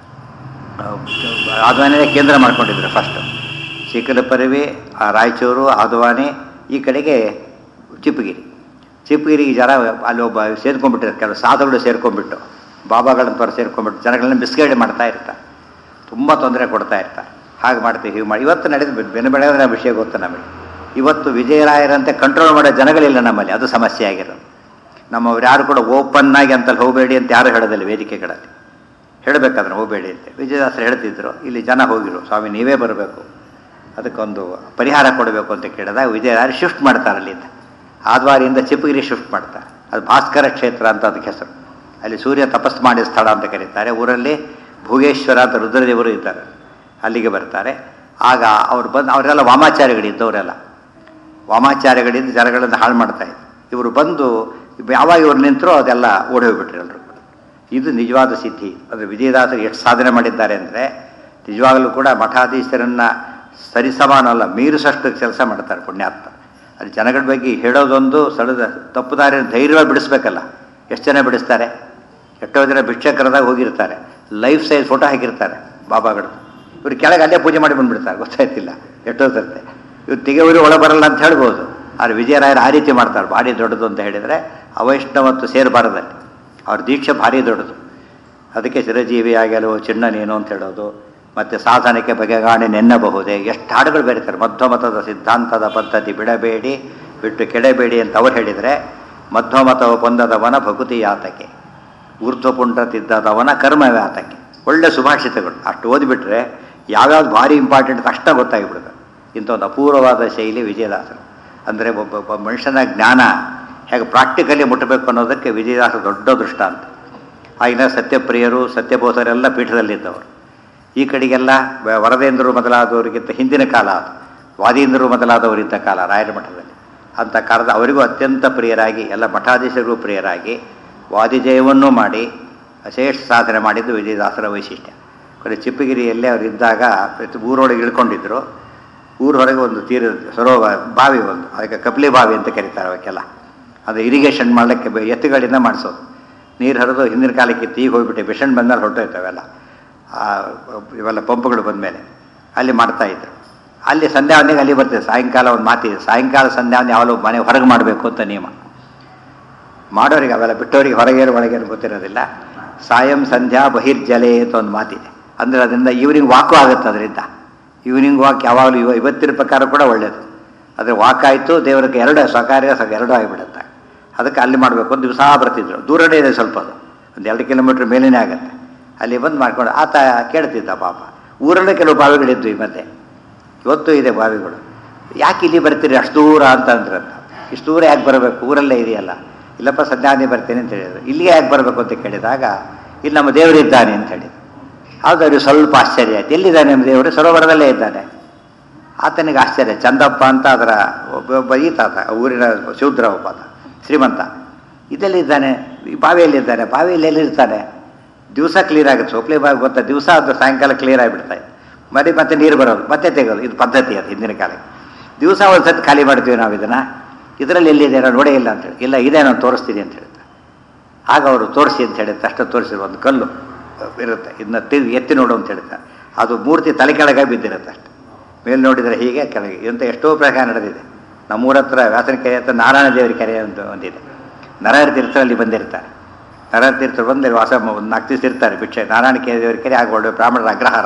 ಆದ್ವಾನಿನೇ ಕೇಂದ್ರ ಮಾಡ್ಕೊಂಡಿದ್ರು ಫಸ್ಟ್ ಚಿಕ್ಕಲಪರವಿ ಆ ರಾಯಚೂರು ಆದ್ವಾನಿ ಈ ಕಡೆಗೆ ಚಿಪ್ಪಗಿರಿ ಚಿಪ್ಪಗಿರಿಗೆ ಜನ ಅಲ್ಲಿ ಒಬ್ಬ ಸೇರ್ಕೊಂಡ್ಬಿಟ್ಟಿರ್ತಾರೆ ಕೆಲವು ಸಾಧುಗಳು ಸೇರ್ಕೊಂಡ್ಬಿಟ್ಟು ಬಾಬಾಗಳಂತವ್ರು ಸೇರ್ಕೊಂಡ್ಬಿಟ್ಟು ಜನಗಳನ್ನ ಬಿಸ್ಗೇಡಿ ಮಾಡ್ತಾ ಇರ್ತಾರೆ ತುಂಬ ತೊಂದರೆ ಕೊಡ್ತಾ ಇರ್ತಾರೆ ಹಾಗೆ ಮಾಡ್ತೀವಿ ಹೀಗೆ ಮಾಡಿ ಇವತ್ತು ನಡೆದು ಬೆನೆ ಬೆಳೆಯೋದ್ರ ವಿಷಯ ಗೊತ್ತು ನಮಗೆ ಇವತ್ತು ವಿಜಯರಾಯರಂತೆ ಕಂಟ್ರೋಲ್ ಮಾಡೋ ಜನಗಳಿಲ್ಲ ನಮ್ಮಲ್ಲಿ ಅದು ಸಮಸ್ಯೆ ಆಗಿರೋದು ನಮ್ಮವ್ರು ಯಾರು ಕೂಡ ಓಪನ್ ಆಗಿ ಅಂತಲ್ಲಿ ಹೋಗಬೇಡಿ ಅಂತ ಯಾರು ಹೇಳೋದಿಲ್ಲ ವೇದಿಕೆಗಳಲ್ಲಿ ಹೇಳಬೇಕಾದ್ರೆ ಹೋಗಬೇಡಿ ಅಂತ ವಿಜಯದಾಸರು ಹೇಳ್ತಿದ್ರು ಇಲ್ಲಿ ಜನ ಹೋಗಿರು ಸ್ವಾಮಿ ನೀವೇ ಬರಬೇಕು ಅದಕ್ಕೊಂದು ಪರಿಹಾರ ಕೊಡಬೇಕು ಅಂತ ಕೇಳಿದಾಗ ವಿಜಯದಾರಿ ಶಿಫ್ಟ್ ಮಾಡ್ತಾರೆ ಅಲ್ಲಿಂದ ಆದ್ವಾರಿಯಿಂದ ಚಿಪ್ಪಗಿರಿ ಶಿಫ್ಟ್ ಮಾಡ್ತಾರೆ ಅದು ಭಾಸ್ಕರ ಕ್ಷೇತ್ರ ಅಂತ ಅದಕ್ಕೆ ಹೆಸರು ಅಲ್ಲಿ ಸೂರ್ಯ ತಪಸ್ ಮಾಡಿದ ಸ್ಥಳ ಅಂತ ಕರೀತಾರೆ ಊರಲ್ಲಿ ಭೋಗೇಶ್ವರ ಅಂತ ರುದ್ರದೇವರು ಇದ್ದಾರೆ ಅಲ್ಲಿಗೆ ಬರ್ತಾರೆ ಆಗ ಅವ್ರು ಬಂದು ಅವರೆಲ್ಲ ವಾಮಾಚಾರ್ಯಗಳಿದ್ದವರೆಲ್ಲ ವಾಮಾಚಾರ್ಯಗಳಿಂದ ಜನಗಳನ್ನು ಹಾಳು ಮಾಡ್ತಾ ಇದ್ರು ಇವರು ಬಂದು ಯಾವಾಗ ಇವ್ರು ನಿಂತರೂ ಅದೆಲ್ಲ ಓಡಿ ಹೋಗ್ಬಿಟ್ರು ಎಲ್ಲರೂ ಕೂಡ ಇದು ನಿಜವಾದ ಸಿದ್ಧಿ ಅಂದರೆ ವಿಜಯದಾಸರು ಎಷ್ಟು ಸಾಧನೆ ಮಾಡಿದ್ದಾರೆ ಅಂದರೆ ನಿಜವಾಗಲೂ ಕೂಡ ಮಠಾಧೀಶರನ್ನು ಸರಿಸಮಾನಲ್ಲ ಮೀರಿಸಷ್ಟು ಕೆಲಸ ಮಾಡ್ತಾರೆ ಪುಣ್ಯಾತ್ಮ ಅಲ್ಲಿ ಜನಗಳ ಬಗ್ಗೆ ಹೇಳೋದೊಂದು ಸಡದ ತಪ್ಪು ದಾರಿಯನ್ನು ಧೈರ್ಯವಾಗಿ ಬಿಡಿಸ್ಬೇಕಲ್ಲ ಎಷ್ಟು ಜನ ಬಿಡಿಸ್ತಾರೆ ಎಷ್ಟೋ ಜನ ಭಿಕ್ಷಕರದಾಗ ಹೋಗಿರ್ತಾರೆ ಲೈಫ್ ಸೈಜ್ ಫೋಟೋ ಹಾಕಿರ್ತಾರೆ ಬಾಬಾಗಳು ಇವ್ರು ಕೆಳಗೆ ಅಲ್ಲೇ ಪೂಜೆ ಮಾಡಿ ಬಂದ್ಬಿಡ್ತಾರೆ ಗೊತ್ತಾಯ್ತಿಲ್ಲ ಎಷ್ಟೋ ಸರ್ತೆ ಇವ್ರು ತೆಗೆಯವರು ಒಳ ಬರಲ್ಲ ಅಂತ ಹೇಳ್ಬೋದು ಆದರೆ ವಿಜಯರಾಯರು ಆ ರೀತಿ ಮಾಡ್ತಾರೆ ಭಾರಿ ದೊಡ್ಡದು ಅಂತ ಹೇಳಿದರೆ ಅವೈಷ್ಣವತ್ತು ಸೇರಬಾರದಲ್ಲಿ ಅವ್ರ ದೀಕ್ಷೆ ಭಾರಿ ದೊಡ್ಡದು ಅದಕ್ಕೆ ಚಿರಜೀವಿಯಾಗಲು ಚಿನ್ನ ನೀನು ಅಂತ ಹೇಳೋದು ಮತ್ತು ಸಾಧನಕ್ಕೆ ಬಗೆಗಾಣಿ ನೆನ್ನಬಹುದೇ ಎಷ್ಟು ಹಾಡುಗಳು ಬರೀತಾರೆ ಮಧ್ವಮತದ ಸಿದ್ಧಾಂತದ ಪದ್ಧತಿ ಬಿಡಬೇಡಿ ಬಿಟ್ಟು ಕೆಡಬೇಡಿ ಅಂತ ಅವ್ರು ಹೇಳಿದರೆ ಮಧ್ವಮತವ ಪೊಂದದವನ ಭಕುತಿ ಯಾತಕ್ಕೆ ಊರ್ಧ್ವಪುಂಡ ತಿದ್ದದವನ ಕರ್ಮವ್ಯಾತಕ್ಕೆ ಒಳ್ಳೆ ಸುಭಾಷಿತಗಳು ಅಷ್ಟು ಓದಿಬಿಟ್ರೆ ಯಾವ್ಯಾವ್ದು ಭಾರಿ ಇಂಪಾರ್ಟೆಂಟ್ ತಕ್ಷಣ ಗೊತ್ತಾಗಿಬಿಡುತ್ತೆ ಇಂಥ ಒಂದು ಅಪೂರ್ವವಾದ ಶೈಲಿ ವಿಜಯದಾಸರು ಅಂದರೆ ಒಬ್ಬ ಒಬ್ಬ ಮನುಷ್ಯನ ಜ್ಞಾನ ಹೇಗೆ ಪ್ರಾಕ್ಟಿಕಲಿ ಮುಟ್ಟಬೇಕು ಅನ್ನೋದಕ್ಕೆ ವಿಜಯದಾಸ ದೊಡ್ಡ ದೃಷ್ಟಾಂತ ಆಗಿನ ಸತ್ಯಪ್ರಿಯರು ಸತ್ಯಬೋಧರೆಲ್ಲ ಪೀಠದಲ್ಲಿದ್ದವರು ಈ ಕಡೆಗೆಲ್ಲ ವ- ವರದೇಂದ್ರರು ಮೊದಲಾದವರಿಗಿಂತ ಹಿಂದಿನ ಕಾಲ ಅದು ವಾದೀಂದ್ರರು ಮೊದಲಾದವರಿದ್ದ ಕಾಲ ರಾಯರ ಮಠದಲ್ಲಿ ಅಂಥ ಕಾಲದ ಅವರಿಗೂ ಅತ್ಯಂತ ಪ್ರಿಯರಾಗಿ ಎಲ್ಲ ಮಠಾಧೀಶರಿಗೂ ಪ್ರಿಯರಾಗಿ ವಾದಿಜಯವನ್ನೂ ಮಾಡಿ ಅಶೇಷ ಸಾಧನೆ ಮಾಡಿದ್ದು ವಿಜಯದಾಸರ ವೈಶಿಷ್ಟ್ಯ ಕೊನೆ ಚಿಪ್ಪಗಿರಿಯಲ್ಲೇ ಅವರು ಇದ್ದಾಗ ಪ್ರತಿ ಊರೊಳಗೆ ಇಳ್ಕೊಂಡಿದ್ರು ಊರ ಹೊರಗೆ ಒಂದು ತೀರ ಸರೋವ ಬಾವಿ ಒಂದು ಅದಕ್ಕೆ ಕಪ್ಲಿ ಬಾವಿ ಅಂತ ಕರೀತಾರೆ ಅವಕ್ಕೆಲ್ಲ ಅದು ಇರಿಗೇಷನ್ ಮಾಡಲಿಕ್ಕೆ ಬೆ- ಎತ್ತುಗಳಿಂದ ಮಾಡಿಸೋದು ನೀರು ಹರಿದು ಹಿಂದಿನ ಕಾಲಕ್ಕೆ ಈಗ ಹೋಗ್ಬಿಟ್ಟು ಮಿಷನ್ ಬಂದ್ಮೇಲೆ ಹೊರಟೋಯ್ತವೆಲ್ಲ ಆ, ಇವೆಲ್ಲ ಪಂಪ್ಗಳು ಬಂದಮೇಲೆ ಅಲ್ಲಿ ಮಾಡ್ತಾ ಇದ್ರು ಅಲ್ಲಿ ಸಂಧ್ಯಾವನಿಗೆ ಅಲ್ಲಿ ಬರ್ತದೆ ಸಾಯಂಕಾಲ ಒಂದು ಮಾತಿದೆ ಸಾಯಂಕಾಲ ಸಂಧ್ಯಾವನಿ ಯಾವಾಗಲೂ ಮನೆ ಹೊರಗೆ ಮಾಡಬೇಕು ಅಂತ ನಿಯಮ ಮಾಡೋರಿಗೆ ಅವೆಲ್ಲ ಬಿಟ್ಟವರಿಗೆ ಹೊರಗೇರು ಒಳಗೇರು ಗೊತ್ತಿರೋದಿಲ್ಲ ಸಾಯಂ ಸಂಧ್ಯಾ ಬಹಿರ್ಜಲೆ ಅಂತ ಒಂದು ಮಾತಿದೆ ಅಂದರೆ ಅದರಿಂದ ಈವ್ನಿಂಗ್ ವಾಕು ಆಗುತ್ತೆ ಅದರಿಂದ ಈವ್ನಿಂಗ್ ವಾಕ್ ಯಾವಾಗಲೂ ಇವ ಇವತ್ತಿನ ಪ್ರಕಾರ ಕೂಡ ಒಳ್ಳೆಯದು ಆದರೆ ವಾಕ್ ಆಯಿತು ದೇವರಿಗೆ ಎರಡು ಸ್ವಕಾರ್ಯ ಸ ಎರಡೂ ಆಗಿಬಿಡುತ್ತೆ ಅದಕ್ಕೆ ಅಲ್ಲಿ ಮಾಡಬೇಕು ಒಂದು ದಿವಸ ಬರ್ತಿದ್ರು ದೂರನೇ ಇದೆ ಸ್ವಲ್ಪ ಅದು ಒಂದು ಎರಡು ಕಿಲೋಮೀಟ್ರ್ ಮೇಲೇ ಆಗುತ್ತೆ ಅಲ್ಲಿ ಬಂದು ಮಾಡ್ಕೊಂಡು ಆತ ಕೇಳ್ತಿದ್ದ ಪಾಪ ಊರಲ್ಲೇ ಕೆಲವು ಬಾವಿಗಳಿದ್ವು ಈ ಮಧ್ಯೆ ಇವತ್ತು ಇದೆ ಬಾವಿಗಳು ಯಾಕೆ ಇಲ್ಲಿ ಬರ್ತೀರಿ ಅಷ್ಟು ದೂರ ಅಂತ ಅಂದ್ರಂತ ಇಷ್ಟು ದೂರ ಯಾಕೆ ಬರಬೇಕು ಊರಲ್ಲೇ ಇದೆಯಲ್ಲ ಇಲ್ಲಪ್ಪ ಸಂಧ್ಯಾವನಿ ಬರ್ತೀನಿ ಅಂತ ಹೇಳಿದ್ರು ಇಲ್ಲಿಗೆ ಯಾಕೆ ಬರಬೇಕು ಅಂತ ಕೇಳಿದಾಗ ಇಲ್ಲಿ ನಮ್ಮ ದೇವರಿದ್ದಾನೆ ಅಂತ ಹೇಳಿದ್ರು ಆಗ ಅವ್ರಿಗೆ ಸ್ವಲ್ಪ ಆಶ್ಚರ್ಯ ಆಯ್ತು ಎಲ್ಲಿದ್ದಾನೆ ನಮ್ಮ ದೇವರು ಸರೋವರದಲ್ಲೇ ಇದ್ದಾನೆ ಆತನಿಗೆ ಆಶ್ಚರ್ಯ ಚಂದಪ್ಪ ಅಂತ ಅದರ ಒಬ್ಬ ಒಬ್ಬ ಈತ ಆತ ಊರಿನ ಶೂದ್ರ ಒಬ್ಬ ಆತ ಶ್ರೀಮಂತ ಇದೆಲ್ಲಿದ್ದಾನೆ ಈ ಬಾವಿಯಲ್ಲಿದ್ದಾನೆ ಬಾವಿಯಲ್ಲಿ ಎಲ್ಲಿರ್ತಾನೆ ದಿವಸ ಕ್ಲಿಯರ್ ಆಗುತ್ತೆ ಸೋಪ್ಲಿ ಬಾವಿ ಗೊತ್ತಾ ದಿವಸ ಅದು ಸಾಯಂಕಾಲ ಕ್ಲಿಯರ್ ಆಗಿಬಿಡ್ತಾ ಇದೆ ಮರಿ ಮತ್ತೆ ನೀರು ಬರೋದು ಮತ್ತೆ ತೆಗೋದು ಇದು ಪದ್ಧತಿ ಅದು ಹಿಂದಿನ ಕಾಲಕ್ಕೆ ದಿವಸ ಒಂದು ಸತಿ ಖಾಲಿ ಮಾಡ್ತೀವಿ ನಾವು ಇದನ್ನು ಇದರಲ್ಲಿ ಎಲ್ಲಿದೆ ನಾವು ನೋಡೇ ಇಲ್ಲ ಅಂತೇಳಿ ಇಲ್ಲ ಇದೆ ನಾನು ತೋರಿಸ್ತೀನಿ ಅಂತ ಹೇಳ್ತಾರೆ ಆಗ ಅವರು ತೋರಿಸಿ ಅಂತ ಹೇಳಿದ್ರೆ ಅಷ್ಟು ತೋರಿಸಿರೋ ಒಂದು ಕಲ್ಲು ಇರುತ್ತೆ ಇದನ್ನ ತಿರುಗಿ ಎತ್ತಿ ನೋಡು ಅಂತ ಹೇಳ್ತಾರೆ ಅದು ಮೂರ್ತಿ ತಲೆ ಕೆಳಗೆ ಬಿದ್ದಿರುತ್ತೆ ಅಷ್ಟೆ ಮೇಲೆ ನೋಡಿದರೆ ಹೀಗೆ ಕೆಳಗೆ ಇಂಥ ಎಷ್ಟೋ ಪ್ರಕಾರ ನಡೆದಿದೆ ನಮ್ಮೂರ ಹತ್ರ ವ್ಯಾಸನ ಕೆರೆ ಹತ್ರ ನಾರಾಯಣ ದೇವರ ಕೆರೆ ಅಂತ ಒಂದಿದೆ ನಾರಾಯಣ ತೀರ್ಥರಲ್ಲಿ ಬಂದಿರ್ತಾರೆ ನಾರಾಯಣ ತೀರ್ಥರು ಬಂದು ಇಲ್ಲಿ ವಾಸ ಒಂದು ನಾಲ್ಕು ದಿವಸ ಇರ್ತಾರೆ ಭಿಕ್ಷೆ ನಾರಾಯಣ ಕೇಳಿದವ್ರ ಕೆರೆ ಆಗ ಒಳ್ಳೆ ಬ್ರಾಹ್ಮಣರ ಅಗ್ರಹಾರ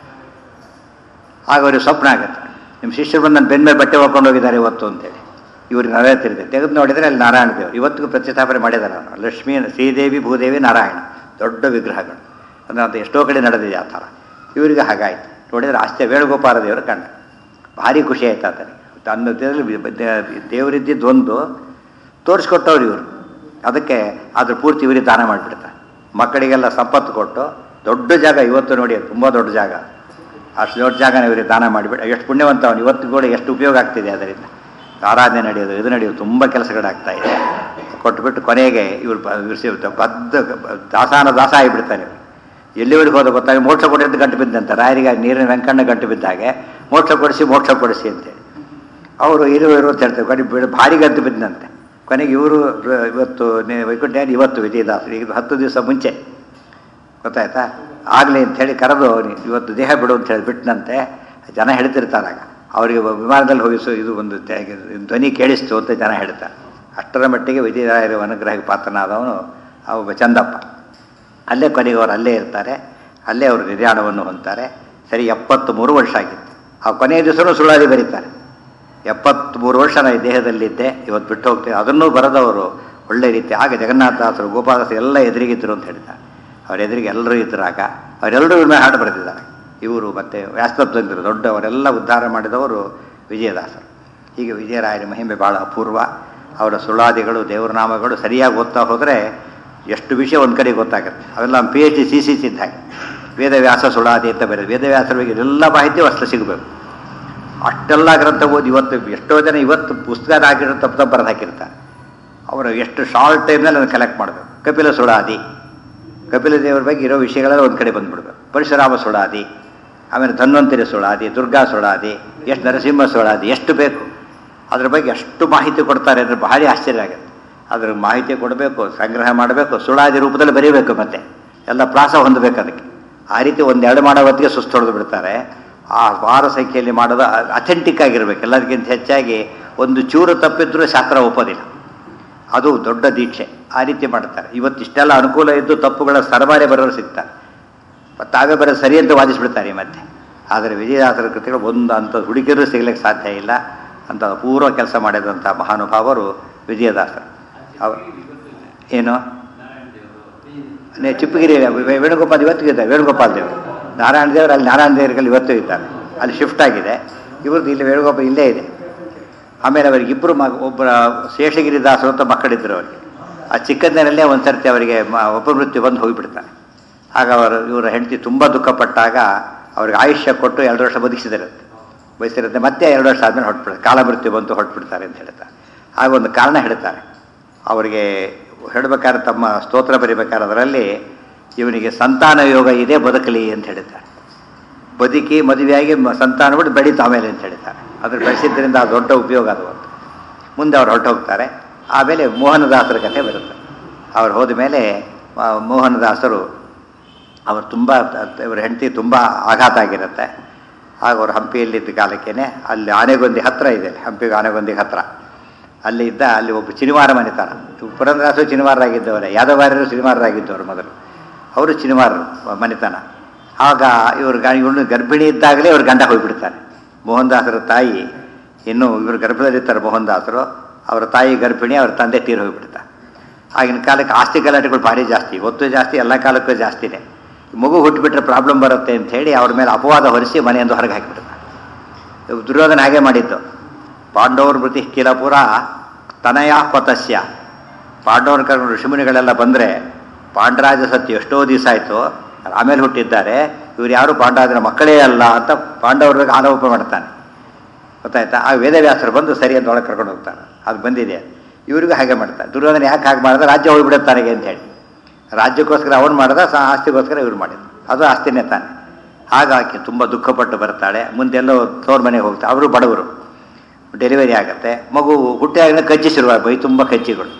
ಆಗ ಅವ್ರಿಗೆ ಸ್ವಪ್ನ ಆಗುತ್ತೆ ನಿಮ್ಮ ಶಿಷ್ಯರು ಬಂದು ನನ್ನ ಬೆನ್ನ ಮೇಲೆ ಬಟ್ಟೆ ಹೊಕ್ಕೊಂಡು ಹೋಗಿದ್ದಾರೆ ಇವತ್ತು ಅಂತೇಳಿ ಇವ್ರಿಗೆ ನಾರಾಯಣ ತೀರ್ಥ ತೆಗೆದು ನೋಡಿದರೆ ಅಲ್ಲಿ ನಾರಾಯಣ ದೇವರು ಇವತ್ತಿಗೂ ಪ್ರತಿಷ್ಠಾಪನೆ ಮಾಡಿದ್ದಾರೆ ನಾನು ಲಕ್ಷ್ಮೀ ಶ್ರೀದೇವಿ ಭೂದೇವಿ ನಾರಾಯಣ ದೊಡ್ಡ ವಿಗ್ರಹಗಳು ಅಂದರೆ ಅದು ಎಷ್ಟೋ ಕಡೆ ನಡೆದಿದೆ ಆ ಥರ ಇವರಿಗೆ ಹಾಗಾಯಿತು ನೋಡಿದರೆ ಆಶ್ಚರ್ಯ ವೇಣುಗೋಪಾಲ ದೇವರು ಕಂಡ ಭಾರಿ ಖುಷಿ ಆಯ್ತು ಆತನಿಗೆ ತನ್ನ ದೇವರಲ್ಲಿ ದೇವರಿದ್ದಿದ್ದು ಒಂದು ತೋರಿಸ್ಕೊಟ್ಟವ್ರು ಇವರು ಅದಕ್ಕೆ ಅದ್ರ ಪೂರ್ತಿ ಇವರಿಗೆ ದಾನ ಮಾಡಿಬಿಡ್ತಾರೆ ಮಕ್ಕಳಿಗೆಲ್ಲ ಸಂಪತ್ತು ಕೊಟ್ಟು ದೊಡ್ಡ ಜಾಗ ಇವತ್ತು ನೋಡಿ ತುಂಬ ದೊಡ್ಡ ಜಾಗ ಅಷ್ಟು ದೊಡ್ಡ ಜಾಗನ ಇವರಿಗೆ ದಾನ ಮಾಡಿಬಿಟ್ಟು ಎಷ್ಟು ಪುಣ್ಯವಂತ ಅವನು ಇವತ್ತು ಕೂಡ ಎಷ್ಟು ಉಪಯೋಗ ಆಗ್ತಿದೆ ಅದರಿಂದ ಆರಾಧನೆ ನಡೆಯೋದು ಇದು ನಡೆಯೋದು ತುಂಬ ಕೆಲಸಗಳಾಗ್ತಾ ಇದೆ ಕೊಟ್ಬಿಟ್ಟು ಕೊನೆಗೆ ಇವರು ಇವರು ಬದ್ಧ ದಾಸಾನ ದಾಸ ಆಗಿಬಿಡ್ತಾರೆ ಇವ್ರು. ಎಲ್ಲಿವರೆಗೆ ಹೋದ ಗೊತ್ತಾಗಿ ಮೋಕ್ಷ ಕೊಡಿದ್ದು ಗಂಟು ಬಿದ್ದಂತೆ ರಾಯರಿಗೆ ನೀರಿನ ವೆಂಕಣ್ಣ ಗಂಟು ಬಿದ್ದಾಗೆ ಮೋಕ್ಷ ಕೊಡಿಸಿ ಮೋಕ್ಷ ಕೊಡಿಸಿ ಅಂತೇಳಿ ಅವರು ಇರು ಇರು ಅಂತ ಹೇಳ್ತಾರೆ ಕೊನೆ ಬಿಡ ಭಾರಿ ಗಂಟು ಬಿದ್ದಂತೆ ಕೊನೆಗೆ ಇವರು ಇವತ್ತು ನೇ- ವೈಕುಂಠ ಇವತ್ತು ವಿಜಯದಾಸರು ಈಗ ಹತ್ತು ದಿವಸ ಮುಂಚೆ ಗೊತ್ತಾಯ್ತಾ ಆಗಲಿ ಅಂಥೇಳಿ ಕರೆದು ನೀ ಇವತ್ತು ದೇಹ ಬಿಡು ಅಂತ ಹೇಳಿ ಬಿಟ್ಟನಂತೆ ಜನ ಹೇಳ್ತಿರ್ತಾರಾಗ ಅವರಿಗೆ ವಿಮಾನದಲ್ಲಿ ಹೋಗಿಸು ಇದು ಒಂದು ತೆ- ಧ್ವನಿ ಕೇಳಿಸ್ತು ಅಂತ ಜನ ಹೇಳ್ತಾರೆ ಅಷ್ಟರ ಮಟ್ಟಿಗೆ ವಿಜಯರಾಯರ ಅನುಗ್ರಹಕ್ಕೆ ಪಾತ್ರನಾದವನು ಅವ ಚಂದಪ್ಪ ಅಲ್ಲೇ ಕೊನೆಗೆ ಅವರು ಅಲ್ಲೇ ಇರ್ತಾರೆ ಅಲ್ಲೇ ಅವರು ನಿರ್ಯಾಣವನ್ನು ಹೊಂದ್ತಾರೆ ಸರಿ ಎಪ್ಪತ್ತ್ಮೂರು ವರ್ಷ ಆಗಿತ್ತು ಆ ಕೊನೆಯ ದಿವಸನೂ ಸುಳ್ಳಾದಿ ಬರೀತಾರೆ ಎಪ್ಪತ್ತ್ಮೂರು ವರ್ಷ ನಾನು ಈ ದೇಹದಲ್ಲಿದ್ದೆ ಇವತ್ತು ಬಿಟ್ಟು ಹೋಗ್ತೇವೆ ಅದನ್ನೂ ಬರೆದವರು ಒಳ್ಳೆ ರೀತಿ ಆಗ ಜಗನ್ನಾಥದಾಸರು ಗೋಪಾಲದಾಸರು ಎಲ್ಲ ಎದುರಿಗಿದ್ರು ಅಂತ ಹೇಳ್ತಾರೆ ಅವ್ರ ಎದುರಿಗೆ ಎಲ್ಲರೂ ಇದ್ರಾಗ ಅವರೆಲ್ಲರೂ ಇವ್ರ ಮೇಲೆ ಹಾಡು ಬರೆದಿದ್ದಾರೆ ಇವರು ಮತ್ತು ವ್ಯಾಸತತ್ವಂತರು ದೊಡ್ಡವರೆಲ್ಲ ಉದ್ಧಾರ ಮಾಡಿದವರು ವಿಜಯದಾಸರು ಹೀಗೆ ವಿಜಯರಾಯರ ಮಹಿಮೆ ಭಾಳ ಅಪೂರ್ವ ಅವರ ಸುಳ್ಳಾದಿಗಳು ದೇವರ ನಾಮಗಳು ಸರಿಯಾಗಿ ಓದ್ತಾ ಹೋದರೆ ಎಷ್ಟು ವಿಷಯ ಒಂದು ಕಡೆ ಗೊತ್ತಾಗುತ್ತೆ ಅವೆಲ್ಲ ಪಿ ಎಚ್ ಡಿ ಸಿ ಸಿ ಸಿದ್ಧ ಹಾಗೆ ವೇದವ್ಯಾಸ ಸುಳಾದಿ ಅಂತ ಬೇರೆ ವೇದವ್ಯಾಸರ ಬಗ್ಗೆ ಎಲ್ಲ ಮಾಹಿತಿ ಅಷ್ಟು ಸಿಗಬೇಕು ಅಷ್ಟೆಲ್ಲ ಗ್ರಂಥ ಓದಿ ಇವತ್ತು ಎಷ್ಟೋ ಜನ ಇವತ್ತು ಪುಸ್ತಕ ಹಾಕಿರೋ ತಪ್ಪು ತಪ್ಪು ಬರೆದು ಹಾಕಿರ್ತಾರೆ ಅವರು ಎಷ್ಟು ಶಾರ್ಟ್ ಟೈಮ್ನಲ್ಲಿ ಅದನ್ನು ಕಲೆಕ್ಟ್ ಮಾಡಬೇಕು ಕಪಿಲ ಸುಳಾದಿ ಕಪಿಲ ದೇವರ ಬಗ್ಗೆ ಇರೋ ವಿಷಯಗಳೆಲ್ಲ ಒಂದು ಕಡೆ ಬಂದ್ಬಿಡ್ಬೇಕು ಪರಶುರಾಮ ಸುಳಾದಿ ಆಮೇಲೆ ಧನ್ವಂತರಿ ಸುಳಾದಿ ದುರ್ಗಾ ಸುಳಾದಿ ಎಷ್ಟು ನರಸಿಂಹ ಸುಳಾದಿ ಎಷ್ಟು ಬೇಕು ಅದ್ರ ಬಗ್ಗೆ ಎಷ್ಟು ಮಾಹಿತಿ ಕೊಡ್ತಾರೆ ಅಂದರೆ ಭಾರಿ ಆಶ್ಚರ್ಯ ಆಗುತ್ತೆ ಅದ್ರ ಮಾಹಿತಿ ಕೊಡಬೇಕು ಸಂಗ್ರಹ ಮಾಡಬೇಕು ಸುಳಾದಿ ರೂಪದಲ್ಲಿ ಬರೀಬೇಕು ಮತ್ತೆ ಎಲ್ಲ ಪ್ರಾಸ ಹೊಂದಬೇಕು ಅದಕ್ಕೆ ಆ ರೀತಿ ಒಂದೆರಡು ಮಾಡೋ ಹೊತ್ತಿಗೆ ಸುಸ್ತು ಹೊಡೆದು ಬಿಡ್ತಾರೆ ಆ ವಾರ ಸಂಖ್ಯೆಯಲ್ಲಿ ಮಾಡೋದು ಅಥೆಂಟಿಕ್ ಆಗಿರ್ಬೇಕು ಎಲ್ಲದಕ್ಕಿಂತ ಹೆಚ್ಚಾಗಿ ಒಂದು ಚೂರು ತಪ್ಪಿದ್ರೂ ಶಾಸ್ತ್ರ ಒಪ್ಪೋದಿಲ್ಲ ಅದು ದೊಡ್ಡ ದೀಕ್ಷೆ ಆ ರೀತಿ ಮಾಡ್ತಾರೆ ಇವತ್ತು ಇಷ್ಟೆಲ್ಲ ಅನುಕೂಲ ಇದ್ದು ತಪ್ಪುಗಳ ಸರಬಾರೆ ಬರೋರು ಸಿಗ್ತಾರೆ ಮತ್ತು ತಾವೇ ಬರೋ ಸರಿ ಅಂತ ವಾದಿಸ್ಬಿಡ್ತಾರೆ ಈ ಮಧ್ಯೆ ಆದರೆ ವಿಜಯದಾಸರ ಕೃತಿಗಳು ಒಂದು ಅಂಥ ಹುಡುಗಿಯರು ಸಿಗ್ಲಿಕ್ಕೆ ಸಾಧ್ಯ ಇಲ್ಲ ಅಂತ ಪೂರ್ವ ಕೆಲಸ ಮಾಡಿದಂಥ ಮಹಾನುಭಾವರು ವಿಜಯದಾಸರು ಅವ ಏನು ನೇ ಚಿಪ್ಪಗಿರಿ ವೆ- ವೇಣುಗೋಪಾಲ್ ಇವತ್ತಿಗೂ ಇದ್ದಾರೆ ವೇಣುಗೋಪಾಲ್ ದೇವರು ನಾರಾಯಣ ದೇವರು ಅಲ್ಲಿ ನಾರಾಯಣ ದೇವರಲ್ಲಿ ಇವತ್ತೂ ಇದ್ದಾರೆ ಅಲ್ಲಿ ಶಿಫ್ಟ್ ಆಗಿದೆ ಇವ್ರದ್ದು ಇಲ್ಲಿ ವೇಣುಗೋಪಾಲ್ ಇಲ್ಲೇ ಇದೆ ಆಮೇಲೆ ಅವರಿಗೆ ಇಬ್ಬರು ಮಗ ಒಬ್ಬರ ಶೇಷಗಿರಿ ದಾಸರು ಅಂತ ಮಕ್ಕಳಿದ್ದರು ಅವರಿಗೆ ಆ ಚಿಕ್ಕಂದಿನಲ್ಲೇ ಒಂದು ಸರ್ತಿ ಅವರಿಗೆ ಮ- ಅಪಮೃತ್ಯು ಬಂದು ಹೋಗಿಬಿಡ್ತಾರೆ ಆಗ ಅವರು ಇವರ ಹೆಂಡತಿ ತುಂಬ ದುಃಖಪಟ್ಟಾಗ ಅವ್ರಿಗೆ ಆಯುಷ್ಯ ಕೊಟ್ಟು ಎರಡು ವರ್ಷ ಬದುಕಿಸಿದಿರುತ್ತೆ ಬಯಸಿರುತ್ತೆ ಮತ್ತೆ ಎರಡು ವರ್ಷ ಆದಮೇಲೆ ಹೊಟ್ಬಿಡ್ತಾರೆ ಕಾಲಮೃತ್ಯು ಬಂತು ಹೊಟ್ಬಿಡ್ತಾರೆ ಅಂತ ಹೇಳ್ತಾರೆ ಆಗ ಒಂದು ಕಾರಣ ಹೇಳ್ತಾರೆ ಅವರಿಗೆ ಹೇಳಬೇಕಾದ್ರೆ ತಮ್ಮ ಸ್ತೋತ್ರ ಬರಿಬೇಕಾದ್ರೆ ಅದರಲ್ಲಿ ಇವನಿಗೆ ಸಂತಾನ ಯೋಗ ಇದೆ ಬದುಕಲಿ ಅಂತ ಹೇಳ್ತಾರೆ ಬದುಕಿ ಮದುವೆಯಾಗಿ ಮ- ಸಂತಾನ ಬಿಟ್ಟು ಬೆಳೀತು ಆಮೇಲೆ ಅಂತ ಹೇಳ್ತಾರೆ ಅದ್ರ ಬೆಳೆಸಿದ್ರಿಂದ ಅದು ದೊಡ್ಡ ಉಪಯೋಗ ಅದು ಅಂತ ಮುಂದೆ ಅವ್ರು ಹೊರಟೋಗ್ತಾರೆ ಆಮೇಲೆ ಮೋಹನದಾಸರ ಕಥೆ ಬರುತ್ತೆ ಅವ್ರು ಹೋದ ಮೇಲೆ ಆ, ಮೋಹನದಾಸರು ಅವರು ತುಂಬ ಇವ್ರ ಹೆಂಡತಿ ತುಂಬ ಆಘಾತ ಆಗಿರುತ್ತೆ ಆಗ ಅವರು ಹಂಪಿಯಲ್ಲಿದ್ದ ಕಾಲಕ್ಕೇನೆ ಅಲ್ಲಿ ಆನೆಗೊಂದಿ ಹತ್ರ ಇದೆ ಹಂಪಿಗೆ ಆನೆಗೊಂದಿ ಹತ್ರ ಅಲ್ಲಿ ಇದ್ದ ಅಲ್ಲಿ ಒಬ್ಬ ಚಿನಿವಾರ ಮನೆತಾನ ಪುರಂದರಾಸು ಚಿನಿವಾರರಾಗಿದ್ದವರೇ ಯಾದವಾರ್ಯರು ಚಿನಿವಾರರಾಗಿದ್ದವರು ಮೊದಲು ಅವರು ಚಿನಿವಾರರು ಮನೆತನ ಆಗ ಇವ್ರ ಗ ಇವನು ಗರ್ಭಿಣಿ ಇದ್ದಾಗಲೇ ಇವ್ರ ಗಂಡ ಹೋಗಿಬಿಡ್ತಾರೆ ಮೋಹನ್ದಾಸರ ತಾಯಿ ಇನ್ನು ಇವರು ಗರ್ಭದಲ್ಲಿರ್ತಾರೆ ಮೋಹನ್ದಾಸರು ಅವರ ತಾಯಿ ಗರ್ಭಿಣಿ ಅವ್ರ ತಂದೆ ತೀರು ಹೋಗಿಬಿಡ್ತಾರೆ ಆಗಿನ ಕಾಲಕ್ಕೆ ಆಸ್ತಿ ಗಲಾಟೆಗಳು ಭಾರಿ ಜಾಸ್ತಿ ಒತ್ತು ಜಾಸ್ತಿ ಎಲ್ಲ ಕಾಲಕ್ಕೂ ಜಾಸ್ತಿನೇ ಮಗು ಹುಟ್ಟುಬಿಟ್ರೆ ಪ್ರಾಬ್ಲಮ್ ಬರುತ್ತೆ ಅಂತ ಹೇಳಿ ಅವ್ರ ಮೇಲೆ ಅಪವಾದ ಹೊರಿಸಿ ಮನೆಯಿಂದ ಹೊರಗೆ ಹಾಕಿಬಿಡ್ತಾರೆ ದುರ್ಯೋಧನ ಹಾಗೆ ಮಾಡಿದ್ದು ಪಾಂಡವರು ಮೃತಿ ಕಿಲಪುರ ತನಯ ಪತಸ್ಯ ಪಾಂಡವರ ಕರ್ಕೊಂಡು ಋಷಿಮುನಿಗಳೆಲ್ಲ ಬಂದರೆ ಪಾಂಡರಾಜ ಸತ್ಯ ಎಷ್ಟೋ ದಿವಸ ಆಯಿತು ಆಮೇಲೆ ಹುಟ್ಟಿದ್ದಾರೆ ಇವ್ರು ಯಾರು ಪಾಂಡರಾಜನ ಮಕ್ಕಳೇ ಅಲ್ಲ ಅಂತ ಪಾಂಡವ್ರಿಗೆ ಆರೋಪ ಮಾಡ್ತಾನೆ ಗೊತ್ತಾಯ್ತಾ ಆ ವೇದವ್ಯಾಸರು ಬಂದು ಸರಿ ಅಂತ ಒಳಗೆ ಕರ್ಕೊಂಡು ಹೋಗ್ತಾರೆ ಅದು ಬಂದಿದೆ ಇವರಿಗೂ ಹಾಗೆ ಮಾಡ್ತಾರೆ ದುರ್ಯೋಧನ ಯಾಕೆ ಹಾಗೆ ಮಾಡಿದ್ರೆ ರಾಜ್ಯ ಹೋಗ್ಬಿಡುತ್ತೆ ತನಗೆ ಅಂತ ಹೇಳಿ ರಾಜ್ಯಕ್ಕೋಸ್ಕರ ಅವನು ಮಾಡಿದ ಸ ಆಸ್ತಿಗೋಸ್ಕರ ಇವ್ರು ಮಾಡಿದ್ರು ಅದು ಆಸ್ತಿನೇ ತಾನೆ ಹಾಗಾಗಿ ತುಂಬ ದುಃಖಪಟ್ಟು ಬರ್ತಾಳೆ ಮುಂದೆಲ್ಲೋ ತೋರ್ ಮನೆಗೆ ಹೋಗ್ತಾರೆ ಅವರು ಬಡವರು ಡೆಲಿವರಿ ಆಗುತ್ತೆ ಮಗು ಹುಟ್ಟಿಯಾಗಿನ ಕಜ್ಜಿ ಶುರುವಾಗ ಬೈ ತುಂಬ ಕಜ್ಜಿಗಳು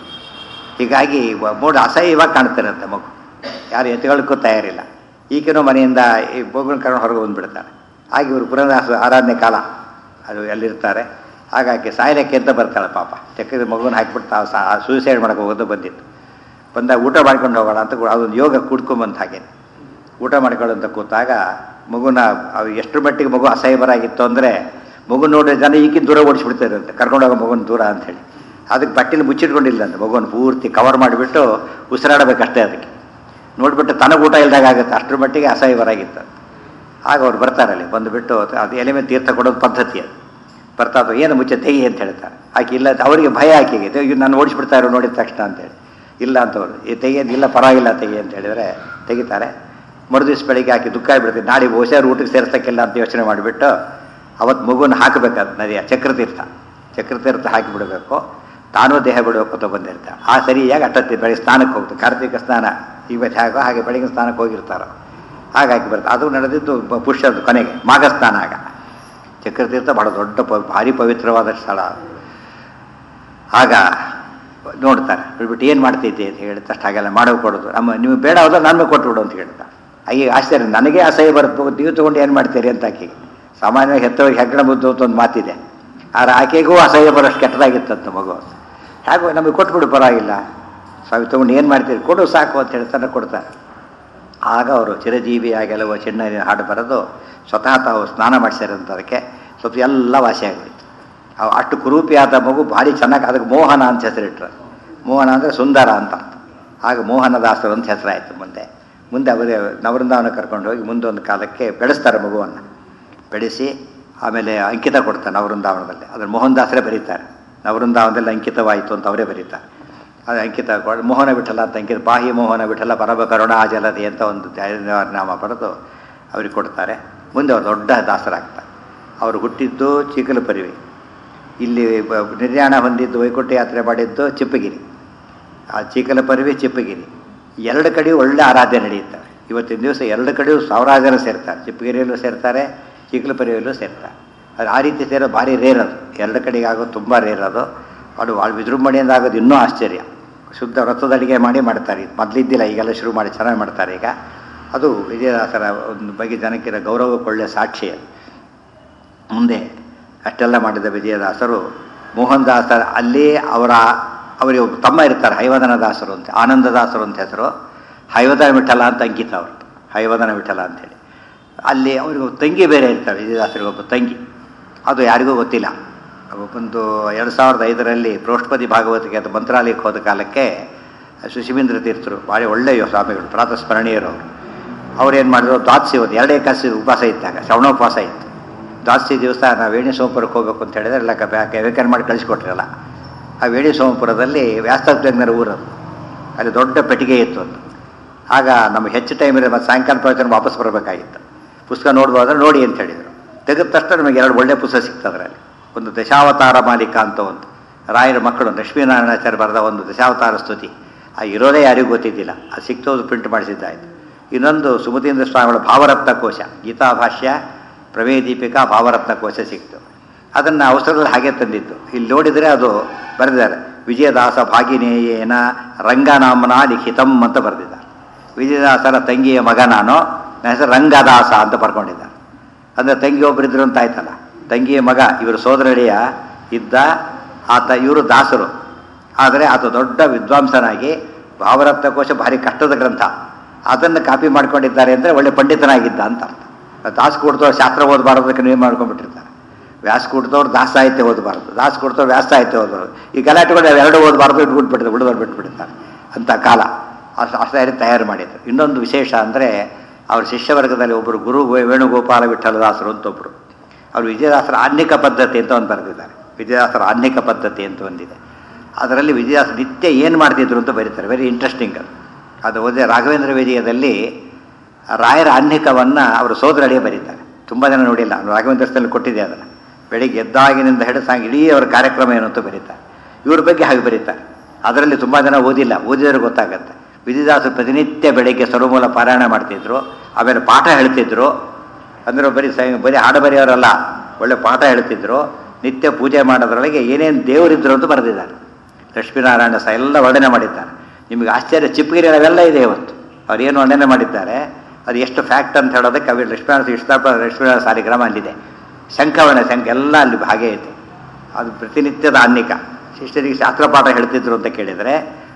ಹೀಗಾಗಿ ಮೂಡು ಅಸಹ್ಯವಾಗಿ ಕಾಣ್ತಿರುತ್ತೆ ಮಗು ಯಾರು ಎತ್ತುಗಳಿಗೂ ತಯಾರಿಲ್ಲ ಈಗಿನೂ ಮನೆಯಿಂದ ಈ ಮಗುನ ಕರ್ಕೊಂಡು ಹೊರಗೆ ಬಂದುಬಿಡ್ತಾರೆ ಹಾಗೆ ಇವರು ಪುರಂದಾಸ ಆರಾಧನೆ ಕಾಲ ಅದು ಎಲ್ಲಿರ್ತಾರೆ ಹಾಗಾಗಿ ಸಾಯಲಿಕ್ಕೆ ಅಂತ ಬರ್ತಾಳೆ ಪಾಪ ಚಕ್ರದ ಮಗುನ ಹಾಕಿಬಿಟ್ಟು ತಾವು ಸಾ ಸೂಸೈಡ್ ಮಾಡೋಕೆ ಹೋಗೋದು ಬಂದಿತ್ತು ಬಂದಾಗ ಊಟ ಮಾಡ್ಕೊಂಡು ಹೋಗೋಣ ಅಂತ ಕೂ- ಅದೊಂದು ಯೋಗ ಕೂಡ್ಕೊಂಬಂತ ಹಾಗೆ ಊಟ ಮಾಡ್ಕೊಳ್ಳೋಂತ ಕೂತಾಗ ಮಗುನ ಅವ್ ಎಷ್ಟರ ಮಟ್ಟಿಗೆ ಮಗು ಅಸಹ್ಯಬರಾಗಿತ್ತು ಅಂದರೆ ಮಗು ನೋಡಿದ ಜನ ಈಗಿನ ದೂರ ಓಡಿಸ್ಬಿಡ್ತಾರೆ ಅಂತ ಕರ್ಕೊಂಡೋಗೋ ಮಗುನ ದೂರ ಅಂಥೇಳಿ ಅದಕ್ಕೆ ಬಟ್ಟೆನ ಮುಚ್ಚಿಟ್ಕೊಂಡಿಲ್ಲ ಅಂತ ಮಗುನ ಪೂರ್ತಿ ಕವರ್ ಮಾಡಿಬಿಟ್ಟು ಉಸಿರಾಡಬೇಕಷ್ಟೇ ಅದಕ್ಕೆ ನೋಡಿಬಿಟ್ಟು ತನಗೆ ಊಟ ಇಲ್ದಾಗ ಆಗುತ್ತೆ ಅಷ್ಟರ ಮಟ್ಟಿಗೆ ಅಸಹ್ಯಬರಾಗಿತ್ತು ಆಗ ಅವ್ರು ಬರ್ತಾರಲ್ಲಿ ಬಂದುಬಿಟ್ಟು ಅದು ಎಲೆ ಮೇಲೆ ತೀರ್ಥ ಕೊಡೋದು ಪದ್ಧತಿ ಅದು ಬರ್ತಾ ಅದು ಏನು ಮುಚ್ಚೆ ತೆಗಿ ಅಂತ ಹೇಳ್ತಾರೆ ಆಕೆ ಇಲ್ಲ ಅಂತ ಅವರಿಗೆ ಭಯ ಆಕೆಗೆ ಇದು ನಾನು ಓಡಿಸ್ಬಿಡ್ತಾರೆ ನೋಡಿದ ತಕ್ಷಣ ಅಂತೇಳಿ ಇಲ್ಲ ಅಂತವ್ರು ಈ ತೆಗಿಯೋದು ಇಲ್ಲ ಪರವಾಗಿಲ್ಲ ತೆಗಿ ಅಂತ ಹೇಳಿದರೆ ತೆಗಿತಾರೆ ಮರುದಿವ್ಸ ಬೆಳಿಗ್ಗೆ ಆಕೆ ದುಃಖ ಆಗಿಬಿಡ್ತೀವಿ ನಾಳೆ ಹುಷಾರು ಊಟಕ್ಕೆ ಸೇರ್ಸಕ್ಕಿಲ್ಲ ಅಂತ ಯೋಚನೆ ಮಾಡಿಬಿಟ್ಟು ಅವತ್ತು ಮಗುನ ಹಾಕಬೇಕಾದ ನದಿಯ ಚಕ್ರತೀರ್ಥ ಚಕ್ರತೀರ್ಥ ಹಾಕಿಬಿಡಬೇಕು ತಾನೂ ದೇಹ ಬಿಡಬೇಕು ಅಂತ ಬಂದಿರ್ತಾರೆ ಆ ಸರಿಯಾಗಿ ಅಟ್ಟತ್ತಿ ಬೆಳಿಗ್ಗೆ ಸ್ನಾನಕ್ಕೆ ಹೋಗ್ತಾರೆ ಕಾರ್ತಿಕ ಸ್ನಾನ ಇವತ್ತು ಹೇಗೋ ಹಾಗೆ ಬೆಳಗಿನ ಸ್ನಾನಕ್ಕೆ ಹೋಗಿರ್ತಾರೋ ಹಾಗಾಗಿ ಬರುತ್ತೆ ಅದು ನಡೆದಿದ್ದು ಬ- ಪುಷ್ಯದ ಕೊನೆಗೆ ಮಾಘ ಸ್ನಾನ ಆಗ ಚಕ್ರತೀರ್ಥ ಬಹಳ ದೊಡ್ಡ ಪ ಭಾರಿ ಪವಿತ್ರವಾದ ಸ್ಥಳ ಆಗ ನೋಡ್ತಾರೆ ಬಿಟ್ಬಿಟ್ಟು ಏನು ಮಾಡ್ತಿದ್ದೆ ಅಂತ ಹೇಳಿದ ತಕ್ಷಣ ಹಾಗೆಲ್ಲ ಮಾಡೋ ಕೊಡೋದು ನಮ್ಮ ನೀವು ಬೇಡ ಹೋದ್ರೆ ನಾನು ಕೊಟ್ಬಿಡು ಅಂತ ಹೇಳ್ತಾರೆ ಅಯ್ಯ ಆಶ್ಚರ್ಯ ನನಗೆ ಅಸಹ್ಯ ಬರುತ್ತೆ ನೀವು ತೊಗೊಂಡು ಏನು ಮಾಡ್ತೀರಿ ಅಂತ ಆಕೆಗೆ ಸಾಮಾನ್ಯವಾಗಿ ಹೆತ್ತವರಿಗೆ ಹೆಗ್ಗಣ ಬುದ್ಧು ಅಂತ ಒಂದು ಮಾತಿದೆ ಆದ್ರೆ ಆಕೆಗೂ ಅಸಹ್ಯ ಬರೋಷ್ಟು ಕೆಟ್ಟದಾಗಿತ್ತಂತ ಮಗು ಹೇಗೋ ನಮಗೆ ಕೊಟ್ಬಿಡು ಪರವಾಗಿಲ್ಲ ಸ್ವಾಮಿ ತೊಗೊಂಡು ಏನು ಮಾಡ್ತೀರಿ ಕೊಡು ಸಾಕು ಅಂತ ಹೇಳ್ತಾನೆ ಕೊಡ್ತಾರೆ ಆಗ ಅವರು ಚಿರಜೀವಿಯಾಗೆಲ್ಲವ ಚಿನ್ನ ಹಾಡು ಬರೆದು ಸ್ವತಃ ತಾವು ಸ್ನಾನ ಮಾಡಿಸ್ಯಾರಂತ ಅದಕ್ಕೆ ಸ್ವಲ್ಪ ಎಲ್ಲ ವಾಸಿಯಾಗೋಯ್ತು ಅವು ಅಷ್ಟು ಕುರೂಪಿಯಾದ ಮಗು ಭಾರಿ ಚೆನ್ನಾಗಿ ಅದಕ್ಕೆ ಮೋಹನ ಅಂತ ಹೆಸರಿಟ್ರು ಮೋಹನ ಅಂದರೆ ಸುಂದರ ಅಂತ ಅರ್ಥ ಆಗ ಮೋಹನದಾಸರು ಅಂತ ಹೆಸರಾಯಿತು ಮುಂದೆ ಮುಂದೆ ಅವರೇ ನವೃಂದಾವನ ಕರ್ಕೊಂಡು ಹೋಗಿ ಮುಂದೊಂದು ಕಾಲಕ್ಕೆ ಬೆಳೆಸ್ತಾರೆ ಮಗುವನ್ನು ಬೆಳೆಸಿ ಆಮೇಲೆ ಅಂಕಿತ ಕೊಡ್ತಾರೆ ನವೃಂದಾವನದಲ್ಲಿ ಅದನ್ನು ಮೋಹನ್ ದಾಸರೇ ಬರೀತಾರೆ ನವೃಂದಾವನದಲ್ಲಿ ಅಂಕಿತವಾಯಿತು ಅಂತ ಅವರೇ ಬರೀತಾರೆ ಅದು ಅಂಕಿತ ಕೊಡ್- ಮೋಹನ ವಿಠಲ ಅಂತ ಅಂಕಿತ ಬಾಹ್ಯ ಮೋಹನ ವಿಠಲ ಪರಮ ಕರುಣಾಜಲದಿ ಅಂತ ಒಂದು ಧ್ಯಾನ ನಾಮ ಬರೆದು ಅವ್ರಿಗೆ ಕೊಡ್ತಾರೆ ಮುಂದೆ ಅವ್ರು ದೊಡ್ಡ ದಾಸರಾಗ್ತಾರೆ ಅವರು ಹುಟ್ಟಿದ್ದು ಚಿಕ್ಕಲಪರಿವೆ ಇಲ್ಲಿ ಬ- ನಿರ್ಯಾಣ ಹೊಂದಿದ್ದು ವೈಕುಂಠ ಯಾತ್ರೆ ಮಾಡಿದ್ದು ಚಿಪ್ಪಗಿರಿ ಆ ಚೀಕಲಪರಿವೆ ಚಿಪ್ಪಗಿರಿ ಎರಡು ಕಡೆಯೂ ಒಳ್ಳೆ ಆರಾಧನೆ ನಡೆಯುತ್ತವೆ ಇವತ್ತಿನ ದಿವಸ ಎರಡು ಕಡೆಯೂ ಸಾವಿರಾರು ಜನ ಸೇರ್ತಾರೆ ಚಿಪ್ಪಗಿರಿಯಲ್ಲೂ ಸೇರ್ತಾರೆ ಚೀಕಲಪರಿವೆಯಲ್ಲೂ ಸೇರ್ತಾರೆ ಅದು ಆ ರೀತಿ ಸೇರೋದು ಭಾರಿ ರೇರ್ ಅದು ಎರಡು ಕಡೆಗೆ ಆಗೋದು ತುಂಬ ರೇರ್ ಅದು ಅದು ಭಾಳ ವಿಜೃಂಭಣೆಯಿಂದ ಆಗೋದು ಇನ್ನೂ ಆಶ್ಚರ್ಯ ಶುದ್ಧ ವ್ರತದ ಅಡಿಗೆ ಮಾಡಿ ಮಾಡ್ತಾರೆ ಮೊದಲಿದ್ದಿಲ್ಲ ಈಗೆಲ್ಲ ಶುರು ಮಾಡಿ ಚೆನ್ನಾಗಿ ಮಾಡ್ತಾರೆ ಈಗ ಅದು ವಿಜಯದಾಸರ ಒಂದು ಬಗ್ಗೆ ಜನಕ್ಕಿರೋ ಗೌರವಕ್ಕೊಳ್ಳೆ ಸಾಕ್ಷಿ ಅದು ಮುಂದೆ ಅಷ್ಟೆಲ್ಲ ಮಾಡಿದ ವಿಜಯದಾಸರು ಮೋಹನ್ ದಾಸರ ಅಲ್ಲಿ ಅವರ ಅವರಿಗೆ ಒಬ್ಬ ತಮ್ಮ ಇರ್ತಾರೆ ಹೈವದನ ದಾಸರು ಅಂತ ಆನಂದದಾಸರು ಅಂತ ಹೆಸರು ಹೈವದನ ವಿಠಲ ಅಂತ ಅಂಕಿತ ಅವರು ಹೈವದನ ವಿಠಲ ಅಂತೇಳಿ ಅಲ್ಲಿ ಅವರಿಗೆ ಒಬ್ಬ ತಂಗಿ ಬೇರೆ ಇರ್ತಾರೆ ವಿಜಯದಾಸರಿಗೆ ಒಬ್ಬ ತಂಗಿ ಅದು ಯಾರಿಗೂ ಗೊತ್ತಿಲ್ಲ ಒಂದು ಎರಡು ಸಾವಿರದ ಐದರಲ್ಲಿ ಪ್ರೋಷ್ಪದಿ ಭಾಗವತಿಗೆ ಅದು ಮಂತ್ರಾಲಯಕ್ಕೆ ಹೋದ ಕಾಲಕ್ಕೆ ಸುಶಿಮೇಂದ್ರ ತೀರ್ಥರು ಭಾಳ ಒಳ್ಳೆಯ ಸ್ವಾಮಿಗಳು ಪ್ರಾತಃ ಸ್ಮರಣೀಯರು ಅವರು ಅವ್ರೇನು ಮಾಡಿದ್ರು ದ್ವಾದಶಿ ಒಂದು ಎರಡೇ ಕಾಸಿ ಉಪವಾಸ ಇದ್ದಾಗ ಶ್ರವಣೋಪವಾಸ ಇತ್ತು ದ್ವಾದಶಿ ದಿವಸ ನಾವು ವೇಣಿ ಸೋಮಪುರಕ್ಕೆ ಹೋಗ್ಬೇಕು ಅಂತ ಹೇಳಿದ್ರೆ ಎಲ್ಲ ವ್ಯಾಖ್ಯಾನ ಮಾಡಿ ಕಳಿಸ್ಕೊಟ್ರಲ್ಲ ಆ ವೇಣಿ ಸೋಮಪುರದಲ್ಲಿ ವ್ಯಾಸ್ತಜ್ಞರ ಊರದು ಅಲ್ಲಿ ದೊಡ್ಡ ಪೆಟ್ಟಿಗೆ ಇತ್ತು ಅಂತ ಆಗ ನಮಗೆ ಹೆಚ್ಚು ಟೈಮ್ ಇರೋ ಮತ್ತು ಸಾಯಂಕಾಲ ಪ್ರವಚನ ವಾಪಸ್ ಬರಬೇಕಾಗಿತ್ತು ಪುಸ್ತಕ ನೋಡ್ಬೋದ್ರೆ ನೋಡಿ ಅಂತ ಹೇಳಿದರು ತೆಗೆದ ತಕ್ಷಣ ನಮಗೆ ಎರಡು ಒಳ್ಳೆ ಪುಸ್ತಕ ಸಿಗ್ತದ್ರಲ್ಲಿ ಒಂದು ದಶಾವತಾರ ಮಾಲಿಕ ಅಂತ ಒಂದು ರಾಯರ ಮಕ್ಕಳು ಲಕ್ಷ್ಮೀನಾರಾಯಣಾಚಾರ್ಯ ಬರೆದ ಒಂದು ದಶಾವತಾರ ಸ್ತುತಿ ಆ ಇರೋದೇ ಯಾರಿಗೂ ಗೊತ್ತಿದ್ದಿಲ್ಲ ಅದು ಸಿಕ್ತೋದು ಪ್ರಿಂಟ್ ಮಾಡಿಸಿದ್ದಾಯಿತು ಇನ್ನೊಂದು ಸುಮತೀಂದ್ರ ಸ್ವಾಮಿಗಳ ಭಾವರತ್ನ ಕೋಶ ಗೀತಾಭಾಷ್ಯ ಪ್ರಮೇದೀಪಿಕಾ ಭಾವರತ್ನ ಕೋಶ ಸಿಕ್ತು ಅದನ್ನು ಅವಸರದಲ್ಲಿ ಹಾಗೆ ತಂದಿದ್ದು ಇಲ್ಲಿ ನೋಡಿದರೆ ಅದು ಬರೆದಿದ್ದಾರೆ ವಿಜಯದಾಸ ಭಾಗಿನೇಯೇನ ರಂಗನಾಮನ ಲಿಖಿತಂ ಅಂತ ಬರೆದಿದ್ದಾರೆ ವಿಜಯದಾಸರ ತಂಗಿಯ ಮಗ ನಾನು ನನ್ನ ಹೆಸರು ರಂಗದಾಸ ಅಂತ ಬರ್ಕೊಂಡಿದ್ದಾರೆ ಅಂದರೆ ತಂಗಿ ಒಬ್ಬರಿದ್ರು ಅಂತ ಆಯ್ತಲ್ಲ ತಂಗಿಯ ಮಗ ಇವರು ಸೋದರಳಿಯ ಇದ್ದ ಆತ ಇವರು ದಾಸರು ಆದರೆ ಆತ ದೊಡ್ಡ ವಿದ್ವಾಂಸನಾಗಿ ಭಾವರತ್ನ ಕೋಶ ಭಾರಿ ಕಷ್ಟದ ಗ್ರಂಥ ಅದನ್ನು ಕಾಪಿ ಮಾಡ್ಕೊಂಡಿದ್ದಾರೆ ಅಂದರೆ ಒಳ್ಳೆ ಪಂಡಿತನಾಗಿದ್ದ ಅಂತ ಅರ್ಥ ದಾಸ ಕೊಡ್ತವ್ರು ಶಾಸ್ತ್ರ ಓದಬಾರ್ದಕ್ಕೆ ನೀವು ಮಾಡ್ಕೊಂಡ್ಬಿಟ್ಟಿರ್ತಾರೆ ವ್ಯಾಸ ಕೊಡ್ತವ್ರು ದಾಸ ಸಾಹಿತ್ಯ ಓದಬಾರ್ದು ದಾಸ ಕೊಡ್ತವ್ರು ವ್ಯಾಸ ಸಾಹಿತ್ಯ ಓದಬಾರ್ದು ಈ ಗಲಾಟೆಗಳು ಎರಡು ಓದಬಾರ್ದು ಬಿಟ್ಬಿಟ್ಟಿರ್ತಾರೆ ಉಳಿದವ್ರು ಬಿಟ್ಬಿಡ್ತಾರೆ ಅಂತ ಕಾಲ ಅಷ್ಟು ಅಷ್ಟು ತಯಾರು ಮಾಡಿದ್ರು ಇನ್ನೊಂದು ವಿಶೇಷ ಅಂದರೆ ಅವ್ರ ಶಿಷ್ಯವರ್ಗದಲ್ಲಿ ಒಬ್ಬರು ಗುರು ವೇ- ವೇಣುಗೋಪಾಲ ವಿಠಲದಾಸರು ಅಂತ ಒಬ್ಬರು ಅವರು ವಿಜಯದಾಸರ ಆನ್ನಿಕ ಪದ್ಧತಿ ಅಂತ ಒಂದು ಬರೆದಿದ್ದಾರೆ ವಿಜಯದಾಸರ ಆನ್ನಿಕ ಪದ್ಧತಿ ಅಂತ ಒಂದಿದೆ ಅದರಲ್ಲಿ ವಿಜಯದಾಸ ನಿತ್ಯ ಏನು ಮಾಡ್ತಿದ್ರು ಅಂತ ಬರೀತಾರೆ ವೆರಿ ಇಂಟ್ರೆಸ್ಟಿಂಗ್ ಅದು ಅದು ಓದಿದೆ ರಾಘವೇಂದ್ರ ವಿಜಯದಲ್ಲಿ ರಾಯರ ಆನ್ನಿಕವನ್ನು ಅವರು ಸೋದರಳಿಯೇ ಬರೀತಾರೆ ತುಂಬ ಜನ ನೋಡಿಲ್ಲ ಅವ್ರು ರಾಘವೇಂದ್ರ ಸ್ಥಳದಲ್ಲಿ ಕೊಟ್ಟಿದೆ ಅದನ್ನು ಬೆಳಿಗ್ಗೆ ಎದ್ದಾಗಿನಿಂದ ಹಿಡಿದು ಸಾಂಗ್ ಇಡೀ ಅವರ ಕಾರ್ಯಕ್ರಮ ಏನು ಅಂತ ಬರೀತಾರೆ ಇವ್ರ ಬಗ್ಗೆ ಹಾಗೆ ಬರೀತಾರೆ ಅದರಲ್ಲಿ ತುಂಬ ಜನ ಓದಿಲ್ಲ ಓದಿದ್ರೆ ಗೊತ್ತಾಗತ್ತೆ ವಿಜಯದಾಸರು ಪ್ರತಿನಿತ್ಯ ಬೆಳಿಗ್ಗೆ ಸರ್ವಮೂಲ ಪಾರಾಯಣ ಮಾಡ್ತಿದ್ರು ಆಮೇಲೆ ಪಾಠ ಹೇಳ್ತಿದ್ರು ಅಂದರೆ ಬರೀ ಸೈ ಬರೀ ಹಾಡು ಬರೆಯೋರಲ್ಲ ಒಳ್ಳೆ ಪಾಠ ಹೇಳ್ತಿದ್ರು ನಿತ್ಯ ಪೂಜೆ ಮಾಡೋದ್ರೊಳಗೆ ಏನೇನು ದೇವರಿದ್ರು ಅಂತ ಬರೆದಿದ್ದಾರೆ ಲಕ್ಷ್ಮೀನಾರಾಯಣ ಸಹ ಎಲ್ಲ ವರ್ಣನೆ ಮಾಡಿದ್ದಾರೆ ನಿಮಗೆ ಆಶ್ಚರ್ಯ ಚಿಪ್ಪಗಿರಿ ಅವೆಲ್ಲ ಇದೆ ಇವತ್ತು ಅವ್ರು ಏನು ವರ್ಣನೆ ಮಾಡಿದ್ದಾರೆ ಅದು ಎಷ್ಟು ಫ್ಯಾಕ್ಟ್ ಅಂತ ಹೇಳೋದಕ್ಕೆ ಅవి ಲಕ್ಷ್ಮೀನಾರಾಯಣ ಇಷ್ಟಾಪ ಲಕ್ಷ್ಮೀನಾರಾಯಣ ಸಾಲಿಗ್ರಾಮ ಅಲ್ಲಿದೆ ಶಂಖವನ ಶಂಖ ಎಲ್ಲ ಅಲ್ಲಿ ಹಾಗೇ ಐತೆ ಅದು ಪ್ರತಿನಿತ್ಯದ ಅನ್ನಿಕ ಶಿಷ್ಯರಿಗೆ ಶಾಸ್ತ್ರ ಪಾಠ ಹೇಳ್ತಿದ್ರು ಅಂತ ಕೇಳಿದರೆ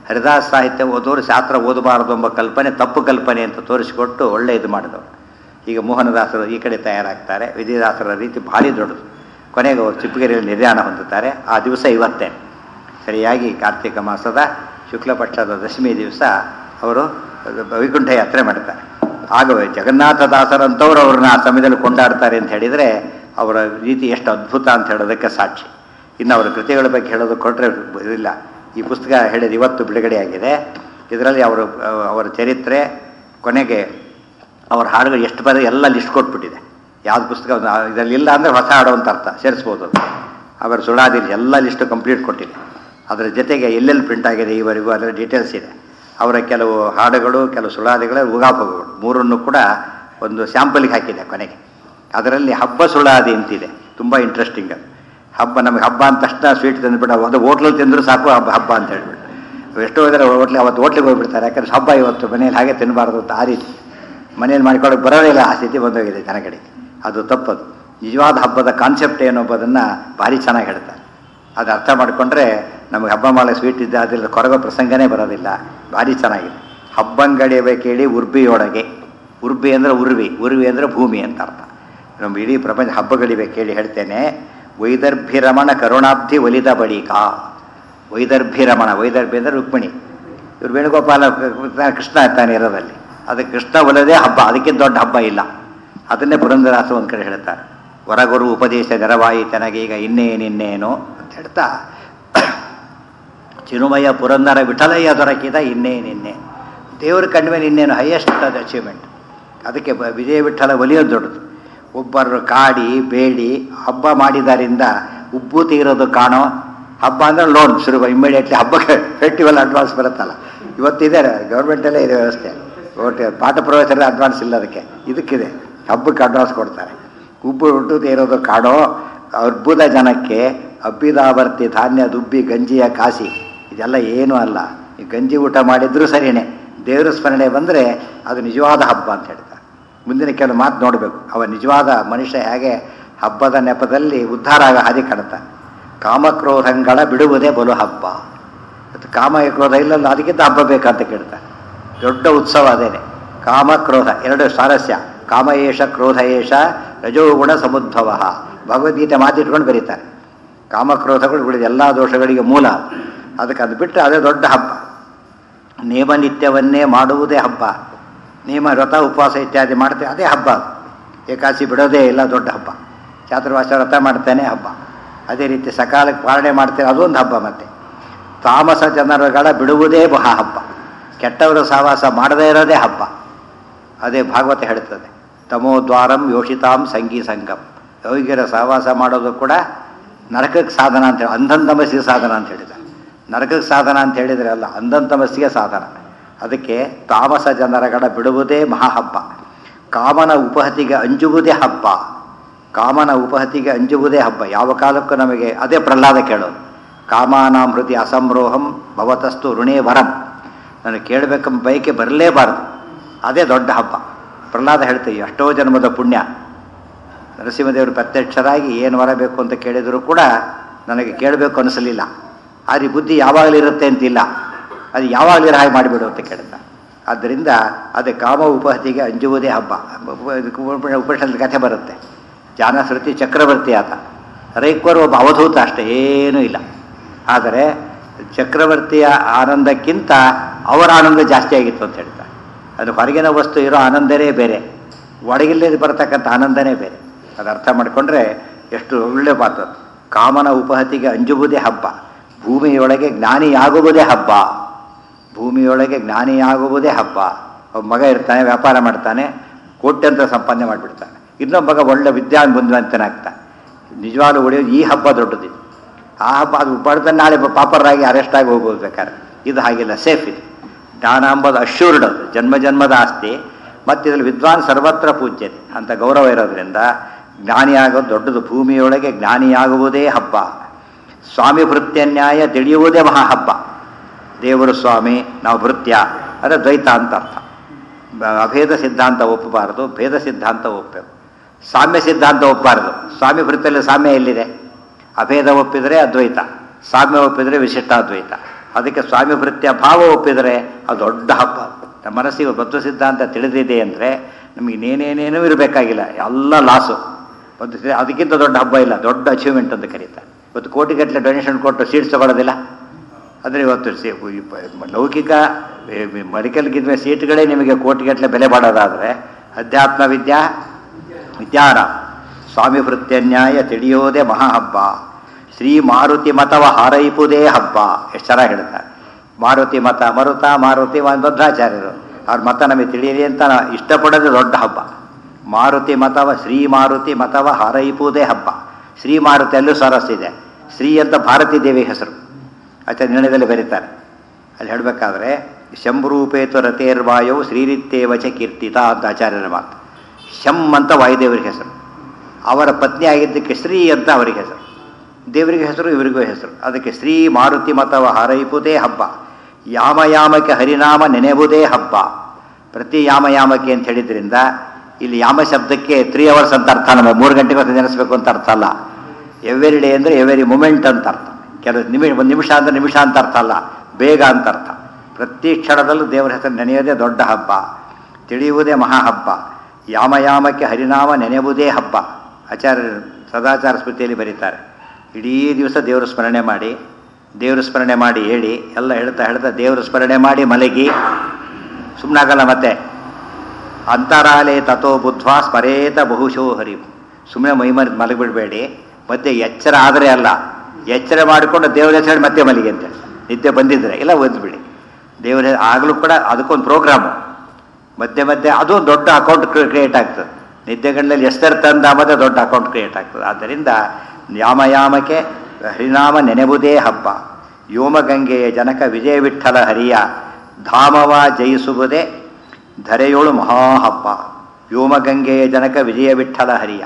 ಹರಿದಾಸ ಸಾಹಿತ್ಯ ಓದೋರು ಶಾಸ್ತ್ರ ಓದಬಾರದು ಎಂಬ ಕಲ್ಪನೆ ತಪ್ಪು ಕಲ್ಪನೆ ಅಂತ ತೋರಿಸಿಕೊಟ್ಟು ಒಳ್ಳೆ ಇದು ಮಾಡಿದವರು ಈಗ ಮೋಹನದಾಸರು ಈ ಕಡೆ ತಯಾರಾಗ್ತಾರೆ ವಿಜಯದಾಸರ ರೀತಿ ಭಾರಿ ದೊಡ್ಡದು ಕೊನೆಗೆ ಅವರು ಚಿಪ್ಪಗಿರಿಯಲ್ಲಿ ನಿರ್ಯಾಣ ಹೊಂದುತ್ತಾರೆ ಆ ದಿವಸ ಇವತ್ತೇ ಸರಿಯಾಗಿ ಕಾರ್ತಿಕ ಮಾಸದ ಶುಕ್ಲ ಪಕ್ಷದ ದಶಮಿ ದಿವಸ ಅವರು ವೈಕುಂಠ ಯಾತ್ರೆ ಮಾಡ್ತಾರೆ ಆಗ ಜಗನ್ನಾಥದಾಸರಂಥವ್ರು ಅವ್ರನ್ನ ಆ ಸಮಯದಲ್ಲಿ ಕೊಂಡಾಡ್ತಾರೆ ಅಂತ ಹೇಳಿದರೆ ಅವರ ರೀತಿ ಎಷ್ಟು ಅದ್ಭುತ ಅಂತ ಹೇಳೋದಕ್ಕೆ ಸಾಕ್ಷಿ ಇನ್ನು ಅವರ ಕೃತಿಗಳ ಬಗ್ಗೆ ಹೇಳೋದು ಕೊಟ್ಟರೆ ಇಲ್ಲ ಈ ಪುಸ್ತಕ ಹೇಳಿದ ಇವತ್ತು ಬಿಡುಗಡೆಯಾಗಿದೆ ಇದರಲ್ಲಿ ಅವರು ಅವರ ಚರಿತ್ರೆ ಕೊನೆಗೆ ಅವ್ರ ಹಾಡುಗಳು ಎಷ್ಟು ಬರ ಎಲ್ಲ ಲಿಸ್ಟ್ ಕೊಟ್ಬಿಟ್ಟಿದೆ ಯಾವ್ದು ಪುಸ್ತಕ ಇದರಲ್ಲಿ ಇಲ್ಲ ಅಂದರೆ ಹೊಸ ಹಾಡು ಅಂತ ಅರ್ಥ ಸೇರಿಸ್ಬೋದು ಅವರ ಸುಳಾದಿರಿ ಎಲ್ಲ ಲಿಸ್ಟು ಕಂಪ್ಲೀಟ್ ಕೊಟ್ಟಿದೆ ಅದರ ಜೊತೆಗೆ ಎಲ್ಲೆಲ್ಲಿ ಪ್ರಿಂಟ್ ಆಗಿದೆ ಈವರೆಗೂ ಅದರ ಡೀಟೇಲ್ಸ್ ಇದೆ ಅವರ ಕೆಲವು ಹಾಡುಗಳು ಕೆಲವು ಸುಳಾದಿಗಳ ಉಗಾಭೋಗಗಳು ಮೂರನ್ನು ಕೂಡ ಒಂದು ಸ್ಯಾಂಪಲ್ಗೆ ಹಾಕಿದೆ ಕೊನೆಗೆ ಅದರಲ್ಲಿ ಹಬ್ಬ ಸುಳಾದಿ ಅಂತಿದೆ ತುಂಬ ಇಂಟ್ರೆಸ್ಟಿಂಗ್ ಅದು ಹಬ್ಬ ನಮಗೆ ಹಬ್ಬ ಅಂದ ತಕ್ಷಣ ಸ್ವೀಟ್ ತಂದುಬಿಟ್ಟು ಅದು ಹೋಟ್ಲಲ್ಲಿ ತಿಂದರೂ ಸಾಕು ಹಬ್ಬ ಹಬ್ಬ ಅಂತ ಹೇಳ್ಬಿಟ್ಟು ಎಷ್ಟೋ ಇದ್ದಾರೆ ಹೋಟ್ಲಿಗೆ ಅವತ್ತು ಹೋಟ್ಲಿಗೆ ಹೋಗ್ಬಿಡ್ತಾರೆ ಯಾಕಂದ್ರೆ ಹಬ್ಬ ಇವತ್ತು ಮನೇಲಿ ಹಾಗೆ ತಿನ್ನಬಾರ್ದು ಅಂತ ಆ ರೀತಿ ಮನೇಲಿ ಮಾಡ್ಕೊಳ್ಳೋಕೆ ಬರೋದೇ ಇಲ್ಲ ಆ ಸ್ಥಿತಿ ಬಂದೋಗಿದೆ ಜನಗಳಿಗೆ ಅದು ತಪ್ಪದು ನಿಜವಾದ ಹಬ್ಬದ ಕಾನ್ಸೆಪ್ಟ್ ಏನು ಎಂಬುದನ್ನು ಭಾರಿ ಚೆನ್ನಾಗಿ ಹೇಳ್ತಾರೆ ಅದು ಅರ್ಥ ಮಾಡಿಕೊಂಡ್ರೆ ನಮಗೆ ಹಬ್ಬ ಮಾಡೋ ಸ್ವೀಟ್ ಇದ್ದ ಅದಿಲ್ಲ ಕೊರಗೋ ಪ್ರಸಂಗನೇ ಬರೋದಿಲ್ಲ ಭಾರಿ ಚೆನ್ನಾಗಿದೆ ಹಬ್ಬಂಗಡಿಯವೆ ಕೇಳಿ ಉರ್ಬಿಯೊಳಗೆ ಉರ್ಬಿ ಅಂದರೆ ಉರ್ವಿ ಉರ್ವಿ ಅಂದರೆ ಭೂಮಿ ಅಂತ ಅರ್ಥ ನಮ್ಮ ಇಡೀ ಪ್ರಪಂಚ ಹಬ್ಬಗಳಿವೆ ಕೇಳಿ ಹೇಳ್ತೇನೆ ವೈದರ್ಭಿರಮಣ ಕರುಣಾಬ್ಧಿ ಒಲಿದ ಬಳಿಕ ವೈದರ್ಭಿರಮಣ ವೈದರ್ಭಿ ಅಂದರೆ ರುಕ್ಮಿಣಿ ಇವ್ರು ವೇಣುಗೋಪಾಲ ಕೃಷ್ಣ ತಾನೆ ಇರೋದಲ್ಲಿ ಅದಕ್ಕೆ ಕೃಷ್ಣ ಒಲದೇ ಹಬ್ಬ ಅದಕ್ಕಿಂತ ದೊಡ್ಡ ಹಬ್ಬ ಇಲ್ಲ ಅದನ್ನೇ ಪುರಂದರಾಸ ಒಂದು ಕಡೆ ಹೇಳ್ತಾರೆ ಹೊರಗುರು ಉಪದೇಶ ನೆರವಾಯಿ ತನಗೀಗ ಇನ್ನೇನಿನ್ನೇನು ಅಂತ ಹೇಳ್ತಾ ಚಿರುಮಯ ಪುರಂದರ ವಿಠಲಯ್ಯ ದೊರಕಿದ ಇನ್ನೇನಿನ್ನೆ ದೇವರು ಕಂಡ್ಮೇಲೆ ಇನ್ನೇನು ಹೈಯೆಸ್ಟ್ ಅದು ಅಚೀವ್ಮೆಂಟ್ ಅದಕ್ಕೆ ಬ ವಿಜಯ ವಿಠಲ ಒಲಿಯೋದು ದೊಡ್ಡದು ಒಬ್ಬರು ಕಾಡಿ ಬೇಡಿ ಹಬ್ಬ ಮಾಡಿದಾರಿಂದ ಉಬ್ಬು ತೀರೋದು ಕಾಣೋ ಹಬ್ಬ ಅಂದರೆ ಲೋನ್ ಶುರು ಇಮ್ಮಿಡಿಯೇಟ್ಲಿ ಹಬ್ಬಕ್ಕೆ ಫೆಸ್ಟಿವಲ್ ಅಡ್ವಾನ್ಸ್ ಬರುತ್ತಲ್ಲ ಇವತ್ತಿದೆ ಗೌರ್ಮೆಂಟಲ್ಲೇ ಇದೆ ವ್ಯವಸ್ಥೆ ಒಟ್ಟು ಪಾಠ ಪ್ರವೇಶದ ಅಡ್ವಾನ್ಸ್ ಇಲ್ಲ ಅದಕ್ಕೆ ಇದಕ್ಕಿದೆ ಹಬ್ಬಕ್ಕೆ ಅಡ್ವಾನ್ಸ್ ಕೊಡ್ತಾರೆ ಉಬ್ಬು ಹುಟ್ಟು ತೀರೋದು ಕಾಡೋ ಅರ್ಬುದ ಜನಕ್ಕೆ ಅಬ್ಬಿದಾವರ್ತಿ ಧಾನ್ಯ ದುಬ್ಬಿ ಗಂಜಿಯ ಕಾಸಿ ಇದೆಲ್ಲ ಏನೂ ಅಲ್ಲ ಈ ಗಂಜಿ ಊಟ ಮಾಡಿದ್ರೂ ಸರಿಯೇ ದೇವರ ಸ್ಮರಣೆ ಬಂದರೆ ಅದು ನಿಜವಾದ ಹಬ್ಬ ಅಂತ ಹೇಳ್ತಾರೆ ಮುಂದಿನ ಕೆಲವು ಮಾತು ನೋಡಬೇಕು ಅವ ನಿಜವಾದ ಮನುಷ್ಯ ಹೇಗೆ ಹಬ್ಬದ ನೆಪದಲ್ಲಿ ಉದ್ಧಾರ ಆಗ ಹಾದಿ ಕಾಣುತ್ತಾನೆ ಕಾಮಕ್ರೋಧಗಳ ಬಿಡುವುದೇ ಬಲು ಹಬ್ಬ ಮತ್ತು ಕಾಮ ಕ್ರೋಧ ಇಲ್ಲಲ್ಲ ಅದಕ್ಕಿಂತ ಹಬ್ಬ ಬೇಕಂತ ಕೇಳ್ತಾರೆ ದೊಡ್ಡ ಉತ್ಸವ ಅದೇನೆ ಕಾಮಕ್ರೋಧ ಎರಡು ಸ್ವಾರಸ್ಯ ಕಾಮ ಏಷ ಕ್ರೋಧ ಏಷ ರಜೋಗುಣ ಸಮುದ್ಭವ ಭಗವದ್ಗೀತೆ ಮಾತಿಟ್ಕೊಂಡು ಬರೀತಾರೆ ಕಾಮಕ್ರೋಧಗಳು ಬಿಡಿದ ಎಲ್ಲ ದೋಷಗಳಿಗೆ ಮೂಲ ಅದಕ್ಕೆ ಅದು ಬಿಟ್ಟರೆ ಅದೇ ದೊಡ್ಡ ಹಬ್ಬ ನೇಮ ನಿತ್ಯವನ್ನೇ ಮಾಡುವುದೇ ಹಬ್ಬ ನೇಮ ವ್ರತ ಉಪವಾಸ ಇತ್ಯಾದಿ ಮಾಡ್ತೇವೆ ಅದೇ ಹಬ್ಬ ಅದು ಏಕಾಸಿ ಬಿಡೋದೇ ಇಲ್ಲ ದೊಡ್ಡ ಹಬ್ಬ ಚಾತುರ್ವಾಸ ವ್ರತ ಮಾಡ್ತೇನೆ ಹಬ್ಬ ಅದೇ ರೀತಿ ಸಕಾಲಕ್ಕೆ ಪಾಲನೆ ಮಾಡ್ತೇವೆ ಅದೊಂದು ಹಬ್ಬ ಮತ್ತೆ ತಾಮಸ ಜನರುಗಳ ಬಿಡುವುದೇ ಮಹಾ ಹಬ್ಬ ಕೆಟ್ಟವರು ಸಹವಾಸ ಮಾಡದೇ ಇರೋದೇ ಹಬ್ಬ ಅದೇ ಭಾಗವತ ಹೇಳ್ತದೆ ತಮೋದ್ವಾರಂ ಯೋಷಿತಾಂ ಸಂಗೀ ಸಂಗಮ್ ಯೋಗಿಯರ ಸಹವಾಸ ಮಾಡೋದು ಕೂಡ ನರಕಕ್ಕೆ ಸಾಧನ ಅಂತ ಹೇಳಿ ಅಂಧನ್ ತಮಸ್ಸಿಗೆ ಸಾಧನ ಅಂತ ಹೇಳಿದ ನರಕಕ್ಕೆ ಸಾಧನ ಅಂತ ಹೇಳಿದರೆ ಅಲ್ಲ ಅಂಧನ್ ತಮಸ್ಸಿಗೆ ಸಾಧನ ಅದಕ್ಕೆ ತಾಮಸ ಜನರಗಳ ಬಿಡುವುದೇ ಮಹಾಹಬ್ಬ ಕಾಮನ ಉಪಹತಿಗೆ ಅಂಜುವುದೇ ಹಬ್ಬ ಕಾಮನ ಉಪಹತಿಗೆ ಅಂಜುವುದೇ ಹಬ್ಬ ಯಾವ ಕಾಲಕ್ಕೂ ನಮಗೆ ಅದೇ ಪ್ರಹ್ಲಾದ ಕೇಳೋದು ಕಾಮಾನಾಂ ಹೃದಯ ಅಸಂರೋಹಂ ಭವತಸ್ತು ಋಣೇ ವರಂ ನನಗೆ ಕೇಳಬೇಕೆಂಬ ಬಯಕೆ ಬರಲೇಬಾರದು ಅದೇ ದೊಡ್ಡ ಹಬ್ಬ ಪ್ರಹ್ಲಾದ ಹೇಳ್ತೀವಿ ಎಷ್ಟೋ ಜನ್ಮದ ಪುಣ್ಯ ನರಸಿಂಹದೇವರು ಪ್ರತ್ಯಕ್ಷರಾಗಿ ಏನು ವರ ಬೇಕು ಅಂತ ಕೇಳಿದರೂ ಕೂಡ ನನಗೆ ಕೇಳಬೇಕು ಅನಿಸಲಿಲ್ಲ ಆದರೆ ಬುದ್ಧಿ ಯಾವಾಗಲೂ ಇರುತ್ತೆ ಅಂತಿಲ್ಲ ಅದು ಯಾವಾಗಲೂ ಹಾಗೆ ಮಾಡಿಬಿಡು ಅಂತ ಕೇಳ್ತಾ ಆದ್ದರಿಂದ ಅದೇ ಕಾಮ ಉಪಹತಿಗೆ ಅಂಜುವುದೇ ಹಬ್ಬ ಉಪನಿಷತ್ ಕಥೆ ಬರುತ್ತೆ ಜಾನಶ್ರುತಿ ಚಕ್ರವರ್ತಿ ಆತ ರೈಕ್ವರು ಒಬ್ಬ ಅವಧೂತ ಅಷ್ಟೇ ಏನೂ ಇಲ್ಲ ಆದರೆ ಚಕ್ರವರ್ತಿಯ ಆನಂದಕ್ಕಿಂತ ಅವರ ಆನಂದ ಜಾಸ್ತಿ ಆಗಿತ್ತು ಅಂತ ಹೇಳ್ತಾರೆ ಅದು ಹೊರಗಿನ ವಸ್ತು ಇರೋ ಆನಂದನೇ ಬೇರೆ ಒಳಗಿಲ್ಲದೆ ಬರತಕ್ಕಂಥ ಆನಂದನೇ ಬೇರೆ ಅದು ಅರ್ಥ ಮಾಡಿಕೊಂಡ್ರೆ ಎಷ್ಟು ಒಳ್ಳೆ ಮಾತು ಅದು. ಕಾಮನ ಉಪಹತಿಗೆ ಅಂಜುವುದೇ ಹಬ್ಬ ಭೂಮಿಯೊಳಗೆ ಜ್ಞಾನಿಯಾಗುವುದೇ ಹಬ್ಬ ಭೂಮಿಯೊಳಗೆ ಜ್ಞಾನಿಯಾಗುವುದೇ ಹಬ್ಬ ಒಬ್ಬ ಮಗ ಇರ್ತಾನೆ ವ್ಯಾಪಾರ ಮಾಡ್ತಾನೆ ಕೋಟ್ಯಂತರ ಸಂಪಾದನೆ ಮಾಡಿಬಿಡ್ತಾನೆ ಇನ್ನೊಬ್ಬ ಮಗ ಒಳ್ಳೆ ವಿದ್ಯಾನ್ ಬಂಧುವಂತನಾಗ್ತಾನೆ ನಿಜವಾಗ್ಲೂ ಉಳಿಯೋದು ಈ ಹಬ್ಬ ದೊಡ್ಡದಿದೆ ಆ ಹಬ್ಬ ಅದು ಬಡ್ತಾನೆ ನಾಳೆ ಪಾಪರಾಗಿ ಅರೆಸ್ಟ್ ಆಗಿ ಹೋಗ್ಬೋದು ಬೇಕಾದ್ರೆ ಇದು ಹಾಗಿಲ್ಲ ಸೇಫ್ ಇದು ಜ್ಞಾನ ಅಂಬದು ಅಶ್ಯೂರ್ಡ್ ಅದು ಜನ್ಮ ಜನ್ಮದ ಆಸ್ತಿ ಮತ್ತು ಇದರಲ್ಲಿ ವಿದ್ವಾನ್ ಸರ್ವತ್ರ ಪೂಜ್ಯತೆ ಅಂತ ಗೌರವ ಇರೋದ್ರಿಂದ ಜ್ಞಾನಿಯಾಗೋದು ದೊಡ್ಡದು ಭೂಮಿಯೊಳಗೆ ಜ್ಞಾನಿಯಾಗುವುದೇ ಹಬ್ಬ ಸ್ವಾಮಿ ಭೃತ್ಯ ನ್ಯಾಯ ತಿಳಿಯುವುದೇ ಮಹಾ ಹಬ್ಬ ದೇವರು ಸ್ವಾಮಿ ನಾವು ಭೃತ್ಯ ಅಂದರೆ ದ್ವೈತ ಅಂತ ಅರ್ಥ ಬ- ಅಭೇದ ಸಿದ್ಧಾಂತ ಒಪ್ಪಬಾರದು ಭೇದ ಸಿದ್ಧಾಂತ ಒಪ್ಪಬೇಕು ಸಾಮ್ಯ ಸಿದ್ಧಾಂತ ಒಪ್ಪಬಾರದು ಸ್ವಾಮಿ ಭೃತ್ಯಲ್ಲಿ ಸಾಮ್ಯ ಎಲ್ಲಿದೆ ಅಭೇದ ಒಪ್ಪಿದರೆ ಅದ್ವೈತ ಸಾಮ್ಯ ಒಪ್ಪಿದರೆ ವಿಶಿಷ್ಟಾದ್ವೈತ ಅದಕ್ಕೆ ಸ್ವಾಮಿ ಭೃತ್ಯ ಭಾವ ಒಪ್ಪಿದರೆ ಅದು ದೊಡ್ಡ ಹಬ್ಬ ನಮ್ಮ ಮನಸ್ಸಿಗೆ ಬದ್ಧ ಸಿದ್ಧಾಂತ ತಿಳಿದಿದೆ ಅಂದರೆ ನಮಗೆ ಇನ್ನೇನೇನೇನೂ ಇರಬೇಕಾಗಿಲ್ಲ ಎಲ್ಲ ಲಾಸು ಬದ್ಧ ಸಿದ್ಧ- ಅದಕ್ಕಿಂತ ದೊಡ್ಡ ಹಬ್ಬ ಇಲ್ಲ ದೊಡ್ಡ ಅಚೀವ್ಮೆಂಟ್ ಅಂತ ಕರೀತಾರೆ ಇವತ್ತು ಕೋಟಿಗಟ್ಟಲೆ ಡೊನೇಷನ್ ಕೊಟ್ಟು ಸೀಟ್ಸ್ ತಗೊಳ್ಳೋದಿಲ್ಲ ಅಂದರೆ ಇವತ್ತು ಸಿ- ಈ ಪ- ಲೌಕಿಕ ಮೆಡಿಕಲ್ಗಿದ್ಮೇಲೆ ಸೀಟ್ಗಳೇ ನಿಮಗೆ ಕೋಟಿಗಟ್ಟಲೆ ಬೆಲೆ ಬಾಳೋದಾದರೆ ಅಧ್ಯಾತ್ಮ ವಿದ್ಯಾ ವಿದ್ಯಾನ ಸ್ವಾಮಿ ಭೃತ್ಯನ್ಯಾಯ ತಿಳಿಯೋದೇ ಮಹಾಹಬ್ಬ ಶ್ರೀ ಮಾರುತಿ ಮತವ ಹಾರೈಪುದೇ ಹಬ್ಬ ಎಷ್ಟು ಚೆನ್ನಾಗಿ ಹೇಳ್ತಾರೆ ಮಾರುತಿ ಮತ ಮರುತ ಮಾರುತಿ ಮ- ಭದ್ರಾಚಾರ್ಯರು ಅವ್ರ ಮತ ನಮಗೆ ತಿಳಿಯಲಿ ಅಂತ ನಾವು ಇಷ್ಟಪಡೋದೇ ದೊಡ್ಡ ಹಬ್ಬ ಮಾರುತಿ ಮತವ ಶ್ರೀ ಮಾರುತಿ ಮತವ ಹಾರೈಪುದೇ ಹಬ್ಬ ಶ್ರೀ ಮಾರುತಿ ಅಲ್ಲೂ ಸರಸ್ ಇದೆ ಶ್ರೀ ಅಂತ ಭಾರತೀ ದೇವಿ ಹೆಸರು ಆಚಾರ್ಯ ನಿರ್ಣಯದಲ್ಲಿ ಬರೀತಾರೆ ಅಲ್ಲಿ ಹೇಳಬೇಕಾದ್ರೆ ಶಂಭರೂಪೇತು ರಥೇರ್ವಾಯವು ಶ್ರೀರಿತ್ತೇವಚ ಕೀರ್ತಿತ ಅಂತ ಆಚಾರ್ಯರ ಮಾತು ಶಂ ಅಂತ ವಾಯುದೇವರಿಗೆ ಹೆಸರು ಅವರ ಪತ್ನಿ ಆಗಿದ್ದಕ್ಕೆ ಶ್ರೀ ಅಂತ ಅವರಿಗೆ ಹೆಸರು ದೇವರಿಗೆ ಹೆಸರು ಇವರಿಗೂ ಹೆಸರು ಅದಕ್ಕೆ ಶ್ರೀ ಮಾರುತಿ ಮತವ ಹಾರೈಪುದೇ ಹಬ್ಬ ಯಾಮಯಾಮಕ್ಕೆ ಹರಿನಾಮ ನೆನೆಯುವುದೇ ಹಬ್ಬ ಪ್ರತಿ ಯಾಮಯಾಮಕ್ಕೆ ಅಂತ ಹೇಳಿದ್ರಿಂದ ಇಲ್ಲಿ ಯಾಮ ಶಬ್ದಕ್ಕೆ ತ್ರೀ ಅವರ್ಸ್ ಅಂತ ಅರ್ಥ ನಮಗೆ ಮೂರು ಗಂಟೆಗೆ ಹೊತ್ತು ನೆನೆಸ್ಬೇಕು ಅಂತ ಅರ್ಥ ಅಲ್ಲ ಎವ್ರಿ ಡೇ ಅಂದರೆ ಎವ್ರಿ ಮೂಮೆಂಟ್ ಅಂತ ಅರ್ಥ ಕೆಲವು ನಿಮಿಷ ಒಂದು ನಿಮಿಷ ಅಂದರೆ ನಿಮಿಷ ಅಂತ ಅರ್ಥ ಅಲ್ಲ ಬೇಗ ಅಂತ ಅರ್ಥ ಪ್ರತಿ ಕ್ಷಣದಲ್ಲೂ ದೇವರ ಹೆಸರು ನೆನೆಯೋದೇ ದೊಡ್ಡ ಹಬ್ಬ ತಿಳಿಯುವುದೇ ಮಹಾಹಬ್ಬ ಯಾಮಯಾಮಕ್ಕೆ ಹರಿನಾಮ ನೆನೆಯುವುದೇ ಹಬ್ಬ ಆಚಾರ್ಯರು ಸದಾಚಾರ ಸ್ಮೃತಿಯಲ್ಲಿ ಬರೀತಾರೆ ಇಡೀ ದಿವಸ ದೇವರು ಸ್ಮರಣೆ ಮಾಡಿ ದೇವರು ಸ್ಮರಣೆ ಮಾಡಿ ಹೇಳಿ ಎಲ್ಲ ಹೇಳ್ತಾ ಹೇಳ್ತಾ ದೇವರು ಸ್ಮರಣೆ ಮಾಡಿ ಮಲಗಿ ಸುಮ್ಮನಾಗಲ್ಲ ಮತ್ತೆ ಅಂತರಾಲೇ ತಥೋ ಬುದ್ಧ್ವಾ ಸ್ಮರೇತ ಬಹುಶೋ ಹರಿ ಸುಮ್ಮನೆ ಮೈಮರ್ ಮಲಗಿಬಿಡಬೇಡಿ ಮತ್ತೆ ಎಚ್ಚರ ಆದರೆ ಅಲ್ಲ ಎಚ್ಚರ ಮಾಡಿಕೊಂಡು ದೇವರ ಹೆಸರು ಮತ್ತೆ ಮಲಿಗೆ ಅಂತ ನಿದ್ದೆ ಬಂದಿದ್ರೆ ಇಲ್ಲ ಓದ್ಬಿಡಿ ದೇವರ ಆಗಲೂ ಕೂಡ ಅದಕ್ಕೊಂದು ಪ್ರೋಗ್ರಾಮು ಮಧ್ಯೆ ಮಧ್ಯೆ ಅದು ಒಂದು ದೊಡ್ಡ ಅಕೌಂಟ್ ಕ್ರಿಯೇಟ್ ಆಗ್ತದೆ ನಿದ್ದೆಗಳಲ್ಲಿ ಎಷ್ಟರ ತಂದ ಮತ್ತೆ ದೊಡ್ಡ ಅಕೌಂಟ್ ಕ್ರಿಯೇಟ್ ಆಗ್ತದೆ ಆದ್ದರಿಂದ ಯಾಮಯಾಮಕ್ಕೆ ಹರಿನಾಮ ನೆನೆಬುದೇ ಹಬ್ಬ ವ್ಯೋಮಗಂಗೆಯ ಜನಕ ವಿಜಯ ವಿಠಲ ಹರಿಯ ಧಾಮವ ಜಯಿಸುವುದೇ ಧರೆಯೋಳು ಮಹಾಹಬ್ಬ ವ್ಯೋಮಗಂಗೆಯ ಜನಕ ವಿಜಯ ವಿಠಲ ಹರಿಯ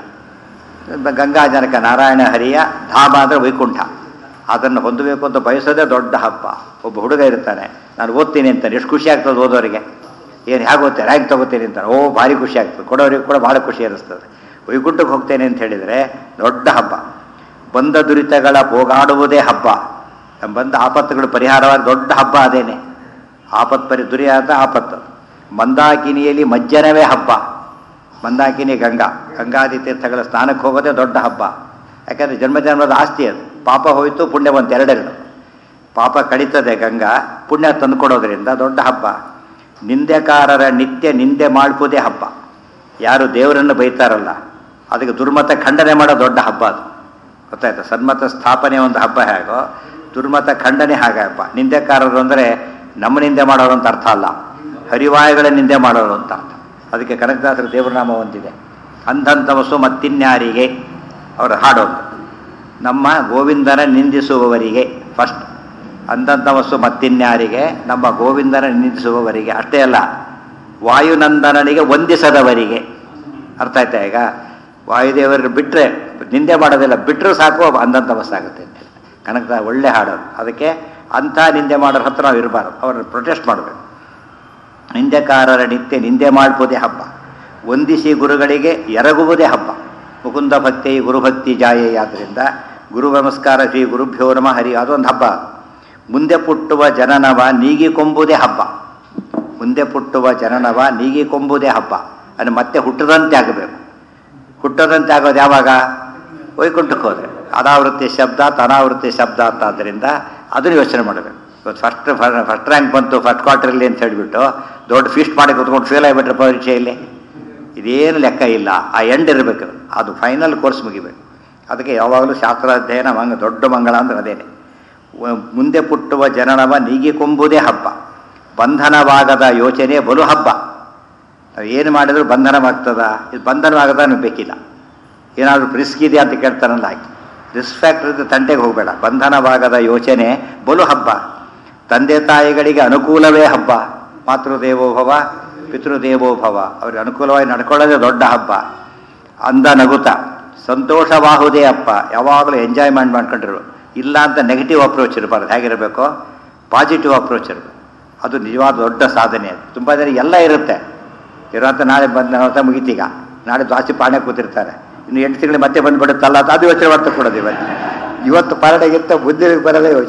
ಗಂಗಾ ಜನಕ ನಾರಾಯಣ ಹರಿಯ ಧಾಮ ಅಂದರೆ ವೈಕುಂಠ ಅದನ್ನು ಹೊಂದಬೇಕು ಅಂತ ಬಯಸೋದೇ ದೊಡ್ಡ ಹಬ್ಬ ಒಬ್ಬ ಹುಡುಗ ಇರ್ತಾನೆ ನಾನು ಓದ್ತೀನಿ ಅಂತಾನೆ ಎಷ್ಟು ಖುಷಿ ಆಗ್ತದೆ ಓದೋರಿಗೆ ಏನು ಹೇಗೆ ಓದ್ತೇನೆ ರ್ಯಾಂಕ್ ತಗೋತೀನಿ ಅಂತಾನೆ ಓ ಭಾರಿ ಖುಷಿ ಆಗ್ತದೆ ಕೊಡೋರಿಗೆ ಕೂಡ ಭಾಳ ಖುಷಿ ಅನಿಸ್ತದೆ ವೈಕುಂಠಕ್ಕೆ ಹೋಗ್ತೇನೆ ಅಂತ ಹೇಳಿದರೆ ದೊಡ್ಡ ಹಬ್ಬ ಬಂದ ದುರಿತಗಳ ಹೋಗಾಡುವುದೇ ಹಬ್ಬ ಬಂದ ಆಪತ್ತುಗಳು ಪರಿಹಾರವಾದ ದೊಡ್ಡ ಹಬ್ಬ ಅದೇನೆ ಆಪತ್ ಪರಿ ದುರಿಯಾದ ಆಪತ್ತು ಮಂದಾಕಿನಿಯಲ್ಲಿ ಮಜ್ಜನವೇ ಹಬ್ಬ ಮಂದಾಕಿನಿ ಗಂಗಾ ಗಂಗಾದಿ ತೀರ್ಥಗಳ ಸ್ನಾನಕ್ಕೆ ಹೋಗೋದೇ ದೊಡ್ಡ ಹಬ್ಬ ಯಾಕಂದರೆ ಜನ್ಮ ಜನ್ಮದ ಆಸ್ತಿ ಅದು ಪಾಪ ಹೋಯಿತು ಪುಣ್ಯ ಬಂತು ಎರಡೆರಡು ಪಾಪ ಕಡಿತದೆ ಗಂಗಾ ಪುಣ್ಯ ತಂದುಕೊಡೋದ್ರಿಂದ ದೊಡ್ಡ ಹಬ್ಬ ನಿಂದೆಕಾರರ ನಿತ್ಯ ನಿಂದೆ ಮಾಡ್ಬೋದೇ ಹಬ್ಬ ಯಾರು ದೇವರನ್ನು ಬೈತಾರಲ್ಲ ಅದಕ್ಕೆ ದುರ್ಮತ ಖಂಡನೆ ಮಾಡೋ ದೊಡ್ಡ ಹಬ್ಬ ಅದು ಗೊತ್ತಾಯ್ತಾ ಸನ್ಮತ ಸ್ಥಾಪನೆ ಒಂದು ಹಬ್ಬ ಹೇಗೋ ದುರ್ಮತ ಖಂಡನೆ ಹಾಗೆ ಹಬ್ಬ ನಿಂದೆಕಾರರು ಅಂದರೆ ನಮ್ಮ ನಿಂದೆ ಮಾಡೋರು ಅಂತ ಅರ್ಥ ಅಲ್ಲ ಹರಿವಾಯುಗಳ ನಿಂದೆ ಮಾಡೋರು ಅಂತ ಅರ್ಥ ಅದಕ್ಕೆ ಕನಕದಾಸರ ದೇವರನಾಮ ಹೊಂದಿದೆ ಅಂಧಂತವಸು ಮತ್ತಿನ್ಯಾರಿಗೆ ಅವರ ಹಾಡೋದು ನಮ್ಮ ಗೋವಿಂದನ ನಿಂದಿಸುವವರಿಗೆ ಫಸ್ಟ್ ಅಂಧಂತವಸ್ಸು ಮತ್ತಿನ್ಯಾರಿಗೆ ನಮ್ಮ ಗೋವಿಂದನ ನಿಂದಿಸುವವರಿಗೆ ಅಷ್ಟೇ ಅಲ್ಲ ವಾಯುನಂದನನಿಗೆ ವಂದಿಸದವರಿಗೆ ಅರ್ಥ ಆಯ್ತಾ ಈಗ ವಾಯುದೇವರು ಬಿಟ್ಟರೆ ನಿಂದೆ ಮಾಡೋದಿಲ್ಲ ಬಿಟ್ಟರು ಸಾಕು ಅಂಧಂತವಸ್ಸಾಗುತ್ತೆ ಅಂತ ಕನಕದ ಒಳ್ಳೆ ಹಾಡೋದು ಅದಕ್ಕೆ ಅಂಥ ನಿಂದೆ ಮಾಡೋರ ಹತ್ರ ನಾವು ಇರಬಾರ್ದು ಅವ್ರನ್ನ ಪ್ರೊಟೆಸ್ಟ್ ಮಾಡಬೇಕು ನಿಂದೆಕಾರರ ನಿತ್ಯ ನಿಂದೆ ಮಾಡ್ಬೋದೇ ಹಬ್ಬ ವಂದಿಸಿ ಗುರುಗಳಿಗೆ ಎರಗುವುದೇ ಹಬ್ಬ ಮುಕುಂದ ಭಕ್ತಿ ಗುರುಭಕ್ತಿ ಜಾಯೆಯಾದ್ದರಿಂದ ಗುರು ನಮಸ್ಕಾರ ಶ್ರೀ ಗುರುಭ್ಯೋ ನಮಃ ಹರಿ ಅದೊಂದು ಹಬ್ಬ ಮುಂದೆ ಪುಟ್ಟುವ ಜನನವ ನೀಗಿಕೊಂಬುದೇ ಹಬ್ಬ ಮುಂದೆ ಪುಟ್ಟುವ ಜನನವ ನೀಗಿಕೊಂಬುದೇ ಹಬ್ಬ ಅದು ಮತ್ತೆ ಹುಟ್ಟದಂತೆ ಆಗಬೇಕು ಹುಟ್ಟದಂತೆ ಆಗೋದು ಯಾವಾಗ ವೈಕುಂಠಕ್ಕೆ ಹೋದರೆ ಅನಾವೃತ್ತಿ ಶಬ್ದ ಅನಾವೃತ್ತಿ ಶಬ್ದ ಅಂತ ಆದ್ದರಿಂದ ಅದನ್ನು ಯೋಚನೆ ಮಾಡಬೇಕು ಇವತ್ತು ಫಸ್ಟ್ ಫಸ್ಟ್ ರ್ಯಾಂಕ್ ಬಂತು ಫಸ್ಟ್ ಕ್ವಾರ್ಟರ್ಲಿ ಅಂತ ಹೇಳಿಬಿಟ್ಟು ದೊಡ್ಡ ಫೀಸ್ಟ್ ಮಾಡಿ ಕೂತ್ಕೊಂಡು ಫೇಲ್ ಆಗಿಬಿಟ್ರೆ ಪರೀಕ್ಷೆಯಲ್ಲಿ ಇದೇನು ಲೆಕ್ಕ ಇಲ್ಲ ಆ ಎಂಡ್ ಇರಬೇಕು ಅದು ಫೈನಲ್ ಕೋರ್ಸ್ ಮುಗಿಬೇಕು ಅದಕ್ಕೆ ಯಾವಾಗಲೂ ಶಾಸ್ತ್ರಾಧ್ಯಯನ ಮಂಗ ದೊಡ್ಡ ಮಂಗಳ ಅಂದ್ರೆ ಅದೇನೆ ವ- ಮುಂದೆ ಪುಟ್ಟುವ ಜನನವ ನೀಗಿಕೊಂಬುದೇ ಹಬ್ಬ ಬಂಧನವಾಗದ ಯೋಚನೆ ಬಲು ಹಬ್ಬ ನಾವು ಏನು ಮಾಡಿದ್ರು ಬಂಧನವಾಗ್ತದ ಇದು ಬಂಧನವಾಗದ ನಮ್ಗೆ ಬೇಕಿಲ್ಲ ಏನಾದರೂ ರಿಸ್ಕ್ ಇದೆ ಅಂತ ಕೇಳ್ತಾರಲ್ಲ ಹಾಕಿ ರಿಸ್ಕ್ ಫ್ಯಾಕ್ಟ್ರಿ ತಂಟೆಗೆ ಹೋಗಬೇಡ ಬಂಧನವಾಗದ ಯೋಚನೆ ಬಲು ಹಬ್ಬ ತಂದೆ ತಾಯಿಗಳಿಗೆ ಅನುಕೂಲವೇ ಹಬ್ಬ ಮಾತೃದೇವೋಭವ ಪಿತೃದೇವೋಭವ ಅವ್ರಿಗೆ ಅನುಕೂಲವಾಗಿ ನಡ್ಕೊಳ್ಳೋದೇ ದೊಡ್ಡ ಹಬ್ಬ ಅಂದ ನಗುತ ಸಂತೋಷವಾಹುದೇ ಹಬ್ಬ ಯಾವಾಗಲೂ ಎಂಜಾಯ್ಮೆಂಟ್ ಮಾಡ್ಕೊಂಡಿರು ಇಲ್ಲ ಅಂತ ನೆಗೆಟಿವ್ ಅಪ್ರೋಚ್ ಇರಬಾರ್ದು ಹೇಗಿರಬೇಕು ಪಾಸಿಟಿವ್ ಅಪ್ರೋಚ್ ಇರಬೇಕು ಅದು ನಿಜವಾದ ದೊಡ್ಡ ಸಾಧನೆ ಅದು ತುಂಬ ಜನ ಎಲ್ಲ ಇರುತ್ತೆ ಇರೋಂಥ ನಾಳೆ ಬಂದ ಹೊತ್ತ ಮುಗಿತೀಗ ನಾಳೆ ದ್ವಾಸಿ ಪಾಣೆ ಕೂತಿರ್ತಾರೆ ಇನ್ನು ಎಂಟು ತಿಂಗಳು ಮತ್ತೆ ಬಂದ್ಬಿಡುತ್ತಲ್ಲ ಅಂತ ಅದು ಯೋಚನೆ ಮಾಡ್ತಾ ಕೊಡೋದು ಇವತ್ತು ಇವತ್ತು ಪಾರಣೆಗಿಂತ ಬುದ್ಧಿ ಬರೋದೇ ಯೋಚನೆ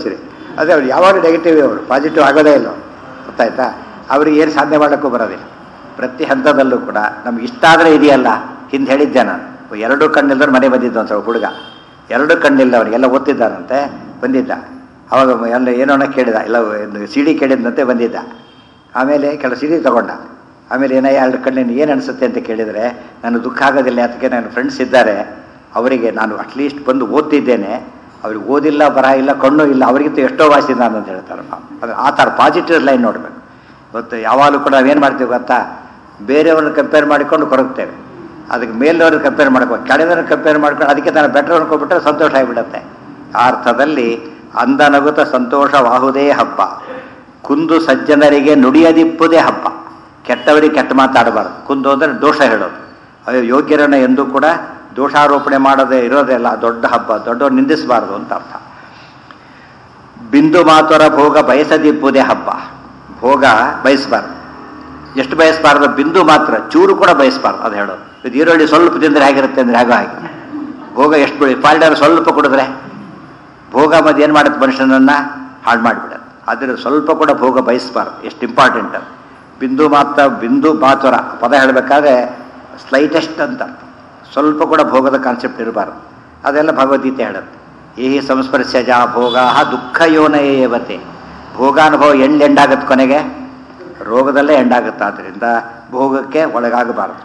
ಅದೇ ಅವ್ರು ಯಾವಾಗ ನೆಗೆಟಿವ್ ಅವರು ಪಾಸಿಟಿವ್ ಆಗೋದೇ ಇಲ್ಲ ಅವ್ರು. ಗೊತ್ತಾಯ್ತಾ ಅವ್ರಿಗೆ ಏನು ಸಾಧನೆ ಮಾಡೋಕ್ಕೂ ಬರೋದಿಲ್ಲ ಪ್ರತಿ ಹಂತದಲ್ಲೂ ಕೂಡ ನಮ್ಗೆ ಇಷ್ಟ ಆದರೆ ಇದೆಯಲ್ಲ ಹಿಂದೆ ಹೇಳಿದ್ದೆ ನಾನು ಎರಡು ಕಣ್ಣಿಲ್ದವ್ರು ಮನೆ ಬಂದಿದ್ದು ಅಂತ ಹುಡುಗ ಎರಡು ಕಣ್ಣಿಲ್ಲವ್ರು ಎಲ್ಲ ಓದ್ತಿದ್ದಾರಂತೆ ಬಂದಿದ್ದ ಅವಾಗ ಎಲ್ಲ ಏನೋ ಕೇಳಿದ ಎಲ್ಲ ಸಿ ಡಿ ಕೇಳಿದಂತೆ ಬಂದಿದ್ದ ಆಮೇಲೆ ಕೆಲವು ಸಿ ಡಿ ತಗೊಂಡ ಆಮೇಲೆ ಏನಯ್ಯ ಎರಡು ಕಣ್ಣಿನ ಏನು ಅನಿಸುತ್ತೆ ಅಂತ ಕೇಳಿದರೆ ನಾನು ದುಃಖ ಆಗೋದಿಲ್ಲ ಅದಕ್ಕೆ ನನ್ನ ಫ್ರೆಂಡ್ಸ್ ಇದ್ದಾರೆ ಅವರಿಗೆ ನಾನು ಅಟ್ಲೀಸ್ಟ್ ಬಂದು ಓದ್ತಿದ್ದೇನೆ ಅವ್ರಿಗೆ ಓದಿಲ್ಲ ಬರಹ ಇಲ್ಲ ಕಣ್ಣು ಇಲ್ಲ ಅವರಿಗಿಂತ ಎಷ್ಟೋ ವಾಸಿ ನಾನು ಅಂತ ಹೇಳ್ತಾರೆ ಅದು ಆ ಥರ ಪಾಸಿಟಿವ್ ಲೈನ್ ನೋಡಬೇಕು ಗೊತ್ತು ಯಾವಾಗಲೂ ಕೂಡ ನಾವೇನು ಮಾಡ್ತೀವಿ ಗೊತ್ತಾ ಬೇರೆಯವ್ರನ್ನ ಕಂಪೇರ್ ಮಾಡಿಕೊಂಡು ಕೊರಗ್ತೇವೆ ಅದಕ್ಕೆ ಮೇಲಿನವ್ರನ್ನ ಕಂಪೇರ್ ಮಾಡ್ಕೊಂಡು ಕೆಳಗಿನವ್ರನ್ನ ಕಂಪೇರ್ ಮಾಡ್ಕೊಂಡು ಅದಕ್ಕೆ ತಾನು ಬೆಟರ್ ಅನ್ಕೊಬಿಟ್ರೆ ಸಂತೋಷ ಆಗಿಬಿಡುತ್ತೆ ಆ ಅರ್ಥದಲ್ಲಿ ಅಂದ ನಗುತ್ತ ಸಂತೋಷವಾಹುದೇ ಹಬ್ಬ ಕುಂದು ಸಜ್ಜನರಿಗೆ ನುಡಿಯದಿಪ್ಪುದೇ ಹಬ್ಬ ಕೆಟ್ಟವರಿಗೆ ಕೆಟ್ಟ ಮಾತಾಡಬಾರ್ದು ಕುಂದು ಅಂದರೆ ದೋಷ ಹೇಳೋದು ಅಯ್ಯೋ ಯೋಗ್ಯರನ್ನ ಎಂದೂ ಕೂಡ ದೋಷಾರೋಪಣೆ ಮಾಡದೆ ಇರೋದೇ ಅಲ್ಲ ದೊಡ್ಡ ಹಬ್ಬ ದೊಡ್ಡವ್ರು ನಿಂದಿಸಬಾರ್ದು ಅಂತ ಅರ್ಥ ಬಿಂದು ಮಾತುರ ಭೋಗ ಬಯಸದಿಪ್ಪುದೇ ಹಬ್ಬ ಭೋಗ ಬಯಸಬಾರ್ದು ಎಷ್ಟು ಬಯಸಬಾರ್ದು ಬಿಂದು ಮಾತ್ರ ಚೂರು ಕೂಡ ಬಯಸಬಾರ್ದು ಅದು ಹೇಳೋದು ಇದು ಈರುಳ್ಳಿ ಸ್ವಲ್ಪ ತಿಂದರೆ ಹೇಗಿರುತ್ತೆ ಅಂದರೆ ಹಾಗೋ ಹಾಗೆ ಭೋಗ ಎಷ್ಟು ಬೆಳಿ ಪಾಲ್ಡರ್ ಸ್ವಲ್ಪ ಕುಡಿದ್ರೆ ಭೋಗ ಮದ್ದು ಏನು ಮಾಡುತ್ತೆ ಮನುಷ್ಯನನ್ನು ಹಾಳು ಮಾಡಿಬಿಡುತ್ತೆ ಆದರೆ ಸ್ವಲ್ಪ ಕೂಡ ಭೋಗ ಬಯಸಬಾರ್ದು ಎಷ್ಟು ಇಂಪಾರ್ಟೆಂಟ್ ಅದು ಬಿಂದು ಮಾತ್ರ ಬಿಂದು ಮಾತುರ ಪದ ಹೇಳಬೇಕಾದ್ರೆ ಸ್ಲೈಟೆಸ್ಟ್ ಅಂತ ಅರ್ಥ ಸ್ವಲ್ಪ ಕೂಡ ಭೋಗದ ಕಾನ್ಸೆಪ್ಟ್ ಇರಬಾರ್ದು ಅದೆಲ್ಲ ಭಗವದ್ಗೀತೆ ಹೇಳುತ್ತೆ ಈ ಸಂಸ್ಪರ್ಶಜ ಭೋಗ ದುಃಖ ಯೋನಯೇವತೆ ಭೋಗಾನುಭವ ಎಲ್ಲಿ ಎಂಡಾಗತ್ತೆ ಕೊನೆಗೆ ರೋಗದಲ್ಲೇ ಎಂಡಾಗುತ್ತೆ ಆದ್ದರಿಂದ ಭೋಗಕ್ಕೆ ಒಳಗಾಗಬಾರದು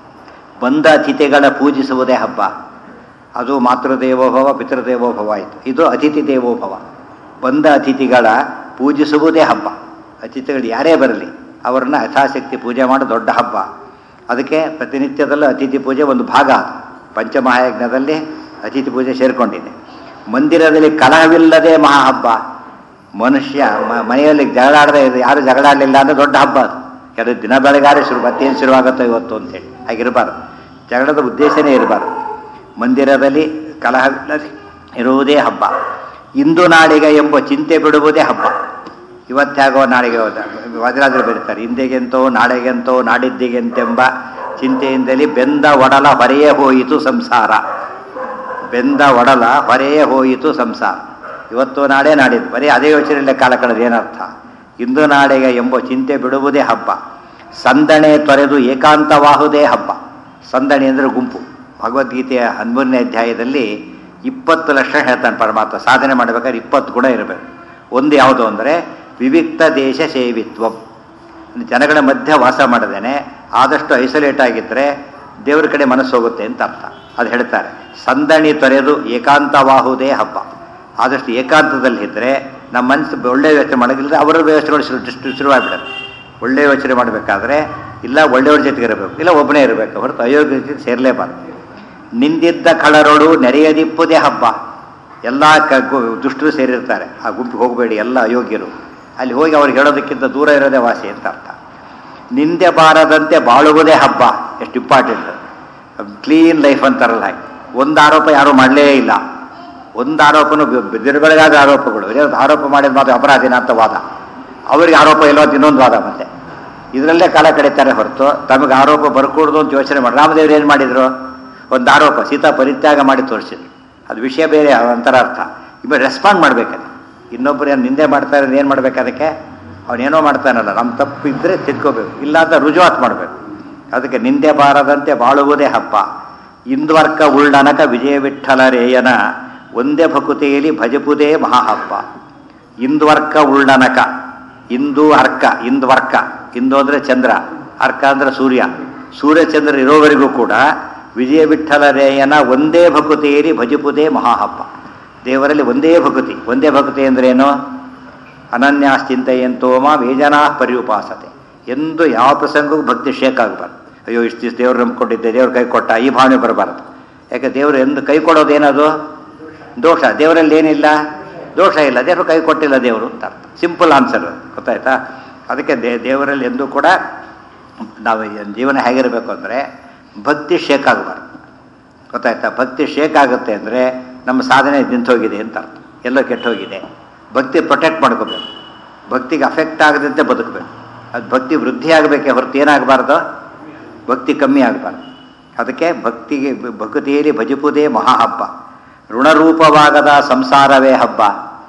ಬಂದ ಅತಿಥಿಗಳ ಪೂಜಿಸುವುದೇ ಹಬ್ಬ ಅದು ಮಾತೃದೇವೋಭವ ಪಿತೃದೇವೋಭವ ಆಯಿತು ಇದು ಅತಿಥಿ ದೇವೋಭವ ಬಂದ ಅತಿಥಿಗಳ ಪೂಜಿಸುವುದೇ ಹಬ್ಬ ಅತಿಥಿಗಳು ಯಾರೇ ಬರಲಿ ಅವರನ್ನ ಯಥಾಶಕ್ತಿ ಪೂಜೆ ಮಾಡೋ ದೊಡ್ಡ ಹಬ್ಬ ಅದಕ್ಕೆ ಪ್ರತಿನಿತ್ಯದಲ್ಲೂ ಅತಿಥಿ ಪೂಜೆ ಒಂದು ಭಾಗ ಅದು ಪಂಚಮಹಾಯಜ್ಞದಲ್ಲಿ ಅತಿಥಿ ಪೂಜೆ ಸೇರಿಕೊಂಡಿದೆ ಮಂದಿರದಲ್ಲಿ ಕಲಹವಿಲ್ಲದೆ ಮಹಾಹಬ್ಬ ಮನುಷ್ಯ ಮ- ಮನೆಯಲ್ಲಿ ಜಗಳಾಡದೆ ಇದು ಯಾರು ಜಗಳಾಡಲಿಲ್ಲ ಅಂದರೆ ದೊಡ್ಡ ಹಬ್ಬ ಅದು ಕೆಲವು ದಿನ ಬೆಳಗಾರೆ ಶುರು ಮತ್ತೇನು ಶುರುವಾಗುತ್ತೋ ಇವತ್ತು ಅಂತೇಳಿ ಹಾಗಿರಬಾರ್ದು ಜಗಳದ ಉದ್ದೇಶನೇ ಇರಬಾರ್ದು ಮಂದಿರದಲ್ಲಿ ಕಲಹವಿಲ್ಲದೆ ಇರುವುದೇ ಹಬ್ಬ ಇಂದು ನಾಡಿಗ ಎಂಬ ಚಿಂತೆ ಬಿಡುವುದೇ ಹಬ್ಬ ಇವತ್ತಾಗೋ ನಾಳೆಗೆ ಹೋದ ವಜ್ರಾದ್ರು ಬರೀತಾರೆ ಇಂದೆಗೆಂತೋ ನಾಳೆಗೆಂತೋ ನಾಡಿದ್ದಿಗೆಂತೆಂಬ ಚಿಂತೆಯಿಂದಲೇ ಬೆಂದ ಒಡಲ ಹೊರೆಯೇ ಹೋಯಿತು ಸಂಸಾರ ಬೆಂದ ಒಡಲ ಹೊರೆಯೇ ಹೋಯಿತು ಸಂಸಾರ ಇವತ್ತು ನಾಳೆ ನಾಡಿದ್ದು ಬರೀ ಅದೇ ಯೋಚನೆಯಲ್ಲೇ ಕಾಲ ಕಳೆದು ಏನರ್ಥ ಇಂದು ನಾಳೆಗೆ ಎಂಬ ಚಿಂತೆ ಬಿಡುವುದೇ ಹಬ್ಬ ಸಂದಣೆ ತೊರೆದು ಏಕಾಂತವಾಹುದೇ ಹಬ್ಬ ಸಂದಣಿ ಅಂದರೆ ಗುಂಪು ಭಗವದ್ಗೀತೆಯ ಹನ್ನೊಂದನೇ ಅಧ್ಯಾಯದಲ್ಲಿ ಇಪ್ಪತ್ತು ಲಕ್ಷ ಹೇಳ್ತಾನೆ ಪರಮಾತ್ಮ ಸಾಧನೆ ಮಾಡಬೇಕಾದ್ರೆ ಇಪ್ಪತ್ತು ಗುಣ ಇರಬೇಕು ಒಂದು ಯಾವುದು ಅಂದರೆ ವಿವಿಕ್ತ ದೇಶ ಸೇವಿತ್ವಂ ಜನಗಳ ಮಧ್ಯೆ ವಾಸ ಮಾಡದೇನೆ ಆದಷ್ಟು ಐಸೋಲೇಟ್ ಆಗಿದ್ದರೆ ದೇವರ ಕಡೆ ಮನಸ್ಸು ಹೋಗುತ್ತೆ ಅಂತ ಅರ್ಥ ಅದು ಹೇಳ್ತಾರೆ ಸಂದಣಿ ತೊರೆದು ಏಕಾಂತವಾಹುದೇ ಹಬ್ಬ ಆದಷ್ಟು ಏಕಾಂತದಲ್ಲಿ ಇದ್ದರೆ ನಮ್ಮ ಮನಸ್ಸು ಒಳ್ಳೆಯ ಯೋಚನೆ ಮಾಡೋದಿಲ್ಲ ಅವರ ಯೋಚನೆಗಳು ಶುರು ಶುರು- ಶುರುವಾಗ್ಬಿಡುತ್ತೆ ಒಳ್ಳೆಯ ಯೋಚನೆ ಮಾಡಬೇಕಾದ್ರೆ ಇಲ್ಲ ಒಳ್ಳೆಯವ್ರ ಜೊತೆಗೆ ಇರಬೇಕು ಇಲ್ಲ ಒಬ್ಬನೇ ಇರಬೇಕು ಹೊರತು ಅಯೋಗ್ಯ ಜೊತೆ ಸೇರಲೇಬಾರ್ದು ನಿಂದಿದ್ದ ಕಳರೋಡು ನೆರೆಯದಿಪ್ಪುದೇ ಹಬ್ಬ ಎಲ್ಲ ಕ ಗು- ದುಷ್ಟರು ಸೇರಿರ್ತಾರೆ ಆ ಗುಂಪಿಗೆ ಹೋಗಬೇಡಿ ಎಲ್ಲ ಅಯೋಗ್ಯರು ಅಲ್ಲಿ ಹೋಗಿ ಅವ್ರಿಗೆ ಹೇಳೋದಕ್ಕಿಂತ ದೂರ ಇರೋದೇ ವಾಸಿ ಅಂತ ಅರ್ಥ ನಿಂದೆ ಬಾರದಂತೆ ಬಾಳುವುದೇ ಹಬ್ಬ ಎಷ್ಟು ಇಂಪಾರ್ಟೆಂಟ್ ಕ್ಲೀನ್ ಲೈಫ್ ಅಂತಾರಲ್ಲ ಹಾಗೆ ಒಂದು ಆರೋಪ ಯಾರೂ ಮಾಡಲೇ ಇಲ್ಲ ಒಂದು ಆರೋಪನು ಬಿದಿರುಗಳಿಗಾದ ಆರೋಪಗಳು ಇರೋದು ಆರೋಪ ಮಾಡಿದ ಮಾತ್ರ ಅಪರಾಧಿನ ಅಂತ ವಾದ ಅವರಿಗೆ ಆರೋಪ ಇಲ್ಲೋ ಅಂತ ಇನ್ನೊಂದು ವಾದ ಮತ್ತೆ ಇದರಲ್ಲೇ ಕಾಲ ಕಳೀತಾರೆ ಹೊರತು ತಮಗೆ ಆರೋಪ ಬರ್ಕೂಡ್ದು ಅಂತ ಯೋಚನೆ ಮಾಡಿ ರಾಮದೇವ್ರು ಏನು ಮಾಡಿದ್ರು ಒಂದು ಆರೋಪ ಸೀತಾ ಪರಿತ್ಯಾಗ ಮಾಡಿ ತೋರಿಸಿದ್ರು ಅದು ವಿಷಯ ಬೇರೆ ಒಂಥರ ಅರ್ಥ ಇವಾಗ ರೆಸ್ಪಾಂಡ್ ಮಾಡ್ಬೇಕದು ಇನ್ನೊಬ್ಬರು ಏನು ನಿಂದೆ ಮಾಡ್ತಾರೆ ಏನು ಮಾಡ್ಬೇಕು ಅದಕ್ಕೆ ಅವನೇನೋ ಮಾಡ್ತಾನಲ್ಲ ನಮ್ಮ ತಪ್ಪು ಇದ್ದರೆ ತಿದ್ಕೋಬೇಕು ಇಲ್ಲ ಅಂತ ರುಜುವಾತ್ ಮಾಡಬೇಕು ಅದಕ್ಕೆ ನಿಂದೆ ಬಾರದಂತೆ ಬಾಳುವುದೇ ಹಬ್ಬ ಇಂದ್ವರ್ಕ ಉಳ್ಳನಕ ವಿಜಯ ವಿಠಲರೇಯನ ಒಂದೇ ಭಕುತಿಯಲ್ಲಿ ಭಜಪುದೇ ಮಹಾಹಬ್ಬ ಇಂದ್ವರ್ಕ ಉಳ್ಳನಕ ಇಂದು ಅರ್ಕ ಇಂದ್ವರ್ಕ ಇಂದು ಅಂದರೆ ಚಂದ್ರ ಅರ್ಕ ಅಂದರೆ ಸೂರ್ಯ ಸೂರ್ಯಚಂದ್ರ ಇರೋವರೆಗೂ ಕೂಡ ವಿಜಯ ವಿಠಲರೇಯನ ಒಂದೇ ಭಕುತಿಯಲ್ಲಿ ಭಜಪುದೇ ಮಹಾಹಬ್ಬ ದೇವರಲ್ಲಿ ಒಂದೇ ಭಕುತಿ ಒಂದೇ ಭಕುತಿ ಅಂದ್ರೇನು ಅನನ್ಯಾಶ್ಚಿಂತೆಯಂತೋಮ ವೇಜನಾ ಪರ್ಯುಪಾಸತೆ ಎಂದು ಯಾವ ಪ್ರಸಂಗಕ್ಕೂ ಭಕ್ತಿ ಶೇಕ್ ಆಗಬಾರ್ದು ಅಯ್ಯೋ ಇಷ್ಟು ದಿವಸ ದೇವ್ರು ನಂಬ್ಕೊಂಡಿದ್ದೆ ದೇವ್ರ ಕೈ ಕೊಟ್ಟ ಈ ಭಾವನೆ ಬರಬಾರ್ದು ಯಾಕೆ ದೇವರು ಎಂದು ಕೈ ಕೊಡೋದು ಏನದು ದೋಷ ದೇವರಲ್ಲಿ ಏನಿಲ್ಲ ದೋಷ ಇಲ್ಲ ದೇವರು ಕೈ ಕೊಟ್ಟಿಲ್ಲ ದೇವರು ಅಂತ ಅರ್ಥ ಸಿಂಪಲ್ ಆನ್ಸರ್ ಗೊತ್ತಾಯ್ತಾ ಅದಕ್ಕೆ ದೇ ದೇವರಲ್ಲಿ ಎಂದೂ ಕೂಡ ನಾವು ಏನ್ ಜೀವನ ಹೇಗಿರಬೇಕು ಅಂದರೆ ಭಕ್ತಿ ಶೇಕ್ ಆಗಬಾರ್ದು ಗೊತ್ತಾಯ್ತಾ ಭಕ್ತಿ ಶೇಕ್ ಆಗುತ್ತೆ ಅಂದರೆ ನಮ್ಮ ಸಾಧನೆ ನಿಂತೋಗಿದೆ ಅಂತ ಅರ್ಥ ಎಲ್ಲೋ ಕೆಟ್ಟೋಗಿದೆ ಭಕ್ತಿ ಪ್ರೊಟೆಕ್ಟ್ ಮಾಡ್ಕೋಬೇಕು ಭಕ್ತಿಗೆ ಅಫೆಕ್ಟ್ ಆಗದಂತೆ ಬದುಕಬೇಕು ಅದು ಭಕ್ತಿ ವೃದ್ಧಿ ಆಗಬೇಕೆ ಹೊರತು ಏನಾಗಬಾರ್ದು ಭಕ್ತಿ ಕಮ್ಮಿ ಆಗಬಾರ್ದು ಅದಕ್ಕೆ ಭಕ್ತಿಗೆ ಭಕ್ತಿಯಲ್ಲಿ ಭಜಪುದೇ ಮಹಾಹಬ್ಬ ಋಣರೂಪವಾಗದ ಸಂಸಾರವೇ ಹಬ್ಬ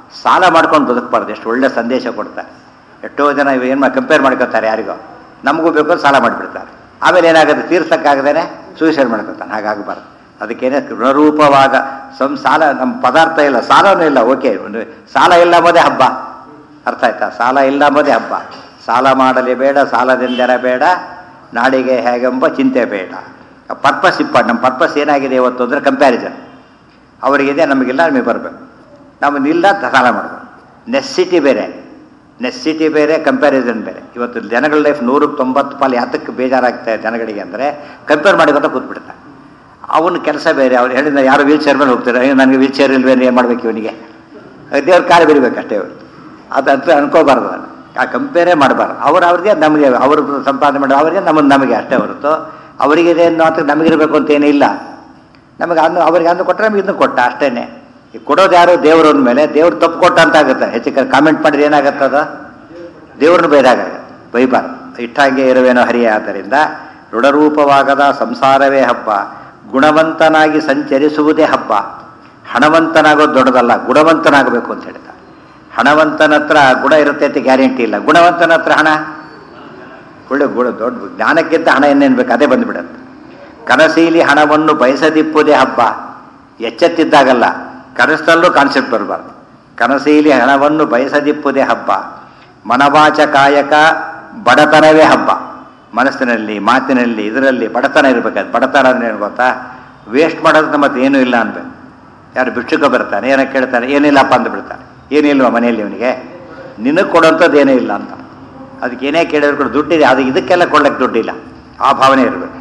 ಸಾಲ ಮಾಡ್ಕೊಂಡು ಬದುಕಬಾರ್ದು ಎಷ್ಟು ಒಳ್ಳೆ ಸಂದೇಶ ಕೊಡ್ತಾರೆ ಎಷ್ಟೋ ಜನ ಏನು ಕಂಪೇರ್ ಮಾಡ್ಕೊತಾರೆ ಯಾರಿಗೋ ನಮಗೂ ಬೇಕು ಅಂತ ಸಾಲ ಮಾಡಿಬಿಡ್ತಾರೆ ಆಮೇಲೆ ಏನಾಗುತ್ತೆ ತೀರ್ಸಕ್ಕಾಗದೇನೆ ಸೂಸೈಡ್ ಮಾಡ್ಕೊತಾನೆ ಹಾಗಾಗಬಾರ್ದು ಅದಕ್ಕೇನೆ ಋಣರೂಪವಾಗ ಸಂ ಸಾಲ ನಮ್ಮ ಪದಾರ್ಥ ಇಲ್ಲ ಸಾಲನೂ ಇಲ್ಲ ಓಕೆ ಒಂದು ಸಾಲ ಇಲ್ಲ ಎಂಬುದೇ ಹಬ್ಬ ಅರ್ಥ ಆಯ್ತಾ ಸಾಲ ಇಲ್ಲ ಎಂಬುದೇ ಹಬ್ಬ ಸಾಲ ಮಾಡಲಿ ಬೇಡ ಸಾಲದಿಂದೆರ ಬೇಡ ನಾಡಿಗೆ ಹೇಗೆಂಬ ಚಿಂತೆ ಬೇಡ ಪರ್ಪಸ್ ಇಪ್ಪ ನಮ್ಮ ಪರ್ಪಸ್ ಏನಾಗಿದೆ ಇವತ್ತು ಅಂದರೆ ಕಂಪ್ಯಾರಿಸನ್ ಅವರಿಗಿದೆ ನಮಗಿಲ್ಲ ನಮಗೆ ಬರಬೇಕು ನಮ್ಮನ್ನಿಲ್ಲ ಸಾಲ ಮಾಡಬೇಕು ನೆಸ್ಸಿಟಿ ಬೇರೆ ನೆಸ್ಸಿಟಿ ಬೇರೆ ಕಂಪ್ಯಾರಿಸನ್ ಬೇರೆ ಇವತ್ತು ಜನಗಳ ಲೈಫ್ ನೂರಕ್ಕೆ ತೊಂಬತ್ತು ಪಾಲು ಯಾತಕ್ಕೆ ಬೇಜಾರಾಗ್ತಾ ಇದೆ ಜನಗಳಿಗೆ ಅಂದರೆ ಕಂಪೇರ್ ಮಾಡಿಕೊತ ಕೂತ್ಬಿಡ್ತಾರೆ ಅವನ ಕೆಲಸ ಬೇರೆ ಅವ್ರು ಹೇಳಿದ ಯಾರು ವೀಲ್ ಚೇರ್ ಮೇಲೆ ಹೋಗ್ತಾರೆ ಅಯ್ಯೋ ನನಗೆ ವೀಲ್ ಚೇರ್ ಇಲ್ವೇನು ಏನು ಮಾಡಬೇಕು ಇವನಿಗೆ ದೇವ್ರ ಕಾಲು ಬೆರಿಬೇಕಷ್ಟೇ ಅವರು ಅದಂತ ಅನ್ಕೋಬಾರ್ದು ನಾನು ಆ ಕಂಪೇರೇ ಮಾಡಬಾರ್ದು ಅವ್ರು ಅವ್ರಿಗೆ ನಮಗೆ ಅವರು ಸಂಪಾದನೆ ಮಾಡೋ ಅವರಿಗೆ ನಮ್ಮದು ನಮಗೆ ಅಷ್ಟೇ ಹೊರತು ಅವರಿಗಿದೆ ಅನ್ನೋ ಅಂತ ನಮಗಿರಬೇಕು ಅಂತ ಏನೂ ಇಲ್ಲ ನಮಗೆ ಅನ್ನು ಅವರಿಗೆ ಅನ್ನು ಕೊಟ್ಟರೆ ನಮಗೆ ಇದನ್ನು ಕೊಟ್ಟ ಅಷ್ಟೇನೆ ಈ ಕೊಡೋದು ಯಾರು ದೇವ್ರ ಮೇಲೆ ದೇವ್ರು ತಪ್ಪು ಕೊಟ್ಟ ಅಂತ ಆಗುತ್ತೆ ಹೆಚ್ಚು ಕಾಮೆಂಟ್ ಮಾಡಿದ್ರೆ ಏನಾಗುತ್ತೆ ಅದು ದೇವ್ರನ್ನ ಬೈದಾಗುತ್ತೆ ಬೈಬಾರ್ದು ಇಟ್ಟಾಗೆ ಇರುವೇನೋ ಹರಿಯ ಆದ್ದರಿಂದ ಋಣರೂಪವಾಗದ ಸಂಸಾರವೇ ಹಬ್ಬ ಗುಣವಂತನಾಗಿ ಸಂಚರಿಸುವುದೇ ಹಬ್ಬ ಹಣವಂತನಾಗೋದು ದೊಡ್ಡದಲ್ಲ ಗುಣವಂತನಾಗಬೇಕು ಅಂತ ಹೇಳ್ತಾರೆ ಹಣವಂತನ ಹತ್ರ ಗುಣ ಇರುತ್ತೆ ಅಂತ ಗ್ಯಾರಂಟಿ ಇಲ್ಲ ಗುಣವಂತನ ಹತ್ರ ಹಣ ಒಳ್ಳೆ ಗುಣ ದೊಡ್ಡ ಜ್ಞಾನಕ್ಕಿಂತ ಹಣ ಏನೇನು ಬೇಕು ಅದೇ ಬಂದ್ಬಿಡುತ್ತೆ ಕನಸೀಲಿ ಹಣವನ್ನು ಬಯಸದಿಪ್ಪುದೇ ಹಬ್ಬ ಎಚ್ಚೆತ್ತಿದ್ದಾಗಲ್ಲ ಕನಸಲ್ಲೂ ಕಾನ್ಸೆಪ್ಟ್ ಬರಬಾರ್ದು ಕನಸೀಲಿ ಹಣವನ್ನು ಬಯಸದಿಪ್ಪುದೇ ಹಬ್ಬ ಮನವಾಚ ಕಾಯಕ ಬಡತನವೇ ಹಬ್ಬ ಮನಸ್ಸಿನಲ್ಲಿ ಮಾತಿನಲ್ಲಿ ಇದರಲ್ಲಿ ಬಡತನ ಇರಬೇಕಾದ್ರೆ ಬಡತನ ಅಂದ್ರೆ ಏನು ಗೊತ್ತಾ ವೇಸ್ಟ್ ಮಾಡೋದಕ್ಕೆ ಮತ್ತೆ ಏನೂ ಇಲ್ಲ ಅನ್ಬೇಕು ಯಾರು ಭಿಕ್ಷುಕ ಬರ್ತಾನೆ ಏನೋ ಕೇಳ್ತಾನೆ ಏನಿಲ್ಲಪ್ಪ ಅಂದ್ಬಿಡ್ತಾನೆ ಏನಿಲ್ವ ಮನೆಯಲ್ಲಿ ಅವನಿಗೆ ನಿನಗೆ ಕೊಡೋಂಥದ್ದು ಏನೂ ಇಲ್ಲ ಅಂತ ಅದಕ್ಕೆ ಏನೇ ಕೇಳಿದ್ರು ಕೂಡ ದುಡ್ಡಿದೆ ಅದು ಇದಕ್ಕೆಲ್ಲ ಕೊಡ್ಲಿಕ್ಕೆ ದುಡ್ಡಿಲ್ಲ ಆ ಭಾವನೆ ಇರಬೇಕು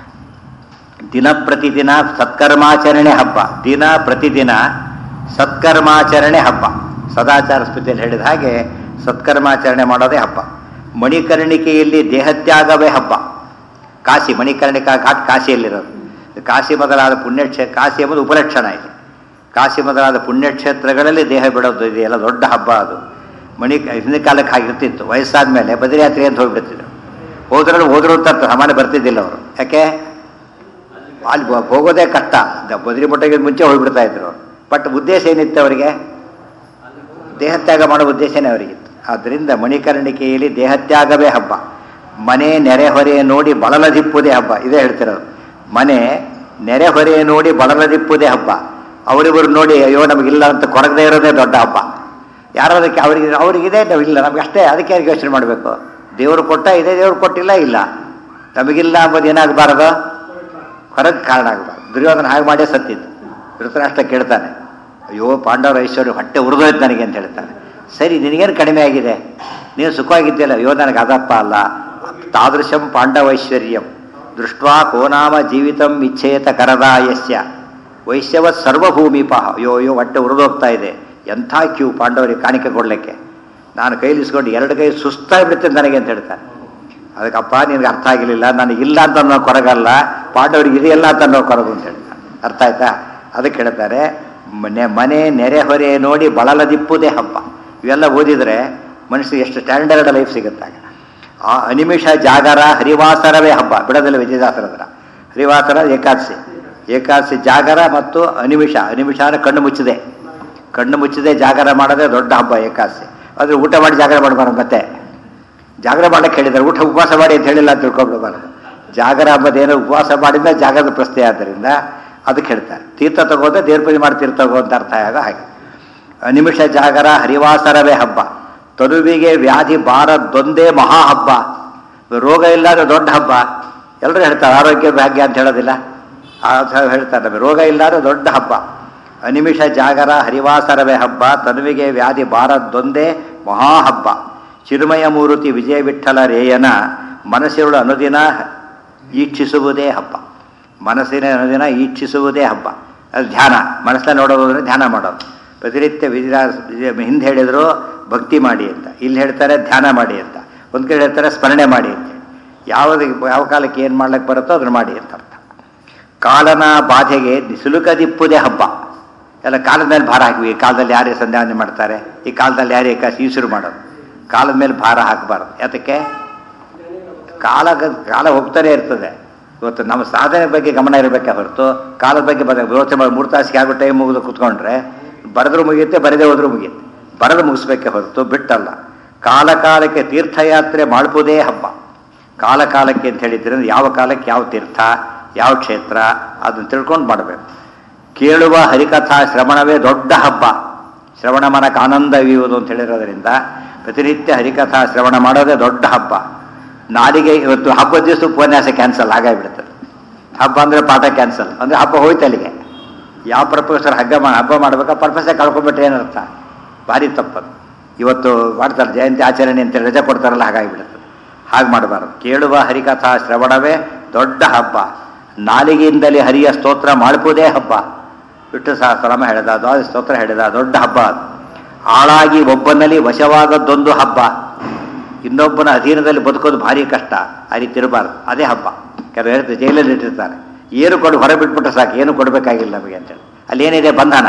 ದಿನ ಪ್ರತಿದಿನ ಸತ್ಕರ್ಮಾಚರಣೆ ಹಬ್ಬ ದಿನ ಪ್ರತಿದಿನ ಸತ್ಕರ್ಮಾಚರಣೆ ಹಬ್ಬ ಸದಾಚಾರ ಸ್ಮೃತಿಯಲ್ಲಿ ಹೇಳಿದ ಹಾಗೆ ಸತ್ಕರ್ಮಾಚರಣೆ ಮಾಡೋದೇ ಹಬ್ಬ ಮಣಿಕರ್ಣಿಕೆಯಲ್ಲಿ ದೇಹತ್ಯಾಗವೇ ಹಬ್ಬ ಕಾಶಿ ಮಣಿಕರ್ಣಿಕಾ ಘಾಟ್ ಕಾಶಿಯಲ್ಲಿರೋದು ಕಾಶಿ ಮೊದಲಾದ ಪುಣ್ಯಕ್ಷೇ ಕಾಶಿ ಎಂಬುದು ಉಪಲಕ್ಷಣ ಇದೆ ಕಾಶಿ ಮೊದಲಾದ ಪುಣ್ಯಕ್ಷೇತ್ರಗಳಲ್ಲಿ ದೇಹ ಬಿಡೋದು ಇದೆಯಲ್ಲ ದೊಡ್ಡ ಹಬ್ಬ ಅದು ಮಣಿ ಹಿಂದಿನ ಕಾಲಕ್ಕೆ ಹಾಗಿರ್ತಿತ್ತು ವಯಸ್ಸಾದ ಮೇಲೆ ಬದರಿಯಾತ್ರೆ ಅಂತ ಹೋಗ್ಬಿಡ್ತಿದ್ರು ಹೋದ್ರಲ್ಲಿ ಹೋದ್ರು ಅಂತ ಸಾಮಾನ್ಯ ಬರ್ತಿದ್ದಿಲ್ಲ ಅವರು ಯಾಕೆ ಅಲ್ಲಿ ಬ- ಹೋಗೋದೇ ಕಷ್ಟ ದ- ಬದ್ರಿ ಮಠಕ್ಕೆ ಮುಂಚೆ ಹೋಗ್ಬಿಡ್ತಾ ಇದ್ರು ಬಟ್ ಉದ್ದೇಶ ಏನಿತ್ತು ಅವರಿಗೆ ದೇಹತ್ಯಾಗ ಮಾಡೋ ಉದ್ದೇಶನೇ ಅವರಿಗಿತ್ತು ಆದ್ದರಿಂದ ಮಣಿಕರ್ಣಿಕೆಯಲ್ಲಿ ದೇಹತ್ಯಾಗವೇ ಹಬ್ಬ ಮನೆ ನೆರೆಹೊರೆ ನೋಡಿ ಬಳಲದಿಪ್ಪುದೇ ಹಬ್ಬ ಇದೇ ಹೇಳ್ತಿರೋದು ಮನೆ ನೆರೆಹೊರೆ ನೋಡಿ ಬಳಲದಿಪ್ಪುದೇ ಹಬ್ಬ ಅವರಿವರು ನೋಡಿ ಅಯ್ಯೋ ನಮಗಿಲ್ಲ ಅಂತ ಕೊರಗದೇ ಇರೋದೇ ದೊಡ್ಡ ಹಬ್ಬ ಯಾರೋ ಅದಕ್ಕೆ ಅವರಿಗೆ ಅವರಿಗಿದೆ ನಾವಿಲ್ಲ ನಮ್ಗೆ ಅಷ್ಟೇ ಅದಕ್ಕೆ ಯಾರಿಗೆ ಯೋಚನೆ ಮಾಡಬೇಕು ದೇವರು ಕೊಟ್ಟ ಇದೆ ದೇವರು ಕೊಟ್ಟಿಲ್ಲ ಇಲ್ಲ ನಮಗಿಲ್ಲ ಅಂಬೋದು ಏನಾಗಬಾರದು ಹೊರಗೆ ಕಾರಣ ಆಗಬಾರ್ದು ದುರ್ಯೋಧನ ಹಾಗೆ ಮಾಡೇ ಸತ್ತಿದ್ದು ಧೃತರಾಷ್ಟ್ರ ಕೇಳ್ತಾನೆ ಅಯ್ಯೋ ಪಾಂಡವರ ಐಶ್ವರ್ಯ ಹೊಟ್ಟೆ ಉರಿದೋಯ್ತು ನನಗೆ ಅಂತ ಹೇಳ್ತಾನೆ ಸರಿ ನಿನಗೇನು ಕಡಿಮೆ ಆಗಿದೆ ನೀನು ಸುಖವಾಗಿದ್ದಿಲ್ಲ ಅಯ್ಯೋ ನನಗೆ ಅದಪ್ಪ ಅಲ್ಲ ತಾದೃಶಂ ಪಾಂಡವೈಶ್ವರ್ಯಂ ದೃಷ್ಟ್ವಾ ಕೋನಾಮ ಜೀವಿತಂ ಇಚ್ಛೇತ ಕರದಾಯಸ್ಯ ವೈಶ್ಯವತ್ ಸರ್ವಭೂಮಿಪಾಹ ಅಯ್ಯೋ ಅಯ್ಯೋ ಹೊಟ್ಟೆ ಉರಿದೋಗ್ತಾ ಇದೆ ಎಂಥ ಕ್ಯೂ ಪಾಂಡವರಿಗೆ ಕಾಣಿಕೆ ಕೊಡಲಿಕ್ಕೆ ನಾನು ಕೈಲಿಸ್ಕೊಂಡು ಎರಡು ಕೈ ಸುಸ್ತಾಗ್ಬಿಡ್ತೇನೆ ನನಗೆ ಅಂತ ಹೇಳ್ತಾನೆ ಅದಕ್ಕಪ್ಪ ನಿನಗೆ ಅರ್ಥ ಆಗಿರಲಿಲ್ಲ ನನಗಿಲ್ಲ ಅಂತ ಅನ್ನೋ ಕೊರಗಲ್ಲ ಪಾಂಡವರಿಗೆ ಇದೆಯಲ್ಲ ಅಂತ ಅನ್ನೋ ಕೊರಗು ಅಂತ ಹೇಳ್ತಾರೆ ಅರ್ಥ ಆಯ್ತಾ ಅದಕ್ಕೆ ಹೇಳ್ತಾರೆ ಮನೆ ಮನೆ ನೆರೆಹೊರೆ ನೋಡಿ ಬಳಲದಿಪ್ಪುದೇ ಹಬ್ಬ ಇವೆಲ್ಲ ಓದಿದರೆ ಮನುಷ್ಯರಿಗೆ ಎಷ್ಟು ಸ್ಟ್ಯಾಂಡರ್ಡ್ ಲೈಫ್ ಸಿಗುತ್ತಾಗ ಆ ಅನಿಮಿಷ ಜಾಗರ ಹರಿವಾಸರವೇ ಹಬ್ಬ ಬಿಡದಲ್ಲಿ ವಿಜಯದಾಸರ ಹತ್ರ ಹರಿವಾಸರ ಏಕಾದಶಿ ಏಕಾದಶಿ ಜಾಗರ ಮತ್ತು ಅನಿಮಿಷ ಅನಿಮಿಷ ಅಂದರೆ ಕಣ್ಣು ಮುಚ್ಚಿದೆ ಕಣ್ಣು ಮುಚ್ಚಿದೆ ಜಾಗರ ಮಾಡೋದೇ ದೊಡ್ಡ ಹಬ್ಬ ಏಕಾದಶಿ ಆದರೆ ಊಟ ಮಾಡಿ ಜಾಗರ ಮಾಡಬಾರ್ದು ಮತ್ತೆ ಜಾಗರ ಮಾಡಕ್ಕೆ ಹೇಳಿದ್ದಾರೆ ಊಟ ಉಪವಾಸ ಮಾಡಿ ಅಂತ ಹೇಳಿಲ್ಲ ಅಂತ ತಿಳ್ಕೊಬಿಡಬಾರ್ದು ಜಾಗರ ಹಬ್ಬದೇನೋ ಉಪವಾಸ ಮಾಡಿದ್ರೆ ಜಾಗರದ ಪ್ರಶ್ನೆ ಆದ್ದರಿಂದ ಅದಕ್ಕೆ ಹೇಳ್ತಾರೆ ತೀರ್ಥ ತಗೋದೆ ದೇವ್ರ ಪೂಜೆ ಮಾಡಿ ತೀರ್ಥ ತಗೋ ಅಂತ ಅರ್ಥ ಆಗ ಹಾಗೆ ನಿಮಿಷ ಜಾಗರ ಹರಿವಾಸರವೇ ಹಬ್ಬ ತನುವಿಗೆ ವ್ಯಾಧಿ ಬಾರದೊಂದೇ ಮಹಾ ಹಬ್ಬ ರೋಗ ಇಲ್ಲದ ದೊಡ್ಡ ಹಬ್ಬ ಎಲ್ಲರೂ ಹೇಳ್ತಾರೆ ಆರೋಗ್ಯ ಭಾಗ್ಯ ಅಂತ ಹೇಳೋದಿಲ್ಲ ಆ ಥರ ಹೇಳ್ತಾರೆ ನಮಗೆ ರೋಗ ಇಲ್ಲದ ದೊಡ್ಡ ಹಬ್ಬ ಅನಿಮಿಷ ಜಾಗರ ಹರಿವಾಸರವೇ ಹಬ್ಬ ತನುವಿಗೆ ವ್ಯಾಧಿ ಬಾರದೊಂದೇ ಮಹಾ ಹಬ್ಬ ಚಿರುಮಯ ಮೂರುತಿ ವಿಜಯ ವಿಠಲ ರೇಯನ ಮನಸ್ಸಿರುಳು ಅನುದಿನ ಈಕ್ಷಿಸುವುದೇ ಹಬ್ಬ ಮನಸ್ಸಿನ ಅನುದಿನ ಈಕ್ಷಿಸುವುದೇ ಹಬ್ಬ ಅದು ಧ್ಯಾನ ಮನಸ್ಸಲ್ಲಿ ನೋಡೋದು ಅಂದರೆ ಧ್ಯಾನ ಮಾಡೋದು ಪ್ರತಿನಿತ್ಯ ವಿಜಯ ಹಿಂದೆ ಹೇಳಿದ್ರು ಭಕ್ತಿ ಮಾಡಿ ಅಂತ ಇಲ್ಲಿ ಹೇಳ್ತಾರೆ ಧ್ಯಾನ ಮಾಡಿ ಅಂತ ಒಂದು ಕಡೆ ಹೇಳ್ತಾರೆ ಸ್ಮರಣೆ ಮಾಡಿ ಅಂತ ಯಾವಾಗ ಯಾವ ಕಾಲಕ್ಕೆ ಏನು ಮಾಡ್ಲಿಕ್ಕೆ ಬರುತ್ತೋ ಅದನ್ನು ಮಾಡಿ ಅಂತ ಅರ್ಥ ಕಾಲನ ಬಾಧೆಗೆ ಸಿಲುಕದಿಪ್ಪುದೇ ಹಬ್ಬ ಎಲ್ಲ ಕಾಲದ ಮೇಲೆ ಭಾರ ಹಾಕಿ ಈ ಕಾಲದಲ್ಲಿ ಯಾರೇ ಸಂಧ್ಯಾವನೆ ಮಾಡ್ತಾರೆ ಈ ಕಾಲದಲ್ಲಿ ಯಾರೇ ಕಾಸು ಈಸುರು ಮಾಡೋದು ಕಾಲದ ಮೇಲೆ ಭಾರ ಹಾಕಬಾರ್ದು ಯಾತಕ್ಕೆ ಕಾಲ ಕಾಲ ಹೋಗ್ತಾನೆ ಇರ್ತದೆ ಇವತ್ತು ನಮ್ಮ ಸಾಧನೆ ಬಗ್ಗೆ ಗಮನ ಇರಬೇಕೆ ಹೊರತು ಕಾಲದ ಬಗ್ಗೆ ಬದ ಯೋಚನೆ ಮಾಡಿ ಮೂರು ತಾಸಿಗೆ ಆಗೋ ಟೈಮ್ ಮುಗಿದು ಕೂತ್ಕೊಂಡ್ರೆ ಬರೆದ್ರೂ ಮುಗಿಯುತ್ತೆ ಬರೆದೇ ಹೋದ್ರೂ ಮುಗಿಯುತ್ತೆ ಬರೆದು ಮುಗಿಸ್ಬೇಕೆ ಹೊರತು ಬಿಟ್ಟಲ್ಲ ಕಾಲ ಕಾಲಕ್ಕೆ ತೀರ್ಥಯಾತ್ರೆ ಮಾಡ್ಬೋದೇ ಹಬ್ಬ ಕಾಲ ಕಾಲಕ್ಕೆ ಅಂತ ಹೇಳಿದ್ರೆ ಯಾವ ಕಾಲಕ್ಕೆ ಯಾವ ತೀರ್ಥ ಯಾವ ಕ್ಷೇತ್ರ ಅದನ್ನು ತಿಳ್ಕೊಂಡು ಮಾಡಬೇಕು ಕೇಳುವ ಹರಿಕಥಾ ಶ್ರವಣವೇ ದೊಡ್ಡ ಹಬ್ಬ ಶ್ರವಣ ಮನಕ್ಕೆ ಆನಂದವೀಯುವುದು ಅಂತ ಹೇಳಿರೋದ್ರಿಂದ ಪ್ರತಿನಿತ್ಯ ಹರಿಕಥಾ ಶ್ರವಣ ಮಾಡೋದೇ ದೊಡ್ಡ ಹಬ್ಬ ನಾಡಿಗೆ ಇವತ್ತು ಹಬ್ಬದ ದಿವಸ ಉಪನ್ಯಾಸ ಕ್ಯಾನ್ಸಲ್ ಹಾಗಾಗಿಬಿಡ್ತದೆ ಹಬ್ಬ ಅಂದರೆ ಪಾಠ ಕ್ಯಾನ್ಸಲ್ ಅಂದರೆ ಹಬ್ಬ ಹೋಯ್ತು ಅಲ್ಲಿಗೆ ಯಾವ ಪ್ರೊಫೆಸರ್ ಹಗ್ಗ ಮಾ ಹಬ್ಬ ಮಾಡ್ಬೇಕಾ ಪ್ರೊಫೆಸರ್ ಕಳ್ಕೊಂಡ್ಬಿಟ್ರೆ ಏನರ್ಥ ಭಾರಿ ತಪ್ಪದು ಇವತ್ತು ಮಾಡ್ತಾರೆ ಜಯಂತಿ ಆಚರಣೆ ಅಂತ ರಜೆ ಕೊಡ್ತಾರಲ್ಲ ಹಾಗಾಗಿಬಿಡುತ್ತೆ ಹಾಗೆ ಮಾಡಬಾರ್ದು ಕೇಳುವ ಹರಿಕಥಾ ಶ್ರವಣವೇ ದೊಡ್ಡ ಹಬ್ಬ ನಾಲಿಗೆಯಿಂದಲೇ ಹರಿಯ ಸ್ತೋತ್ರ ಮಾಡ್ಬೋದೇ ಹಬ್ಬ ಬಿಟ್ಟು ಸಹಸ್ರಮ ಹೇಳಿದ ದ್ವಾದ ಸ್ತೋತ್ರ ಹೇಳಿದ ದೊಡ್ಡ ಹಬ್ಬ ಅದು ಆಳಾಗಿ ಒಬ್ಬನಲ್ಲಿ ವಶವಾದದ್ದೊಂದು ಹಬ್ಬ ಇನ್ನೊಬ್ಬನ ಅಧೀನದಲ್ಲಿ ಬದುಕೋದು ಭಾರಿ ಕಷ್ಟ ಆ ರೀತಿ ಇರಬಾರ್ದು ಅದೇ ಹಬ್ಬ ಕೆಲವು ಹೇಳ್ತಾರೆ ಜೈಲಲ್ಲಿ ಇಟ್ಟಿರ್ತಾರೆ ಏನು ಕೊಡು ಹೊರ ಬಿಟ್ಬಿಟ್ರೆ ಸಾಕು ಏನು ಕೊಡಬೇಕಾಗಿಲ್ಲ ನಮಗೆ ಅಂತೇಳಿ ಅಲ್ಲೇನಿದೆ ಬಂಧನ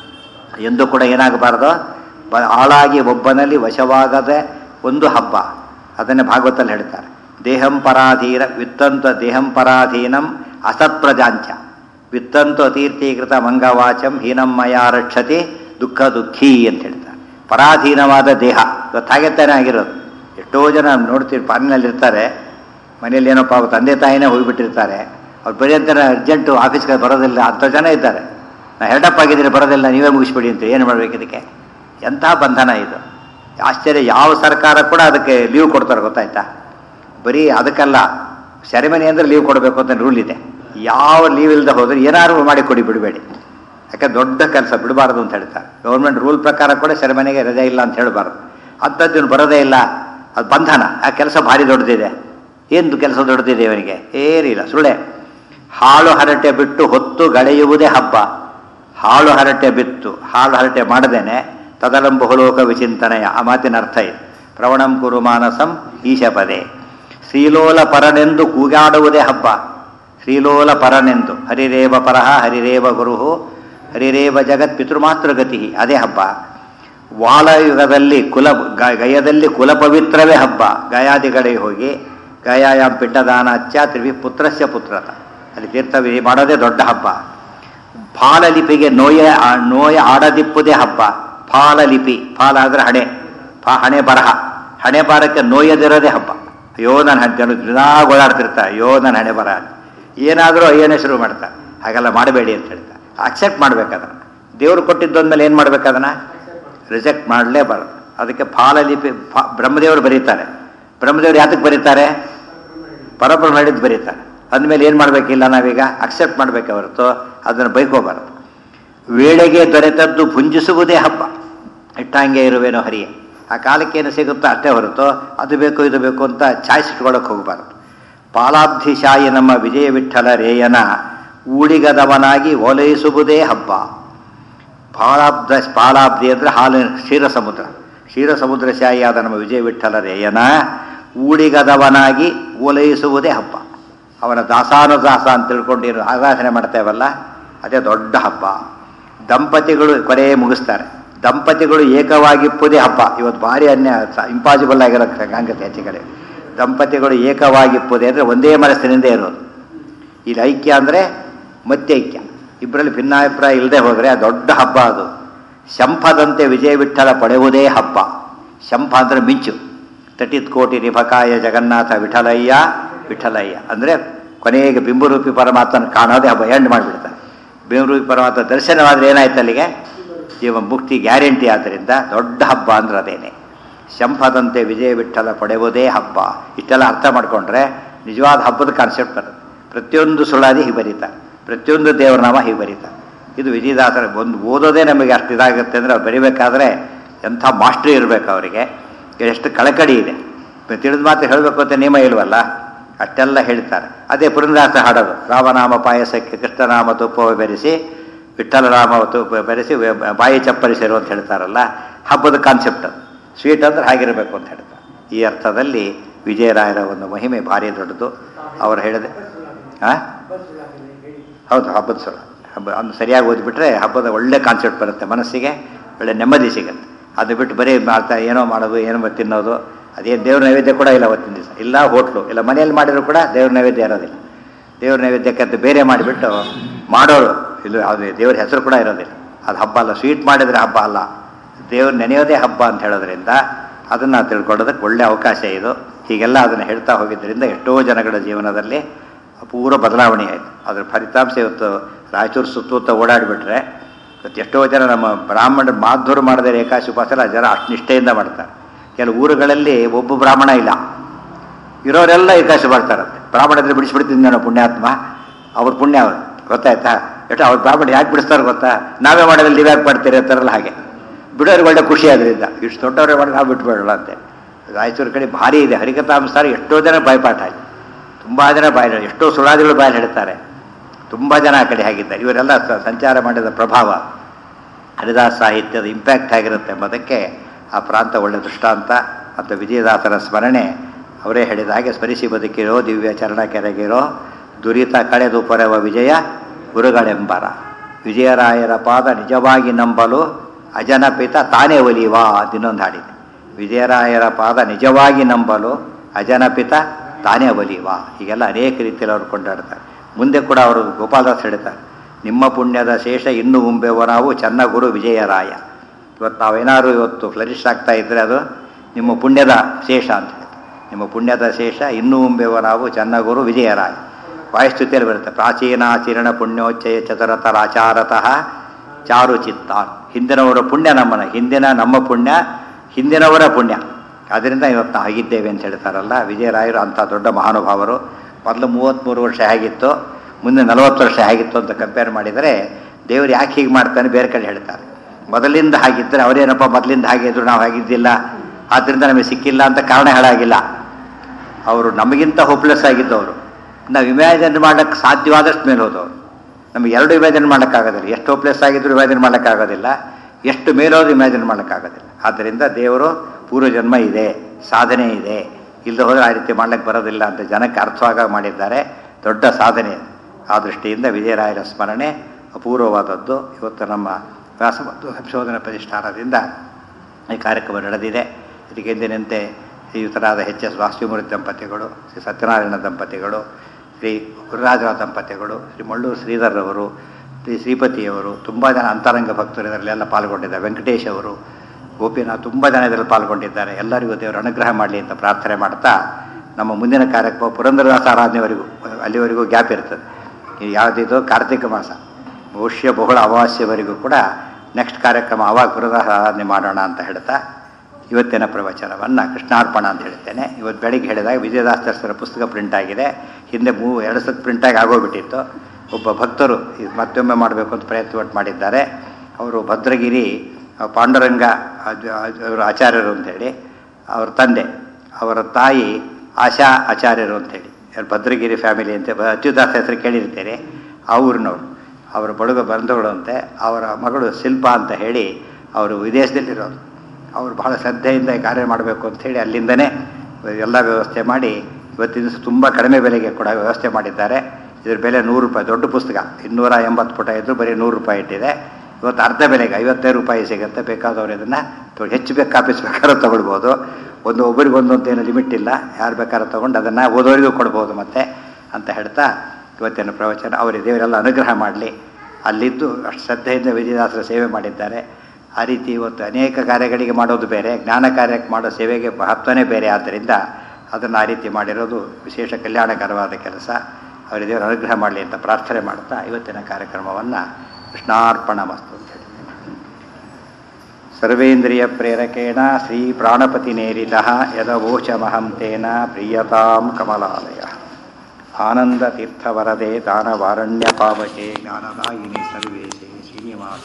ಎಂದು ಕೂಡ ಏನಾಗಬಾರ್ದು ಬ ಆಳಾಗಿ ಒಬ್ಬನಲ್ಲಿ ವಶವಾಗದೆ ಒಂದು ಹಬ್ಬ ಅದನ್ನೇ ಭಾಗವತಲ್ಲಿ ಹೇಳ್ತಾರೆ ದೇಹಂ ಪರಾಧೀನ ವಿತ್ತಂತ ದೇಹಂ ಪರಾಧೀನಂ ಅಸತ್ಪ್ರಜಾಂಚ ವಿತ್ತಂತು ಅತೀರ್ಥೀಕೃತ ಮಂಗವಾಚಂ ಹೀನಂ ಮಯ ರಕ್ಷತಿ ದುಃಖ ದುಃಖಿ ಅಂತ ಹೇಳ್ತಾರೆ ಪರಾಧೀನವಾದ ದೇಹ ಇವತ್ತು ಹಾಗೆ ತಾನೇ ಆಗಿರೋದು ಎಷ್ಟೋ ಜನ ನೋಡ್ತೀವಿ ಪಾನಿನಲ್ಲಿ ಇರ್ತಾರೆ ಮನೇಲಿ ಏನೋ ಪಾಪ ತಂದೆ ತಾಯಿನೇ ಹೋಗಿಬಿಟ್ಟಿರ್ತಾರೆ ಅವ್ರು ಬರೀ ಅಂತಾರೆ ಅರ್ಜೆಂಟು ಆಫೀಸ್ಗೆ ಬರೋದಿಲ್ಲ ಅಂಥ ಜನ ಇದ್ದಾರೆ ನಾ ಹೆಲ್ಡಪ್ ಆಗಿದ್ದೀನಿ ಬರೋದಿಲ್ಲ ನೀವೇ ಮುಗಿಸ್ಬಿಡಿ ಅಂತ ಏನು ಮಾಡ್ಬೇಕು ಇದಕ್ಕೆ ಎಂಥ ಬಂಧನ ಇದು ಆಶ್ಚರ್ಯ ಯಾವ ಸರ್ಕಾರ ಕೂಡ ಅದಕ್ಕೆ ಲೀವ್ ಕೊಡ್ತಾರೆ ಗೊತ್ತಾಯ್ತಾ ಬರೀ ಅದಕ್ಕಲ್ಲ ಸೆರೆಮನಿ ಅಂದರೆ ಲೀವ್ ಕೊಡಬೇಕು ಅಂತ ರೂಲ್ ಇದೆ ಯಾವ ಲೀವ್ ಇಲ್ಲದೆ ಹೋದ್ರೆ ಏನಾದ್ರು ಮಾಡಿ ಕೊಡಿ ಬಿಡಬೇಡಿ ಯಾಕೆ ದೊಡ್ಡ ಕೆಲಸ ಬಿಡಬಾರ್ದು ಅಂತ ಹೇಳ್ತಾರೆ ಗೌರ್ಮೆಂಟ್ ರೂಲ್ ಪ್ರಕಾರ ಕೂಡ ಸೆರೆಮನಿಗೆ ರಜೆ ಇಲ್ಲ ಅಂತ ಹೇಳಬಾರ್ದು ಅಂಥದ್ದು ಬರೋದೇ ಇಲ್ಲ ಅದು ಬಂಧನ ಆ ಕೆಲಸ ಭಾರಿ ದೊಡ್ಡದಿದೆ ಏನು ಕೆಲಸ ದೊಡ್ಡದಿದೆ ಇವನಿಗೆ ಏನಿಲ್ಲ ಸುಳ್ಳೆ ಹಾಳು ಹರಟೆ ಬಿಟ್ಟು ಹೊತ್ತು ಗಳೆಯುವುದೇ ಹಬ್ಬ ಹಾಳು ಹರಟೆ ಬಿತ್ತು ಹಾಳು ಹರಟೆ ಮಾಡದೇನೆ ತದಲಂಬಹುಲೋಕ ವಿಚಿಂತನೆಯ ಆ ಮಾತಿನ ಅರ್ಥ ಇದೆ ಪ್ರವಣಂ ಕುರು ಮಾನಸಂ ಈಶಪದೆ ಶ್ರೀಲೋಲ ಪರನೆಂದು ಕೂಗಾಡುವುದೇ ಹಬ್ಬ ಶ್ರೀಲೋಲ ಪರನೆಂದು ಹರಿರೇವ ಪರಹ ಹರಿರೇವ ಗುರು ಹರಿರೇವ ಜಗತ್ ಪಿತೃಮಾತೃಗತಿ ಅದೇ ಹಬ್ಬ ವಾಲಯುಗದಲ್ಲಿ ಕುಲ ಗ- ಗಯದಲ್ಲಿ ಕುಲ ಪವಿತ್ರವೇ ಹಬ್ಬ ಗಯಾದಿಗಳಿಗೆ ಹೋಗಿ ಗಯಾಯಾಮ್ ಪಿಂಡದಾನಾಚ್ಯ ತ್ರಿವಿ ಪುತ್ರಸ್ಯ ಪುತ್ರತ ಅಲ್ಲಿ ತೀರ್ಥವಿಧಿ ಮಾಡೋದೇ ದೊಡ್ಡ ಹಬ್ಬ ಫಾಲಲಿಪಿಗೆ ನೋಯ ಆ- ನೋಯ ಆಡದಿಪ್ಪುದೇ ಹಬ್ಬ ಫಾಲಲಿಪಿ ಫಾಲ ಅಂದರೆ ಹಣೆ ಫಾ ಹಣೆ ಬರಹ ಹಣೆ ಬರಕ್ಕೆ ನೋಯದಿರೋದೇ ಹಬ್ಬ ಅಯ್ಯೋ ನನ್ನ ಹಣೆ ಜನ ದಿನಾ ಓಡಾಡ್ತಿರ್ತಾರೆ ಅಯ್ಯೋ ನನ್ನ ಹಣೆ ಬರ ಏನಾದರೂ ಅಯ್ಯನೇ ಶುರು ಮಾಡ್ತಾರೆ ಹಾಗೆಲ್ಲ ಮಾಡಬೇಡಿ ಅಂತ ಹೇಳ್ತಾರೆ ಅಕ್ಸೆಪ್ಟ್ ಮಾಡ್ಬೇಕದನ್ನು ದೇವರು ಕೊಟ್ಟಿದ್ದೊಂದ್ಮೇಲೆ ಏನು ಮಾಡ್ಬೇಕದನ್ನು ರಿಜೆಕ್ಟ್ ಮಾಡಲೇಬಾರ್ದು ಅದಕ್ಕೆ ಫಾಲಲಿಪಿ ಫಾ- ಬ್ರಹ್ಮದೇವರು ಬರೀತಾರೆ ಬ್ರಹ್ಮದೇವರು ಯಾತಕ್ಕೆ ಬರೀತಾರೆ ಪರಬ್ರಹ್ಮ ಹೇಳಿದ್ದು ಬರೀತಾರೆ ಅಂದಮೇಲೆ ಏನು ಮಾಡಬೇಕಿಲ್ಲ ನಾವೀಗ ಅಕ್ಸೆಪ್ಟ್ ಮಾಡಬೇಕೆ ಹೊರತು ಅದನ್ನು ಬೈಕೋಬಾರದು ವೇಳೆಗೆ ದೊರೆತದ್ದು ಭುಂಜಿಸುವುದೇ ಹಬ್ಬ ಇಟ್ಟಂಗೆ ಇರುವೇನೋ ಹರಿಯೇ ಆ ಕಾಲಕ್ಕೇನು ಸಿಗುತ್ತೋ ಅಷ್ಟೇ ಹೊರತು ಅದು ಬೇಕು ಇದು ಬೇಕು ಅಂತ ಚಾಯ್ಸ್ ಇಟ್ಕೊಳ್ಳೋಕೆ ಹೋಗಬಾರ್ದು ಪಾಲಾಬ್ಧಿಶಾಯಿ ನಮ್ಮ ವಿಜಯ ವಿಠಲ ರೇಯನ ಊಳಿಗದವನಾಗಿ ಓಲೈಸುವುದೇ ಹಬ್ಬ ಪಾಲಾಬ್ಧ ಪಾಲಾಬ್ಧಿ ಅಂದರೆ ಹಾಲು ಕ್ಷೀರ ಸಮುದ್ರ ಕ್ಷೀರ ಸಮುದ್ರ ಶಾಹಿಯಾದ ನಮ್ಮ ವಿಜಯ ವಿಠಲ ರೇಯನ ಊಳಿಗದವನಾಗಿ ಓಲೈಸುವುದೇ ಹಬ್ಬ ಅವನ ದಾಸಾನುದಾಸ ಅಂತ ತಿಳ್ಕೊಂಡು ಏನು ಆರಾಧನೆ ಮಾಡ್ತೇವಲ್ಲ ಅದೇ ದೊಡ್ಡ ಹಬ್ಬ ದಂಪತಿಗಳು ಕೊನೆಯೇ ಮುಗಿಸ್ತಾರೆ ದಂಪತಿಗಳು ಏಕವಾಗಿಪ್ಪುದೇ ಹಬ್ಬ ಇವತ್ತು ಭಾರಿ ಅನ್ಯ ಇಂಪಾಸಿಬಲ್ ಆಗಿರೋ ಕಾಂಗತೆ ಹೆಚ್ಚು ಕಡೆ ದಂಪತಿಗಳು ಏಕವಾಗಿಪ್ಪುದೇ ಅಂದರೆ ಒಂದೇ ಮನಸ್ಸಿನಿಂದ ಇರೋದು ಇಲ್ಲಿ ಐಕ್ಯ ಅಂದರೆ ಮತ್ತೈಕ್ಯ ಇಬ್ಬರಲ್ಲಿ ಭಿನ್ನಾಭಿಪ್ರಾಯ ಇಲ್ಲದೆ ಹೋದರೆ ಆ ದೊಡ್ಡ ಹಬ್ಬ ಅದು ಶಂಫದಂತೆ ವಿಜಯ ವಿಠಲ ಪಡೆಯುವುದೇ ಹಬ್ಬ ಶಂಫ ಅಂದರೆ ಮಿಂಚು ತಟಿತ್ ಕೋಟಿ ನಿಭಕಾಯ ಜಗನ್ನಾಥ ವಿಠಲಯ್ಯ ವಿಠಲಯ್ಯ ಅಂದರೆ ಕೊನೆಗೆ ಬಿಂಬರೂಪಿ ಪರಮಾತ್ಮನ ಕಾಣೋದೇ ಹಬ್ಬ ಎಂಡ್ ಮಾಡಿಬಿಡ್ತಾರೆ ಬಿಂಬರೂಪಿ ಪರಮಾತ್ಮ ದರ್ಶನವಾದರೆ ಏನಾಯ್ತು ಅಲ್ಲಿಗೆ ಜೀವ ಮುಕ್ತಿ ಗ್ಯಾರಂಟಿ ಆದ್ದರಿಂದ ದೊಡ್ಡ ಹಬ್ಬ ಅಂದ್ರೆ ಅದೇನೆ ಶಂಫದಂತೆ ವಿಜಯ ವಿಠಲ ಪಡೆಯುವುದೇ ಹಬ್ಬ ಇಷ್ಟೆಲ್ಲ ಅರ್ಥ ಮಾಡಿಕೊಂಡ್ರೆ ನಿಜವಾದ ಹಬ್ಬದ ಕಾನ್ಸೆಪ್ಟ್ ಬರುತ್ತೆ ಪ್ರತಿಯೊಂದು ಸುಳ್ಳಾದಿ ಹೀಗೆ ಬರೀತಾರೆ ಪ್ರತಿಯೊಂದು ದೇವರ ನಾಮ ಹೀಗೆ ಬರೀತಾರೆ ಇದು ವಿಜಯದಾಸರ ಒಂದು ಓದೋದೇ ನಮಗೆ ಅಷ್ಟು ಇದಾಗುತ್ತೆ ಅಂದರೆ ಅವ್ರು ಬರಿಬೇಕಾದ್ರೆ ಎಂಥ ಮಾಸ್ಟ್ರಿ ಇರಬೇಕು ಅವರಿಗೆ ಎಷ್ಟು ಕಳಕಳಿ ಇದೆ ತಿಳಿದ ಮಾತು ಹೇಳಬೇಕು ಅಂತ ನಿಯಮ ಇಲ್ವಲ್ಲ ಅಷ್ಟೆಲ್ಲ ಹೇಳ್ತಾರೆ ಅದೇ ಪುರಂದಾಸ ಹಾಡೋದು ರಾಮನಾಮ ಪಾಯಸಕ್ಕೆ ಕೃಷ್ಣನಾಮ ತುಪ್ಪ ಬೆರೆಸಿ ವಿಠ್ಠಲ ನಾಮ ತುಪ್ಪ ಬೆರೆಸಿ ವೆ- ಬಾಯಿ ಚಪ್ಪರಿಸಿರು ಅಂತ ಹೇಳ್ತಾರಲ್ಲ ಹಬ್ಬದ ಕಾನ್ಸೆಪ್ಟ್ ಅದು ಸ್ವೀಟ್ ಅಂದ್ರೆ ಹಾಗಿರಬೇಕು ಅಂತ ಹೇಳ್ತಾರೆ ಈ ಅರ್ಥದಲ್ಲಿ ವಿಜಯರಾಯರ ಒಂದು ಮಹಿಮೆ ಭಾರಿ ದೊಡ್ಡದು ಅವರು ಹೇಳಿದೆ ಹಾಂ ಹೌದು ಹಬ್ಬದ ಸುಳ್ಳು ಹಬ್ಬ ಅದು ಸರಿಯಾಗಿ ಓದಿಬಿಟ್ರೆ ಹಬ್ಬದ ಒಳ್ಳೆ ಕಾನ್ಸೆಪ್ಟ್ ಬರುತ್ತೆ ಮನಸ್ಸಿಗೆ ಒಳ್ಳೆ ನೆಮ್ಮದಿ ಸಿಗುತ್ತೆ ಅದು ಬಿಟ್ಟು ಬರೀ ಮಾಡ್ತಾ ಏನೋ ಮಾಡೋದು ಏನೋ ತಿನ್ನೋದು ಅದೇನು ದೇವ್ರ ನೈವೇದ್ಯ ಕೂಡ ಇಲ್ಲ ಅವತ್ತಿನ ದಿವಸ ಇಲ್ಲ ಹೋಟ್ಲು ಇಲ್ಲ ಮನೆಯಲ್ಲಿ ಮಾಡಿದ್ರು ಕೂಡ ದೇವ್ರ ನೈವೇದ್ಯ ಇರೋದಿಲ್ಲ ದೇವ್ರ ನೈವೇದ್ಯಕ್ಕಂತ ಬೇರೆ ಮಾಡಿಬಿಟ್ಟು ಮಾಡೋರು ಇಲ್ಲ ಅದು ದೇವ್ರ ಹೆಸರು ಕೂಡ ಇರೋದಿಲ್ಲ ಅದು ಹಬ್ಬ ಅಲ್ಲ ಸ್ವೀಟ್ ಮಾಡಿದರೆ ಹಬ್ಬ ಅಲ್ಲ ದೇವ್ರು ನೆನೆಯೋದೇ ಹಬ್ಬ ಅಂತ ಹೇಳೋದ್ರಿಂದ ಅದನ್ನು ತಿಳ್ಕೊಳ್ಳೋದಕ್ಕೆ ಒಳ್ಳೆ ಅವಕಾಶ ಇದು ಹೀಗೆಲ್ಲ ಅದನ್ನು ಹೇಳ್ತಾ ಹೋಗಿದ್ದರಿಂದ ಎಷ್ಟೋ ಜನಗಳ ಜೀವನದಲ್ಲಿ ಪೂರ ಬದಲಾವಣೆ ಆಯಿತು ಅದರ ಫಲಿತಾಂಶ ಇವತ್ತು ರಾಯಚೂರು ಸುತ್ತಮುತ್ತ ಓಡಾಡಿಬಿಟ್ರೆ ಇವತ್ತು ಎಷ್ಟೋ ಜನ ನಮ್ಮ ಬ್ರಾಹ್ಮಣ ಮಾಧುರು ಮಾಡದೆ ಏಕಾಶಿ ಉಪವಾಸ ಜನ ಅಷ್ಟು ನಿಷ್ಠೆಯಿಂದ ಮಾಡ್ತಾರೆ ಕೆಲವು ಊರುಗಳಲ್ಲಿ ಒಬ್ಬ ಬ್ರಾಹ್ಮಣ ಇಲ್ಲ ಇರೋರೆಲ್ಲ ಏಕಾಶಿ ಮಾಡ್ತಾರಂತೆ ಬ್ರಾಹ್ಮಣದ್ರೆ ಬಿಡಿಸ್ಬಿಡ್ತೀನಿ ನಾನು ಪುಣ್ಯಾತ್ಮ ಅವ್ರ ಪುಣ್ಯ ಅವರು ಗೊತ್ತಾಯ್ತಾ ಎಷ್ಟು ಅವ್ರ ಬ್ರಾಹ್ಮಣ ಯಾಕೆ ಬಿಡಿಸ್ತಾರೆ ಗೊತ್ತಾ ನಾವೇ ಮಾಡೋದ್ರಲ್ಲಿ ನೀವು ಯಾಕೆ ಮಾಡ್ತೀರಿ ಅಂತಾರಲ್ಲ ಹಾಗೆ ಬಿಡೋರಿಗೆ ಒಳ್ಳೆ ಖುಷಿ ಅದರಿಂದ ಇಷ್ಟು ದೊಡ್ಡವ್ರೆ ಮಾಡಿ ನಾವು ಬಿಟ್ಬಿಡೋಣ ಅಂತೆ ರಾಯಚೂರು ಕಡೆ ಭಾರಿ ಇದೆ ಹರಿಕಥಾಂಸಾರ ಎಷ್ಟೋ ಜನ ಬಾಯ್ಪಾಠ ಆಗಿ ತುಂಬ ಜನ ಬಾಯಿ ಎಷ್ಟೋ ಸುಳಾದಿಗಳು ಬಾಯಲ್ಲಿ ಹೇಳ್ತಾರೆ ತುಂಬ ಜನ ಆ ಕಡೆ ಆಗಿದ್ದಾರೆ ಇವರೆಲ್ಲ ಸ- ಸಂಚಾರ ಮಾಡಿದ ಪ್ರಭಾವ ಹರಿದಾಸ ಸಾಹಿತ್ಯದ ಇಂಪ್ಯಾಕ್ಟ್ ಆಗಿರುತ್ತೆ ಎಂಬುದಕ್ಕೆ ಆ ಪ್ರಾಂತ ಒಳ್ಳೆ ದೃಷ್ಟಾಂತ ಮತ್ತು ವಿಜಯದಾಸರ ಸ್ಮರಣೆ ಅವರೇ ಹೇಳಿದ ಹಾಗೆ ಸ್ಮರಿಸಿ ಬದುಕಿರೋ ದಿವ್ಯ ಚರಣ ಕೆರಗಿರೋ ದುರಿತ ಕಳೆದು ಪೊರೆವ ವಿಜಯ ಗುರುಗಳೆಂಬರ ವಿಜಯರಾಯರ ಪಾದ ನಿಜವಾಗಿ ನಂಬಲು ಅಜನಪಿತ ತಾನೇ ಒಲಿವಾ ಅಂತ ಇನ್ನೊಂದು ಹಾಡಿದೆ ವಿಜಯರಾಯರ ಪಾದ ನಿಜವಾಗಿ ನಂಬಲು ಅಜನಪಿತ ತಾನೇ ಒಲಿವಾ ಹೀಗೆಲ್ಲ ಅನೇಕ ರೀತಿಯಲ್ಲಿ ಅವರು ಕೊಂಡಾಡ್ತಾರೆ ಮುಂದೆ ಕೂಡ ಅವರು ಗೋಪಾಲದಾಸ್ ಹೇಳ್ತಾರೆ ನಿಮ್ಮ ಪುಣ್ಯದ ಶೇಷ ಇನ್ನೂ ಉಂಬೆವ ನಾವು ಚನ್ನ ಗುರು ವಿಜಯರಾಯ ಇವತ್ತು ನಾವೇನಾದ್ರು ಇವತ್ತು ಫ್ಲರಿಶ್ ಆಗ್ತಾ ಇದ್ದರೆ ಅದು ನಿಮ್ಮ ಪುಣ್ಯದ ಶೇಷ ಅಂತ ಹೇಳ್ತಾರೆ ನಿಮ್ಮ ಪುಣ್ಯದ ಶೇಷ ಇನ್ನೂ ಉಂಬೆವ ನಾವು ಚನ್ನ ಗುರು ವಿಜಯರಾಯ ವಾಯುಸ್ತುತಿಯಲ್ಲಿ ಬರುತ್ತೆ ಪ್ರಾಚೀನಾಚರಣ ಪುಣ್ಯೋಚ್ಚಯ ಚತುರತರಾಚಾರತಃ ಚಾರು ಚಿತ್ತಾನ್ ಹಿಂದಿನವರ ಪುಣ್ಯ ನಮ್ಮನ ಹಿಂದಿನ ನಮ್ಮ ಪುಣ್ಯ ಹಿಂದಿನವರ ಪುಣ್ಯ ಅದರಿಂದ ಇವತ್ತು ನಾವು ಆಗಿದ್ದೇವೆ ಅಂತ ಹೇಳ್ತಾರಲ್ಲ ವಿಜಯರಾಯರು ಅಂಥ ದೊಡ್ಡ ಮಹಾನುಭಾವರು ಮೊದಲು ಮೂವತ್ತ್ಮೂರು ವರ್ಷ ಹೇಗಿತ್ತು ಮುಂದೆ ನಲವತ್ತು ವರ್ಷ ಹೇಗಿತ್ತು ಅಂತ ಕಂಪೇರ್ ಮಾಡಿದರೆ ದೇವರು ಯಾಕೆ ಹೀಗೆ ಮಾಡ್ತಾನೆ ಬೇರೆ ಕಡೆ ಹೇಳ್ತಾರೆ ಮೊದಲಿಂದ ಹಾಗಿದ್ದರೆ ಅವರೇನಪ್ಪ ಮೊದಲಿಂದ ಹಾಗೆ ಇದ್ರು ನಾವು ಹಾಗಿದ್ದಿಲ್ಲ ಆದ್ದರಿಂದ ನಮಗೆ ಸಿಕ್ಕಿಲ್ಲ ಅಂತ ಕಾರಣ ಹೇಳಾಗಿಲ್ಲ ಅವರು ನಮಗಿಂತ ಹೋಪ್ಲೆಸ್ ಆಗಿದ್ದವರು ನಾವು ಇಮ್ಯಾಜಿನ್ ಮಾಡೋಕ್ಕೆ ಸಾಧ್ಯವಾದಷ್ಟು ಮೇಲೆ ಹೋದವರು ನಮಗೆ ಎರಡು ಇಮ್ಯಾಜಿನ್ ಮಾಡೋಕ್ಕಾಗೋದಿಲ್ಲ ಎಷ್ಟು ಹೋಪ್ಲೆಸ್ ಆಗಿದ್ರು ಇಮ್ಯಾಜಿನ್ ಮಾಡೋಕ್ಕಾಗೋದಿಲ್ಲ ಎಷ್ಟು ಮೇಲೋದು ಇಮ್ಯಾಜಿನ್ ಮಾಡೋಕ್ಕಾಗೋದಿಲ್ಲ ಆದ್ದರಿಂದ ದೇವರು ಪೂರ್ವಜನ್ಮ ಇದೆ ಸಾಧನೆ ಇದೆ ಇಲ್ಲದೆ ಹೋದರೆ ಆ ರೀತಿ ಮಾಡ್ಲಿಕ್ಕೆ ಬರೋದಿಲ್ಲ ಅಂತ ಜನಕ್ಕೆ ಅರ್ಥವಾಗ ಮಾಡಿದ್ದಾರೆ ದೊಡ್ಡ ಸಾಧನೆ ಅದು. ಆ ದೃಷ್ಟಿಯಿಂದ ವಿಜಯರಾಯರ ಸ್ಮರಣೆ ಅಪೂರ್ವವಾದದ್ದು ಇವತ್ತು ನಮ್ಮ ವ್ಯಾಸ ಮತ್ತು ಸಂಶೋಧನಾ ಪ್ರತಿಷ್ಠಾನದಿಂದ ಈ ಕಾರ್ಯಕ್ರಮ ನಡೆದಿದೆ ಇದಕ್ಕೆ ಎಂದಿನಂತೆ ಶ್ರೀಯುತರಾದ ಎಚ್ ಎಸ್ ವಾಸುಮೂರ್ತಿ ದಂಪತಿಗಳು ಶ್ರೀ ಸತ್ಯನಾರಾಯಣ ದಂಪತಿಗಳು ಶ್ರೀ ಗುರುರಾಜರ ದಂಪತಿಗಳು ಶ್ರೀ ಮಳ್ಳೂರು ಶ್ರೀಧರ್ರವರು ಶ್ರೀ ಶ್ರೀಪತಿಯವರು ತುಂಬ ಜನ ಅಂತರಂಗ ಭಕ್ತರು ಇದರಲ್ಲೆಲ್ಲ ಪಾಲ್ಗೊಂಡಿದ್ದಾರೆ ವೆಂಕಟೇಶ್ ಅವರು ಗೋಪಿನಾಥ್ ತುಂಬ ಜನ ಇದರಲ್ಲಿ ಪಾಲ್ಗೊಂಡಿದ್ದಾರೆ ಎಲ್ಲರಿಗೂ ದೇವರು ಅನುಗ್ರಹ ಮಾಡಲಿ ಅಂತ ಪ್ರಾರ್ಥನೆ ಮಾಡ್ತಾ ನಮ್ಮ ಮುಂದಿನ ಕಾರ್ಯಕ್ರಮ ಪುರಂದರದಾಸ ಆರಾಧನೆವರೆಗೂ ಅಲ್ಲಿವರೆಗೂ ಗ್ಯಾಪ್ ಇರ್ತದೆ ಈ ಯಾವುದಿದು ಕಾರ್ತಿಕ ಮಾಸ ಬಹುಶಃ ಬಹುಳ ಅಮಾವಾಸ್ಯವರೆಗೂ ಕೂಡ ನೆಕ್ಸ್ಟ್ ಕಾರ್ಯಕ್ರಮ ಅವಾಗ ಪುರದಾಸ ಆರಾಧನೆ ಮಾಡೋಣ ಅಂತ ಹೇಳ್ತಾ ಇವತ್ತಿನ ಪ್ರವಚನವನ್ನು ಕೃಷ್ಣಾರ್ಪಣ ಅಂತ ಹೇಳ್ತೇನೆ ಇವತ್ತು ಬೆಳಿಗ್ಗೆ ಹೇಳಿದಾಗ ವಿಜಯದಾಸರ ಪುಸ್ತಕ ಪ್ರಿಂಟ್ ಆಗಿದೆ ಹಿಂದೆ ಮೂ ಎರಡು ಸತ್ ಪ್ರಿಂಟಾಗಿ ಆಗೋಗ್ಬಿಟ್ಟಿತ್ತು ಒಬ್ಬ ಭಕ್ತರು ಇದು ಮತ್ತೊಮ್ಮೆ ಮಾಡಬೇಕು ಅಂತ ಪ್ರಯತ್ನ ಪಟ್ಟು ಮಾಡಿದ್ದಾರೆ ಅವರು ಭದ್ರಗಿರಿ ಆ, ಪಾಂಡುರಂಗ ಅಜ- ಅಜ- ಅವರು ಆಚಾರ್ಯರು ಅಂತೇಳಿ ಅವ್ರ ತಂದೆ ಅವರ ತಾಯಿ ಆಶಾ ಆಚಾರ್ಯರು ಅಂತೇಳಿ ಅವ್ರು ಭದ್ರಗಿರಿ ಫ್ಯಾಮಿಲಿ ಅಂತ ಬ- ಅಚ್ಯುತಾಸ ಹೆಸರು ಕೇಳಿರ್ತೀರಿ ಆ ಊರಿನವರು ಅವರ ಬಳುಗ ಬಂಧುಗಳು ಅಂತೆ ಅವರ ಮಗಳು ಶಿಲ್ಪ ಅಂತ ಹೇಳಿ ಅವರು ವಿದೇಶದಲ್ಲಿರೋದು ಅವರು ಬಹಳ ಶ್ರದ್ಧೆಯಿಂದ ಈ ಕಾರ್ಯ ಮಾಡಬೇಕು ಅಂಥೇಳಿ ಅಲ್ಲಿಂದನೇ ಎಲ್ಲ ವ್ಯವಸ್ಥೆ ಮಾಡಿ ಇವತ್ತಿನ ದಿವಸ ತುಂಬ ಕಡಿಮೆ ಬೆಲೆಗೆ ಕೂಡ ವ್ಯವಸ್ಥೆ ಮಾಡಿದ್ದಾರೆ ಇದ್ರ ಬೆಲೆ ನೂರು ರೂಪಾಯಿ ದೊಡ್ಡ ಪುಸ್ತಕ ಇನ್ನೂರ ಎಂಬತ್ತು ಪುಟ ಇದ್ದರೂ ಬರೀ ನೂರು ರೂಪಾಯಿ ಇಟ್ಟಿದೆ ಇವತ್ತು ಅರ್ಧ ಬೆಲೆಗೆ ಐವತ್ತೈದು ರೂಪಾಯಿ ಸಿಗುತ್ತೆ ಬೇಕಾದವರು ಇದನ್ನು ತೊ- ಹೆಚ್ಚು ಬೇಕು ಕಾಪೀಸ್ ಬೇಕಾದ್ರೂ ತೊಗೊಳ್ಬೋದು ಒಂದು ಒಬ್ಬರಿಗೆ ಒಂದೊಂದು ಏನು ಲಿಮಿಟ್ ಇಲ್ಲ ಯಾರು ಬೇಕಾದ್ರೂ ತೊಗೊಂಡು ಅದನ್ನು ಓದೋರಿಗೂ ಕೊಡ್ಬೋದು ಮತ್ತೆ ಅಂತ ಹೇಳ್ತಾ ಇವತ್ತಿನ ಪ್ರವಚನ ಅವರಿಗೆ ದೇವರೆಲ್ಲ ಅನುಗ್ರಹ ಮಾಡಲಿ ಅಲ್ಲಿದ್ದು ಅಷ್ಟು ಶ್ರದ್ಧೆಯಿಂದ ವಿಜಯದಾಸರ ಸೇವೆ ಮಾಡಿದ್ದಾರೆ ಆ ರೀತಿ ಇವತ್ತು ಅನೇಕ ಕಾರ್ಯಗಳಿಗೆ ಮಾಡೋದು ಬೇರೆ ಜ್ಞಾನ ಕಾರ್ಯಕ್ಕೆ ಮಾಡೋ ಸೇವೆಗೆ ಮಹತ್ವನೇ ಬೇರೆ ಆದ್ದರಿಂದ ಅದನ್ನು ಆ ರೀತಿ ಮಾಡಿರೋದು ವಿಶೇಷ ಕಲ್ಯಾಣಕರವಾದ ಕೆಲಸ ಅವರಿಗೆ ದೇವರು ಅನುಗ್ರಹ ಮಾಡಲಿ ಅಂತ ಪ್ರಾರ್ಥನೆ ಮಾಡ್ತಾ ಇವತ್ತಿನ ಕಾರ್ಯಕ್ರಮವನ್ನು ಕೃಷ್ಣಾರ್ಪಣ ಮಸ್ತು ಅಂತ ಹೇಳಿ ಸರ್ವೇಂದ್ರಿಯ ಪ್ರೇರಕೇಣ ಶ್ರೀ ಪ್ರಾಣಪತಿನೇರಿತ ಯದವೋಚಮಹಂ ತೇನ ಪ್ರಿಯತಾಂ ಕಮಲಾಲಯ ಆನಂದತೀರ್ಥವರದೆ ದಾನವಾರಣ್ಯ ಪಾವಕೆ ಜ್ಞಾನದಾಯಿನಿ ಸರ್ವೇಶೇ ಶ್ರೀನಿವಾಸ